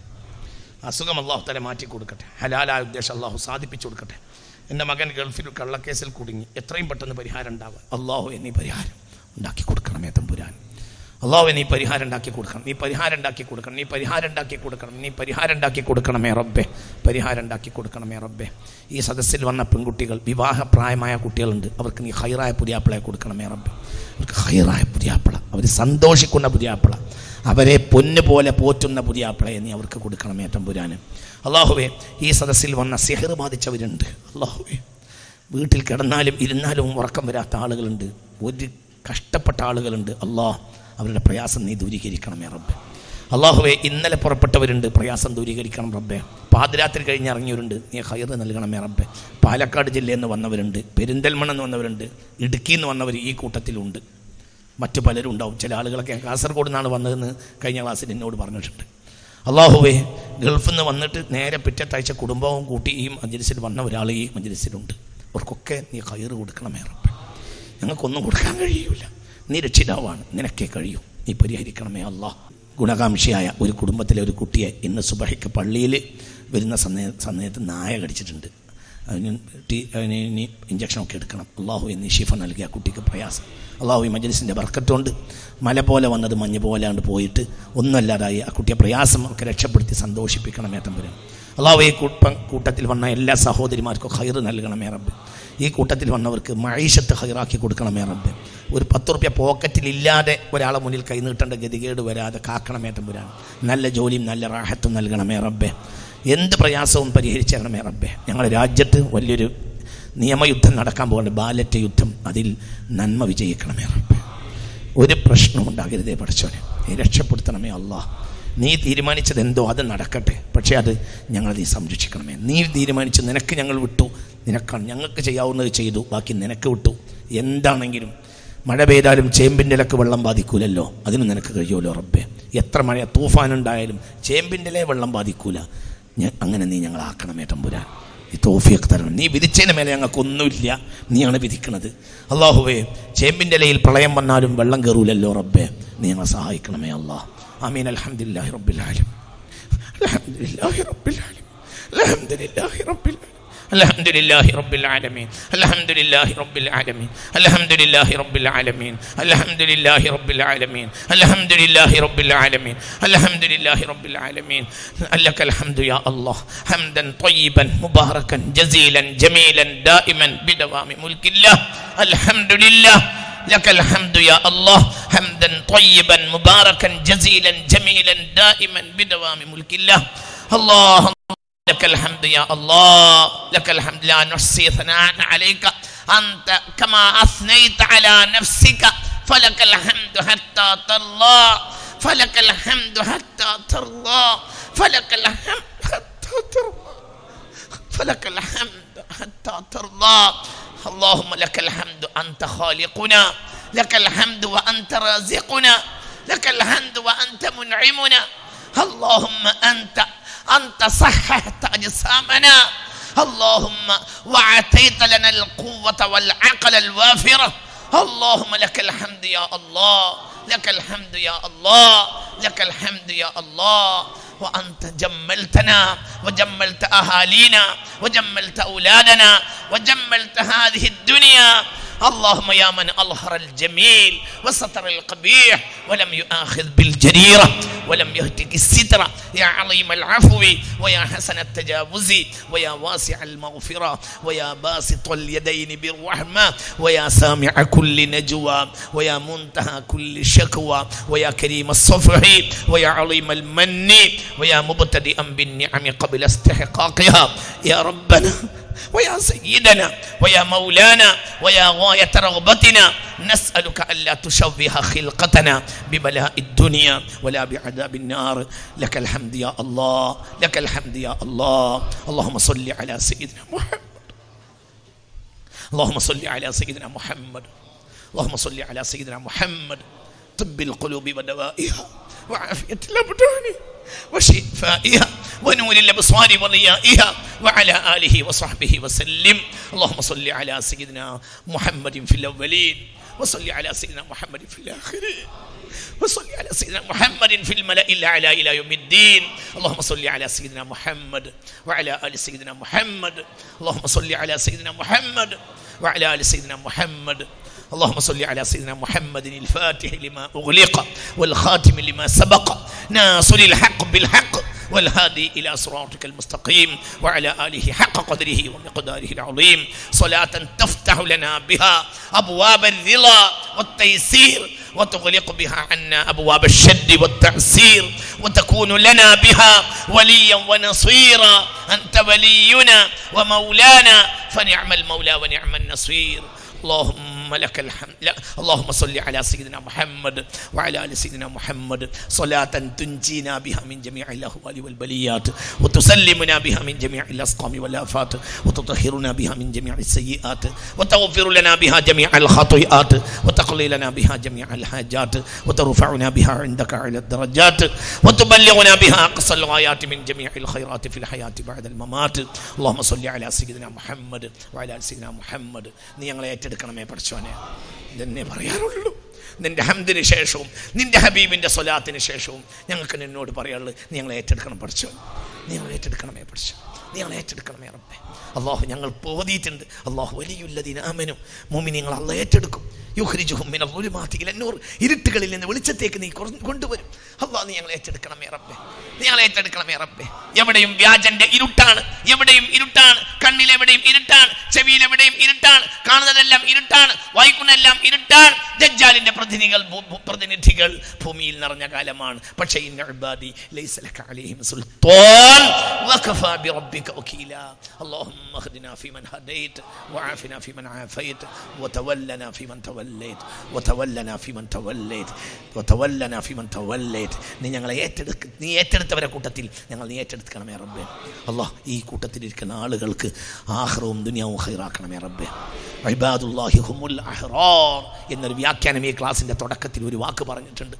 Speaker 1: അസുഖം അള്ളാഹു തല മാറ്റി കൊടുക്കട്ടെ ഹലാലായ ഉദ്ദേശം അള്ളാഹു സാധിപ്പിച്ചു കൊടുക്കട്ടെ എൻ്റെ മകൻ ഗൾഫിൽ കള്ളക്കേസിൽ കുടുങ്ങി എത്രയും പെട്ടെന്ന് പരിഹാരം ഉണ്ടാവുക അള്ളാഹു എന്നീ പരിഹാരം ഉണ്ടാക്കി കൊടുക്കണമേ തമ്പുരാൻ അള്ളാഹു നീ പരിഹാരം ഉണ്ടാക്കി കൊടുക്കണം നീ പരിഹാരം ഉണ്ടാക്കി കൊടുക്കണം നീ പരിഹാരം ഉണ്ടാക്കി കൊടുക്കണം നീ പരിഹാരം ഉണ്ടാക്കി കൊടുക്കണമേ റബ്ബേ പരിഹാരം ഉണ്ടാക്കി കൊടുക്കണമേ റബ്ബേ ഈ സദസ്സിൽ വന്ന പെൺകുട്ടികൾ വിവാഹപ്രായമായ കുട്ടികളുണ്ട് അവർക്ക് നീ ഹൈറായ പുതിയാപ്പിളയെ കൊടുക്കണമേ റബ്ബേ അവർക്ക് ഹൈറായ പുതിയാപ്പിള അവർ സന്തോഷിക്കുന്ന പുതിയാപ്പിള അവരെ പൊന്നു പോലെ പോറ്റുന്ന പുതിയാപ്പിളയെ നീ അവർക്ക് കൊടുക്കണമേ തമ്പുരാന് അള്ളാഹുവേ ഈ സദസ്സിൽ വന്ന സിഹർ ബാധിച്ചവരുണ്ട് അള്ളാഹുവേ വീട്ടിൽ കിടന്നാലും ഇരുന്നാലും ഉറക്കം വരാത്ത ആളുകളുണ്ട് ഒരു കഷ്ടപ്പെട്ട ആളുകളുണ്ട് അള്ളാഹ് അവരുടെ പ്രയാസം നീ ദൂരീകരിക്കണമേ റബ്ബെ അള്ളാഹുവെ ഇന്നലെ പുറപ്പെട്ടവരുണ്ട് പ്രയാസം ദൂരീകരിക്കണം റബ്ബെ പാതിരാത്രി കഴിഞ്ഞ് ഇറങ്ങിയവരുണ്ട് നീ ഹൈർ നൽകണമേ റബ്ബെ പാലക്കാട് ജില്ലയിൽ നിന്ന് വന്നവരുണ്ട് പെരിന്തൽമണ്ണ എന്ന് വന്നവരുണ്ട് ഇടുക്കിയിൽ നിന്ന് വന്നവർ ഈ കൂട്ടത്തിലുണ്ട് മറ്റു പലരും ഉണ്ടാവും ചില ആളുകളൊക്കെ കാസർഗോഡ് നിന്നാണ് വന്നതെന്ന് കഴിഞ്ഞ ക്ലാസ്സിൽ എന്നോട് പറഞ്ഞിട്ടുണ്ട് അള്ളാഹുവേ ഗൾഫിൽ നിന്ന് വന്നിട്ട് നേരെ പിറ്റത്താഴ്ച കുടുംബവും കൂട്ടി ഈ മജ്ലിസിൽ വന്ന ഒരാൾ ഈ മജ്ലിസിലുണ്ട് അവർക്കൊക്കെ നീ കയറ് കൊടുക്കണമേ റബ്ബെ ഞങ്ങൾക്കൊന്നും കൊടുക്കാൻ കഴിയൂല നീ രക്ഷിതാവാണ് നിനക്കേ കഴിയൂ നീ പരിഹരിക്കണമേ അള്ളാഹ് ഗുണകാംക്ഷിയായ ഒരു കുടുംബത്തിലെ ഒരു കുട്ടിയെ ഇന്ന് സുബഹിക്ക് പള്ളിയിൽ വരുന്ന സമയ സമയത്ത് നായ കടിച്ചിട്ടുണ്ട് അതിന് ടീ അതിന് ഇനി ഇഞ്ചക്ഷനൊക്കെ എടുക്കണം അള്ളാഹു എന്നീ ഷിഫ നൽകിയ ആ കുട്ടിക്ക് പ്രയാസം അള്ളാഹു ഈ മജലിസിൻ്റെ ബർക്കത്തുകൊണ്ട് മല പോലെ വന്നത് മഞ്ഞ് പോലെയാണ്ട് പോയിട്ട് ഒന്നുമല്ലാതായി ആ കുട്ടിയെ പ്രയാസം ഒക്കെ രക്ഷപ്പെടുത്തി സന്തോഷിപ്പിക്കണമേ തമ്പുരാൻ അള്ളാഹു ഈ കൂട്ടം കൂട്ടത്തിൽ വന്ന എല്ലാ സഹോദരിമാർക്കും ഹൈർ നൽകണമേ റബ്ബ് ഈ കൂട്ടത്തിൽ വന്നവർക്ക് മഴീഷത്ത് ഹൈറാക്കി കൊടുക്കണമേ റബ്ബ് ഒരു പത്ത് റുപ്യ പോക്കറ്റിലില്ലാതെ ഒരാളെ മുന്നിൽ കൈ നീട്ടേണ്ട ഗതികേട് വരാതെ കാക്കണമേ തമ്പുരാൻ നല്ല ജോലിയും നല്ല റാഹത്തും നൽകണമേ റബ്ബെ എന്ത് പ്രയാസവും പരിഹരിച്ചു തരണമേ റബ്ബെ ഞങ്ങളുടെ രാജ്യത്ത് വലിയൊരു നിയമയുദ്ധം നടക്കാൻ പോകുന്നുണ്ട് ബാലറ്റ് യുദ്ധം അതിൽ നന്മ വിജയിക്കണമേ റബ്ബെ ഒരു പ്രശ്നവും ഉണ്ടാകരുതേ പഠിച്ചോനെ നീ രക്ഷപ്പെടുത്തണമേ അള്ളാഹ് നീ തീരുമാനിച്ചത് എന്തോ അത് നടക്കട്ടെ പക്ഷേ അത് ഞങ്ങൾ നീ സംരക്ഷിക്കണമേ നീ തീരുമാനിച്ച് നിനക്ക് ഞങ്ങൾ വിട്ടു നിനക്കാണ് ഞങ്ങൾക്ക് ചെയ്യാവുന്നത് ചെയ്തു ബാക്കി നിനക്ക് വിട്ടു എന്താണെങ്കിലും മഴ പെയ്താലും ചേമ്പിൻ്റെ ഇലക്ക് വെള്ളം ബാധിക്കൂലല്ലോ അതിന് നിനക്ക് കഴിയുമല്ലോ റബ്ബേ എത്ര മഴ തൂഫാനുണ്ടായാലും ചേമ്പിൻ്റെ ഇലയെ വെള്ളം ബാധിക്കൂല ഞാൻ അങ്ങനെ നീ ഞങ്ങളാക്കണമേ തമ്പുരാൻ ഈ തോഫിയൊക്കെ തരണം നീ വിധിച്ചതിന് മേലെ ഞങ്ങൾക്കൊന്നുമില്ല നീയാണ് വിധിക്കണത് അള്ളാഹുവേ ചേമ്പിൻ്റെ ഇലയിൽ പ്രളയം വന്നാലും വെള്ളം കയറൂലല്ലോ റബ്ബേ നീ ഞങ്ങളെ സഹായിക്കണമേ അള്ളാഹ് ആമീൻ അൽഹംദുലില്ലാഹി റബ്ബിൽ ആലം അൽഹംദുലില്ലാഹി റബ്ബിൽ ആലം അൽഹംദുലില്ലാഹി റബ്ബിൽ ആലം الحمد لله رب العالمين الحمد لله رب العالمين الحمد لله رب العالمين الحمد لله رب العالمين الحمد لله رب العالمين الحمد لله رب العالمين لك الحمد يا الله حمدا طيبا مباركا جزيلا جميلا دائما بدوام ملك الله الحمد لله لك الحمد يا الله حمدا طيبا مباركا جزيلا جميلا دائما بدوام ملك الله الله لك الحمد يا الله لك الحمد لا نحصي ثناء عليك أنت كما أثنيت على نفسك فلك الحمد حتى ترضى فلك الحمد حتى ترضى فلك الحمد حتى ترضى فلك الحمد حتى ترضى اللهم لك الحمد أنت خالقنا لك الحمد وأنت رازقنا لك الحمد وأنت منعمنا اللهم أنت أنت صححت أجسامنا اللهم وعطيت لنا القوة والعقل الوافرة اللهم لك الحمد يا الله لك الحمد يا الله لك الحمد يا الله وأنت جملتنا وجملت أهالينا وجملت أولادنا وجملت هذه الدنيا اللهم يا من أظهر الجميل وستر القبيح ولم يؤاخذ بالجريرة ولم يهتك الستر يا عظيم العفو ويا حسن التجاوز ويا واسع المغفرة ويا باسط اليدين بالرحمة ويا سامع كل نجوى ويا منتهى كل شكوى ويا كريم الصفح ويا عظيم المن ويا مبتدئا بالنعم قبل استحقاقها يا ربنا ويا سيدنا ويا مولانا ويا غاية رغبتنا نسألك ألا تشوه خلقتنا ببلاء الدنيا ولا بعذاب النار لك الحمد يا الله لك الحمد يا الله اللهم صل على سيدنا محمد اللهم صل على سيدنا محمد اللهم صل على سيدنا محمد طب القلوب ودوائها وعافية الأبدان وشفائها ونور الأبصار وضيائها وعلى آله وصحبه وسلم اللهم صل على سيدنا محمد في الأولين وصل على سيدنا محمد في الآخرين وصل على سيدنا محمد في الملأ الأعلى إلى يوم الدين اللهم صل على سيدنا محمد وعلى آل سيدنا محمد اللهم صل على سيدنا محمد وعلى آل سيدنا محمد اللهم صل على سيدنا محمد الفاتح لما أغلق والخاتم لما سبق ناصر الحق بالحق والهادي إلى صراطك المستقيم وعلى آله حق قدره ومقداره العظيم صلاة تفتح لنا بها أبواب الرضا والتيسير وتغلق بها عنا أبواب الشد والتعسير وتكون لنا بها وليا ونصيرا أنت ولينا ومولانا فنعم المولى ونعم النصير اللهم لك الحمد لا. اللهم صل على سيدنا محمد وعلى ال سيدنا محمد صلاة تنجينا بها من جميع الاهوال والبليات وتسلمنا بها من جميع الاسقام والافات وتطهرنا بها من جميع السيئات وتغفر لنا بها جميع الخطيئات وتقضي لنا بها جميع الحاجات وترفعنا بها عندك على الدرجات وتبلغنا بها اقصى الغايات من جميع الخيرات في الحياة بعد الممات اللهم صل على سيدنا محمد وعلى ال سيدنا محمد നീ ഞങ്ങളെ ഏറ്റെടുക്കണമേ പഠിച്ചോനെ ഇതെന്നെ പറയാനുള്ളൂ നിന്റെ ഹംദിന് ശേഷവും നിന്റെ ഹബീബിന്റെ സ്വലാത്തിന് ശേഷവും ഞങ്ങൾക്ക് നിന്നോട് പറയാനുള്ളത് നീ ഞങ്ങളെ ഏറ്റെടുക്കണം പഠിച്ചോ നീ ഞങ്ങളെ ഏറ്റെടുക്കണമേ പഠിച്ചോ നീ ഞങ്ങളെ ഏറ്റെടുക്കണമേ റബ്ബേ അള്ളാഹു ഞങ്ങൾ പോതിയിട്ടുണ്ട് അള്ളാഹു വലിയുള്ളതിന് ആമനും മൂമി നിങ്ങൾ അള്ള ഏറ്റെടുക്കും യുഹ്രിജുഹും മിനൽ ളുലുമാതി ഇലൻ നൂർ ഇരുട്ടുകളിൽ നിന്ന് വെളിച്ചത്തേക്ക് നീ കൊറ- കൊണ്ടുവരും അള്ളാഹ് നീ ഞങ്ങളെ ഏറ്റെടുക്കണമേ റബ്ബേ നീ ഞങ്ങളെ ഏറ്റെടുക്കണമേ റബ്ബേ എവിടെയും വ്യാജന്റെ ഇരുട്ടാണ് എവിടെയും ഇരുട്ടാണ് കണ്ണിലെവിടെയും ഇരുട്ടാണ് ചെവിയിലെവിടെയും ഇരുട്ടാണ് കാണുന്നതെല്ലാം ഇരുട്ടാണ് വായിക്കുന്നതെല്ലാം ഇരുട്ടാണ് ദജ്ജാലിന്റെ പ്രതിനിധികൾ ഭൂ- ഭൂ- പ്രതിനിധികൾ ഭൂമിയിൽ നിറഞ്ഞ കാലമാണ് പക്ഷേ ഇന്ന ഇബാദി ലൈസ ലക അലൈഹിം സുൽത്താൻ വകഫാ ബിറബ്ബിക വകീലാ اللهم اهدنا فيمن هديت وعافنا فيمن عافيت وتولنا فيمن توليت وتولنا فيمن توليت وتولنا فيمن توليت നീ ഞങ്ങളെ ഏറ്റെടുക്ക നീ ഏറ്റെടുത്തവരെ കൂട്ടത്തിൽ ഞങ്ങൾ നീ ഏറ്റെടുക്കണമേ റബ്ബേ അള്ളാഹ് ഈ കൂട്ടത്തിലിരിക്കുന്ന ആളുകൾക്ക് ആഹ്റവും ദുനിയാവും ഹൈറാക്കണമേ റബ്ബേ ഇബാദുല്ലാഹി ഹുമുൽ അഹ്റാർ എന്നൊരു വ്യാഖ്യാനം ഈ ക്ലാസിന്റെ തുടക്കത്തിൽ ഒരു വാക്ക് പറഞ്ഞിട്ടുണ്ട്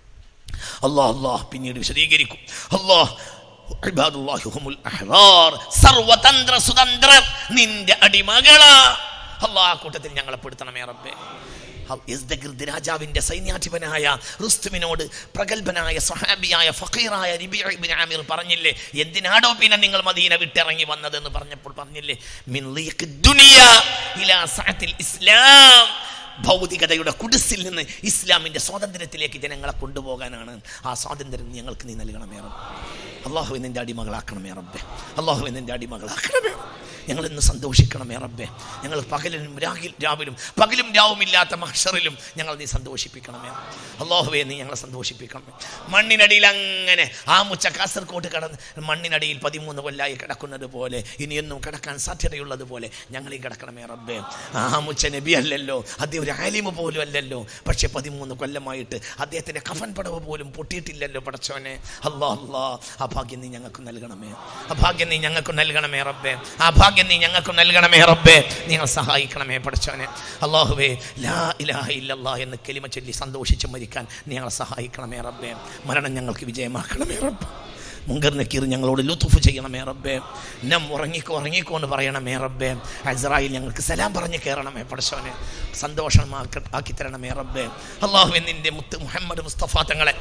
Speaker 1: അള്ളാഹ് അള്ളാഹ് പിന്നീട് വിശദീകരിക്കും അള്ളാഹ് ഇബാദുല്ലാഹി ഹുമുൽ അഹ്റാർ സർവതന്ത്ര സുതന്ത്രർ നിന്റെ അടിമകളാ അള്ളാഹ് ആ കൂട്ടത്തിൽ ഞങ്ങളെ പെടുത്തണമേ റബ്ബേ യസ്ദഗിർദ് രാജാവിന്റെ സൈന്യാധിപനായ റുസ്തുമിനോട് പ്രഗത്ഭനായ സഹാബിയായ ഫക്കീറായ റിബിയ ഇബ്നു ആമിർ പറഞ്ഞില്ലേ എന്തിനാടോ പിന്നെ നിങ്ങൾ മദീന വിട്ടിറങ്ങി വന്നതെന്ന് പറഞ്ഞപ്പോൾ പറഞ്ഞില്ലേ മിൻ ലീഖ് ദുനിയ ഇലാ സഅത്തിൽ ഇസ്ലാം ഭൗതികതയുടെ കുടിസിൽ നിന്ന് ഇസ്ലാമിന്റെ സ്വാതന്ത്ര്യത്തിലേക്ക് ജനങ്ങളെ കൊണ്ടുപോകാനാണ് ആ സ്വാതന്ത്ര്യം ഞങ്ങൾക്ക് നീ നൽകണമേ റബ്ബേ അള്ളാഹു നിന്റെ അടിമകളാക്കണമേ റബ്ബേ അള്ളാഹു നിന്റെ അടിമകളാക്കണമേ ഞങ്ങൾ ഇന്ന് സന്തോഷിക്കണമേ റബ്ബേ ഞങ്ങൾ പകലിനും രാഗിൽ രാവിലും പകലും രാവുമില്ലാത്ത മഹ്ഷറിലും ഞങ്ങൾ നീ സന്തോഷിപ്പിക്കണമേ അള്ളാഹുവേ നീ ഞങ്ങളെ സന്തോഷിപ്പിക്കണമേ മണ്ണിനടിയിൽ അങ്ങനെ ആ മുച്ച കാസർകോട്ട് കടന്ന് മണ്ണിനടിയിൽ പതിമൂന്ന് കൊല്ലായി കിടക്കുന്നത് പോലെ ഇനിയൊന്നും കിടക്കാൻ സാധ്യതയുള്ളത് പോലെ ഞങ്ങളീ കിടക്കണമേ റബ്ബേ ആ മുച്ച നബി അല്ലല്ലോ അദ്ദേഹം ഒരു ആലിമ പോലും അല്ലല്ലോ പക്ഷെ പതിമൂന്ന് കൊല്ലമായിട്ട് അദ്ദേഹത്തിന്റെ കഫൻ പടവ് പോലും പൊട്ടിയിട്ടില്ലല്ലോ പടച്ചോനെ അല്ലാ അല്ലാ ആ ഭാഗ്യം നീ ഞങ്ങൾക്ക് നൽകണമേ ആ ഭാഗ്യം നീ ഞങ്ങൾക്ക് നൽകണമേ റബ്ബേ ആ ഭാഗ്യം നീ ഞങ്ങൾക്ക് നൽകണമേ റബ്ബേ നിങ്ങൾ സഹായിക്കണമേ പടച്ചോനെ അള്ളാഹുവേ ലാ ഇലാഹ ഇല്ലല്ലാ എന്ന് കെലിമ ചൊല്ലി സന്തോഷിച്ച് മരിക്കാൻ നീ ഞങ്ങളെ സഹായിക്കണമേ റബ്ബേ മരണം ഞങ്ങൾക്ക് വിജയമാക്കണമേ റബ്ബേ മുങ്കർ നക്കീർ ഞങ്ങളോട് ലുത്തുഫ് ചെയ്യണമേ റബ്ബേ നം ഉറങ്ങിക്കോ ഉറങ്ങിക്കോ എന്ന് പറയണമേ റബ്ബേ അസ്രായിൽ ഞങ്ങൾക്ക് സലാം പറഞ്ഞ് കയറണമേ പടച്ചോനെ സന്തോഷമാക്ക ആക്കി തരണമേ റബ്ബേ അള്ളാഹു നിന്റെ മുത്ത് മുഹമ്മദ് മുസ്തഫ തങ്ങളെ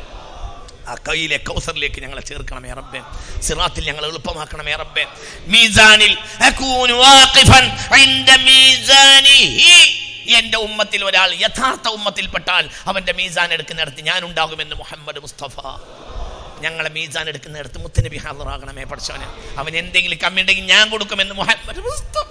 Speaker 1: ആ കയ്യിലെ കൗസറിലേക്ക് ഞങ്ങളെ ചേർക്കണമേ റബ്ബേ സിറാത്തിൽ ഞങ്ങൾ എളുപ്പമാക്കണമേ റബ്ബേ മീസാനിൽ അകൂനു വാഖിഫൻ ഇൻദ മീസാനിഹി എന്റെ ഉമ്മത്തിൽ ഒരാൾ യഥാർത്ഥ ഉമ്മത്തിൽപ്പെട്ടാൽ അവന്റെ മീസാൻ എടുക്കുന്നിടത്ത് ഞാൻ ഉണ്ടാകുമെന്ന് മുഹമ്മദ് മുസ്തഫ ഞങ്ങളെ മീസാൻ എടുക്കുന്നിടത്ത് മുത്തനബി ഹാജറാകണമേ പഠിച്ചവന് അവൻ എന്തെങ്കിലും കമ്മി ഉണ്ടെങ്കിൽ ഞാൻ കൊടുക്കുമെന്ന് മുഹമ്മദ് മുസ്തഫ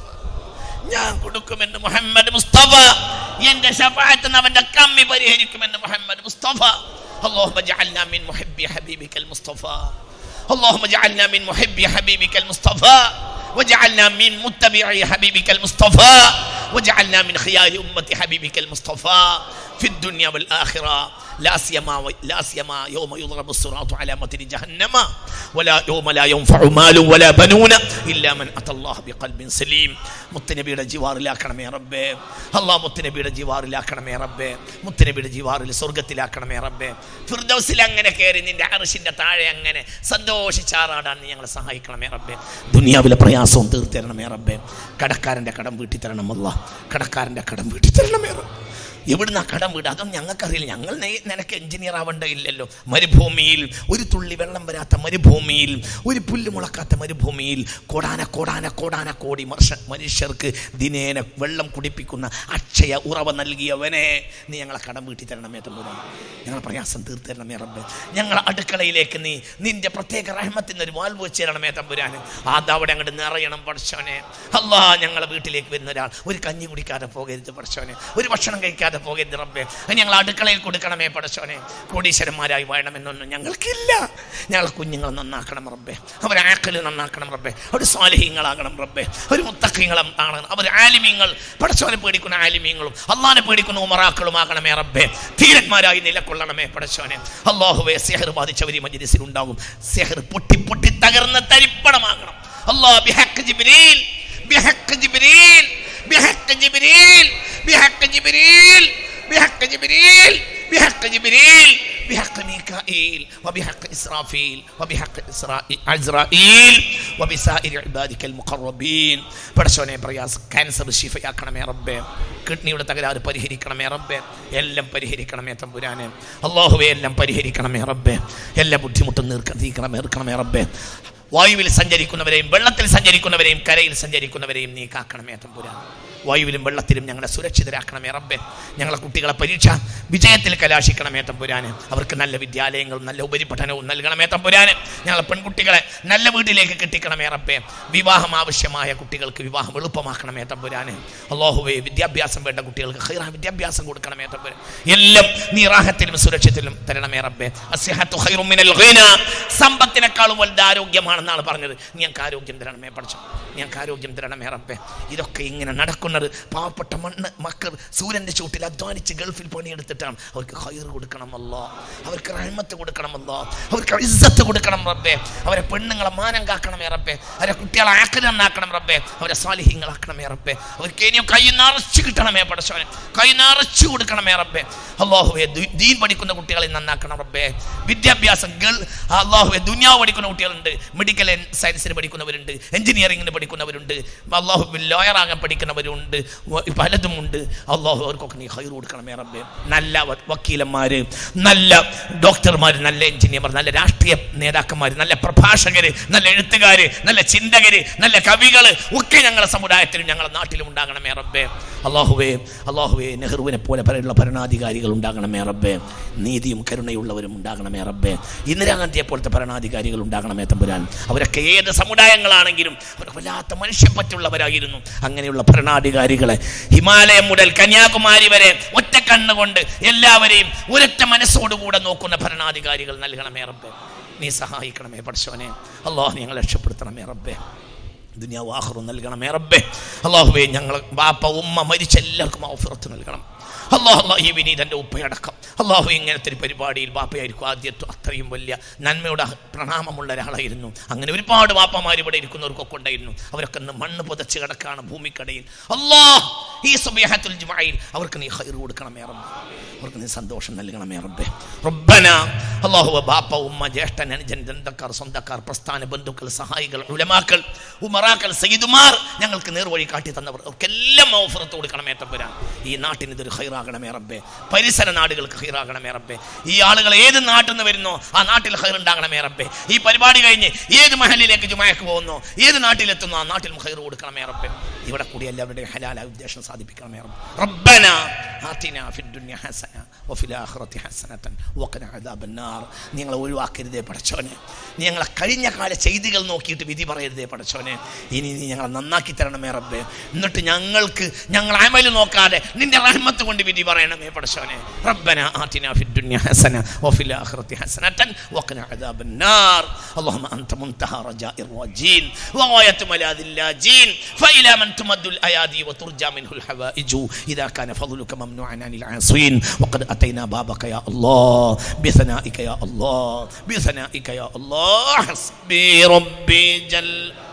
Speaker 1: ഞാൻ കൊടുക്കുമെന്ന് മുഹമ്മദ് മുസ്തഫ എന്റെ ശഫായത്തിന് അവന്റെ കമ്മി പരിഹരിക്കുമെന്ന് മുഹമ്മദ് മുസ്തഫ اللهم اجعلنا من محبي حبيبك المصطفى اللهم اجعلنا من محبي حبيبك المصطفى واجعلنا من متبعي حبيبك المصطفى واجعلنا من خيار أمة حبيبك المصطفى في الدنيا والآخرة لا سيما لا سيما يوم يضرب الصراط على متن جهنم ولا يوم لا ينفع مال ولا بنون إلا من أتى الله بقلب سليم മുത്തനബിയുടെ ജിവാറിലാക്കണമേ റബ്ബേ അള്ളാഹ് മുത്തനബിയുടെ ജിവാറിലാക്കണമേ റബ്ബേ മുത്തനബിയുടെ ജിവാറിൽ സ്വർഗത്തിലാക്കണമേ റബ്ബേ ഫിർദൗസിൽ അങ്ങനെ കയറി നിന്റെ അറശിന്റെ താഴെ അങ്ങനെ സന്തോഷിച്ചാറാടാൻ നീ ഞങ്ങളെ സഹായിക്കണമേ റബ്ബേ ദുനിയാവിലെ പ്രയാസവും തീർത്തരണമേ റബ്ബേ കടക്കാരൻ്റെ കടം വീട്ടി തരണം അല്ല കടക്കാരൻ്റെ കടം വീട്ടി തരണമേ റബ്ബേ എവിടുന്ന കടം വീട് അതൊന്നും ഞങ്ങൾക്കറിയില്ല ഞങ്ങൾ നെ- നിനക്ക് എഞ്ചിനീയർ ആവേണ്ട ഇല്ലല്ലോ മരുഭൂമിയിൽ ഒരു തുള്ളി വെള്ളം വരാത്ത മരുഭൂമിയിൽ ഒരു പുല്ല് മുളക്കാത്ത മരുഭൂമിയിൽ കോടാന കോടാന കോടാന കോടി മർഷ മനുഷ്യർക്ക് ദിനേന വെള്ളം കുടിപ്പിക്കുന്ന അക്ഷയ ഉറവ നൽകിയവനെ നീ ഞങ്ങളെ കടം വീട്ടി തരണമേ തമ്പുരാൻ ഞങ്ങളെ പ്രയാസം തീർത്തു തരണമേ റബ്ബേ ഞങ്ങളെ അടുക്കളയിലേക്ക് നീ നിന്റെ പ്രത്യേക റഹ്മത്തിന് ഒരു വാൽവ് വെച്ച് തരണമേ തമ്പുരാൻ അതവിടെ അങ്ങോട്ട് നിറയണം പഠിച്ചോനെ അല്ലാ ഞങ്ങളെ വീട്ടിലേക്ക് വരുന്ന ഒരാൾ ഒരു കഞ്ഞി കുടിക്കാതെ പോകരുത് പഠിച്ചോനെ ഒരു ഭക്ഷണം കഴിക്കാതെ പോകരുത് റബ്ബേ അത് ഞങ്ങൾ അടുക്കളയിൽ കൊടുക്കണമേ പഠിച്ചോനെ കോടീശ്വരന്മാരായി വാഴണമെന്നൊന്നും ഞങ്ങൾക്കില്ല ഞങ്ങൾ കുഞ്ഞുങ്ങൾ നന്നാക്കണം റബ്ബേ അവർ ആക്കൽ നന്നാക്കണം റബ്ബേ അവർ സ്വാലഹ്യങ്ങളാകണം റബ്ബേ ഒരു മുത്തക്കിങ്ങളും ആണ് അവർ ആലിമ്യങ്ങൾ പടച്ചോനെ പേടിക്കുന്ന ആലിമ്യങ്ങളും അള്ളാനെ പേടിക്കുന്ന ഉമറാക്കളും ആകണമേ റബ്ബേ ധീരന്മാരായി നിലകൊള്ളണമേ പടച്ചോനെ അള്ളാഹുവെ സെഹർ ബാധിച്ചവർ ഈ മജ്ലിസിൽ ഉണ്ടാകും സെഹർ പൊട്ടി പൊട്ടി തകർന്ന് തരിപ്പണമാകണം അള്ളാഹ് ബിഹക്ക് ജിബ്രീൽ ബിഹക്ക് ജിബ്രീൽ ബിഹക്ക് ജിബ്രീൽ ബിഹക്ക് ജിബ്രീൽ بحق جبريل بحق جبريل بحق ميكائيل وبحق إسرافيل وبحق إسرائيل عزرائيل وبسائر عبادك المقربين പടച്ചോനെ പ്രയാസ ക്യാൻസർ ശിഫയാക്കണമേ റബ്ബേ കിഡ്നിയുടെ തകരാറ് പരിഹരിക്കണമേ റബ്ബേ എല്ലാം പരിഹരിക്കണമേ തമ്പുരാനെ അള്ളാഹുവെ എല്ലാം പരിഹരിക്കണമേ റബ്ബേ എല്ലാ ബുദ്ധിമുട്ടും നീർക്ക തീർക്കണമേ തീർക്കണമേ റബ്ബേ വായുവിൽ സഞ്ചരിക്കുന്നവരെയും വെള്ളത്തിൽ സഞ്ചരിക്കുന്നവരെയും കരയിൽ സഞ്ചരിക്കുന്നവരെയും നീ കാക്കണമേ തമ്പുരാൻ വായുവിലും വെള്ളത്തിലും ഞങ്ങളെ സുരക്ഷിതരാക്കണമേ റബ്ബെ ഞങ്ങളെ കുട്ടികളെ പരീക്ഷ വിജയത്തിൽ കലാശിക്കണമേ തമ്പുരാന് അവർക്ക് നല്ല വിദ്യാലയങ്ങളും നല്ല ഉപരിപഠനവും നൽകണമേ തമ്പുരാന് ഞങ്ങളെ പെൺകുട്ടികളെ നല്ല വീട്ടിലേക്ക് കെട്ടിക്കണമേ റബ്ബെ വിവാഹം ആവശ്യമായ കുട്ടികൾക്ക് വിവാഹം എളുപ്പമാക്കണമേ തമ്പുരാന് അള്ളാഹുവേ വിദ്യാഭ്യാസം വേണ്ട കുട്ടികൾക്ക് ഹൈറ വിദ്യാഭ്യാസം കൊടുക്കണമേ തമ്പുരാൻ എല്ലാം നീ റാഹത്തിലും സുരക്ഷിതത്തിലും തരണമേ റബ്ബെ അസ്ഹത്തു ഖൈറും മിനൽ ഗിന സമ്പത്തിനേക്കാളും വലുത് ആരോഗ്യമാണെന്നാണ് പറഞ്ഞത് നീ ഞങ്ങൾക്ക് ആരോഗ്യം തരണമേ പഠിച്ചു ഞങ്ങൾക്ക് ആരോഗ്യം തരണമേ റബ്ബെ ഇതൊക്കെ ഇങ്ങനെ നടക്കുന്നത് പാവപ്പെട്ട മണ്ണ് മക്കൾ സൂര്യന്റെ ചൂട്ടിൽ അധ്വാനിച്ച് ഗൾഫിൽ പണിയെടുത്തിട്ടാണ് അവർക്ക് ഹൈർ കൊടുക്കണമല്ലോ അവർക്ക് റഹ്മത്ത് കൊടുക്കണമല്ലോ അവർക്ക് ഇസ്സത്ത് കൊടുക്കണം റബ്ബെ അവരെ പെണ്ണുങ്ങളെ മാനം കാക്കണമേ റബ്ബെ അവരെ കുട്ടികളെ ആക്കലെന്നാക്കണം റബ്ബെ അവരെ സാലിഹ്യങ്ങളാക്കണമേ റബ്ബെ അവർക്ക് ഇനിയും കൈ നിറച്ച് കിട്ടണമേ പടച്ചോനെ കൈ നിറച്ച് കൊടുക്കണമേ റബ്ബെ അള്ളാഹുവെ ദു- ദീൻ പഠിക്കുന്ന കുട്ടികളെ നന്നാക്കണം റബ്ബെ വിദ്യാഭ്യാസം ഗൾ അള്ളാഹുവെ ദുനിയാവ് പഠിക്കുന്ന കുട്ടികളുണ്ട് മെഡിക്കൽ സയൻസിന് പഠിക്കുന്നവരുണ്ട് എഞ്ചിനീയറിംഗിന് പഠിക്കുന്നവരുണ്ട് അള്ളാഹു ലോയറാകാൻ പഠിക്കുന്നവരുണ്ട് വ- പലതും ഉണ്ട് അള്ളാഹു അവർക്കൊക്കെ നീ ഹൈർ കൊടുക്കണമേ റബ്ബെ നല്ല വ- വക്കീലന്മാര് നല്ല ഡോക്ടർമാർ നല്ല എഞ്ചിനീയർമാർ നല്ല രാഷ്ട്രീയ നേതാക്കന്മാർ നല്ല പ്രഭാഷകര് നല്ല എഴുത്തുകാര് നല്ല ചിന്തകര് നല്ല കവികള് ഒക്കെ ഞങ്ങളുടെ സമുദായത്തിലും ഞങ്ങളുടെ നാട്ടിലും ഉണ്ടാകണമേ റബ്ബെ അള്ളാഹുവേ അള്ളാഹുവേ നെഹ്റുവിനെ പോലെ പലരുള്ള ഭരണാധികാരികൾ ഉണ്ടാകണമേ റബ്ബെ നീതിയും കരുണയുള്ളവരും ഉണ്ടാകണമേ റബ്ബെ ഇന്ദിരാഗാന്ധിയെ പോലത്തെ ഭരണാധികാരികൾ ഉണ്ടാകണമേ തമ്പുരാൻ അവരൊക്കെ ഏത് സമുദായങ്ങളാണെങ്കിലും അവർ വല്ലാത്ത മനുഷ്യപ്പറ്റുള്ളവരായിരുന്നു അങ്ങനെയുള്ള ഭരണാധികാരികളെ ഹിമാലയം മുതൽ കന്യാകുമാരി വരെ ഒറ്റ കണ്ണുകൊണ്ട് എല്ലാവരെയും ഒരൊറ്റ മനസ്സോടുകൂടെ നോക്കുന്ന ഭരണാധികാരികൾ നൽകണമേ റബ്ബെ നീ സഹായിക്കണമേ പഠിച്ചോനെ അള്ളാഹ് ഞങ്ങളെ രക്ഷപ്പെടുത്തണമേ റബ്ബെ ദുനിയാവ് ആഹ്റും നൽകണമേ റബ്ബെ അള്ളാഹുവേ ഞങ്ങൾ ബാപ്പ ഉമ്മ മരിച്ച എല്ലാവർക്കും ഔഫിറത്ത് നൽകണം അള്ളാഹു അള്ളാഹ് ഈ വിനീതൻ്റെ ഉപ്പയടക്കം അള്ളാഹു ഇങ്ങനത്തെ ഒരു പരിപാടിയിൽ ബാപ്പയായിരിക്കും ആദ്യത്തെ അത്രയും വലിയ നന്മയുടെ പ്രണാമമുള്ള ഒരാളായിരുന്നു അങ്ങനെ ഒരുപാട് ബാപ്പമാർ ഇവിടെ ഇരിക്കുന്നവർക്കൊക്കെ ഉണ്ടായിരുന്നു അവരൊക്കെ ഇന്ന് മണ്ണ് പുതച്ച് കിടക്കാണ് ഭൂമിക്കടയിൽ അള്ളാഹ് ഈ സുബിഹത്തുൽ ജുമായിൽ അവർക്ക് നീ ഹൈർ കൊടുക്കണമേ റബ്ബെ അവർക്ക് നീ സന്തോഷം നൽകണമേ റബ്ബെ റബ്ബന അള്ളാഹു ബാപ്പ ഉമ്മ ജ്യേഷ്ഠൻ അനുജൻ ബന്ധക്കാർ സ്വന്തക്കാർ പ്രസ്ഥാന ബന്ധുക്കൾ സഹായികൾ ഉലമാക്കൾ ഉമറാക്കൾ സയ്യിദുമാർ ഞങ്ങൾക്ക് നേർവഴി കാട്ടി തന്നവർ അവർക്കെല്ലാം ഓഫറത്ത് കൊടുക്കണമേ തമ്പുരാൻ ഈ നാട്ടിന് ഇതൊരു ഹൈറാകണമേ റബ്ബെ പരിസര നാടുകൾക്ക് ഹൈറാകണമേ റബ്ബെ ഈ ആളുകൾ ഏത് നാട്ടിൽ നിന്ന് വരുന്നോ ആ നാട്ടിൽ ഹൈർ ഉണ്ടാകണമേ റബ്ബെ ഈ പരിപാടി കഴിഞ്ഞ് ഏത് മഹലിലേക്ക് ജുമായക്ക് പോകുന്നോ ഏത് നാട്ടിലെത്തുന്നോ ആ നാട്ടിലും ഹൈർ കൊടുക്കണമേ റബ്ബെ ഇവിടെ കൂടി എല്ലാവരുടെയും ഹലാല ഉദ്ദേശം സാധിപ്പിക്കണമേ റബ്ബെ റബ്ബന ആതിന ഫിദ് ദുനിയ ഹസന വഫിൽ ആഖിറതി ഹസനതൻ വഖന അദാബന്നാർ നിങ്ങൾ ഒഴിവാക്കരുതേ പടച്ചോനെ നീ ഞങ്ങളെ കഴിഞ്ഞ കാല ചെയ്തികൾ നോക്കിയിട്ട് വിധി പറയരുതേ പടച്ചോനെ ഇനി നീ ഞങ്ങളെ നന്നാക്കി തരണമേ റബ്ബേ എന്നിട്ട് ഞങ്ങൾക്ക് ഞങ്ങൾ അമൽ നോക്കാതെ നിന്റെ റഹ്മത്ത് കൊണ്ട് വിധി പറയണമേ പടച്ചോനെ റബ്ബന ആതിന ഫിദ് ദുനിയ ഹസന വഫിൽ ആഖിറതി ഹസനതൻ വഖന അദാബന്നാർ اللهم انت منتهى رجاء الراجين وغايه ملاذ اللاجين فالى من تمد الايادي وترجى منه الحوائج اذا كان فضلك ممنوعا عن العاصين وقد اتينا بابك يا الله بثنائك يا الله بثنائك يا الله حسبي ربي جل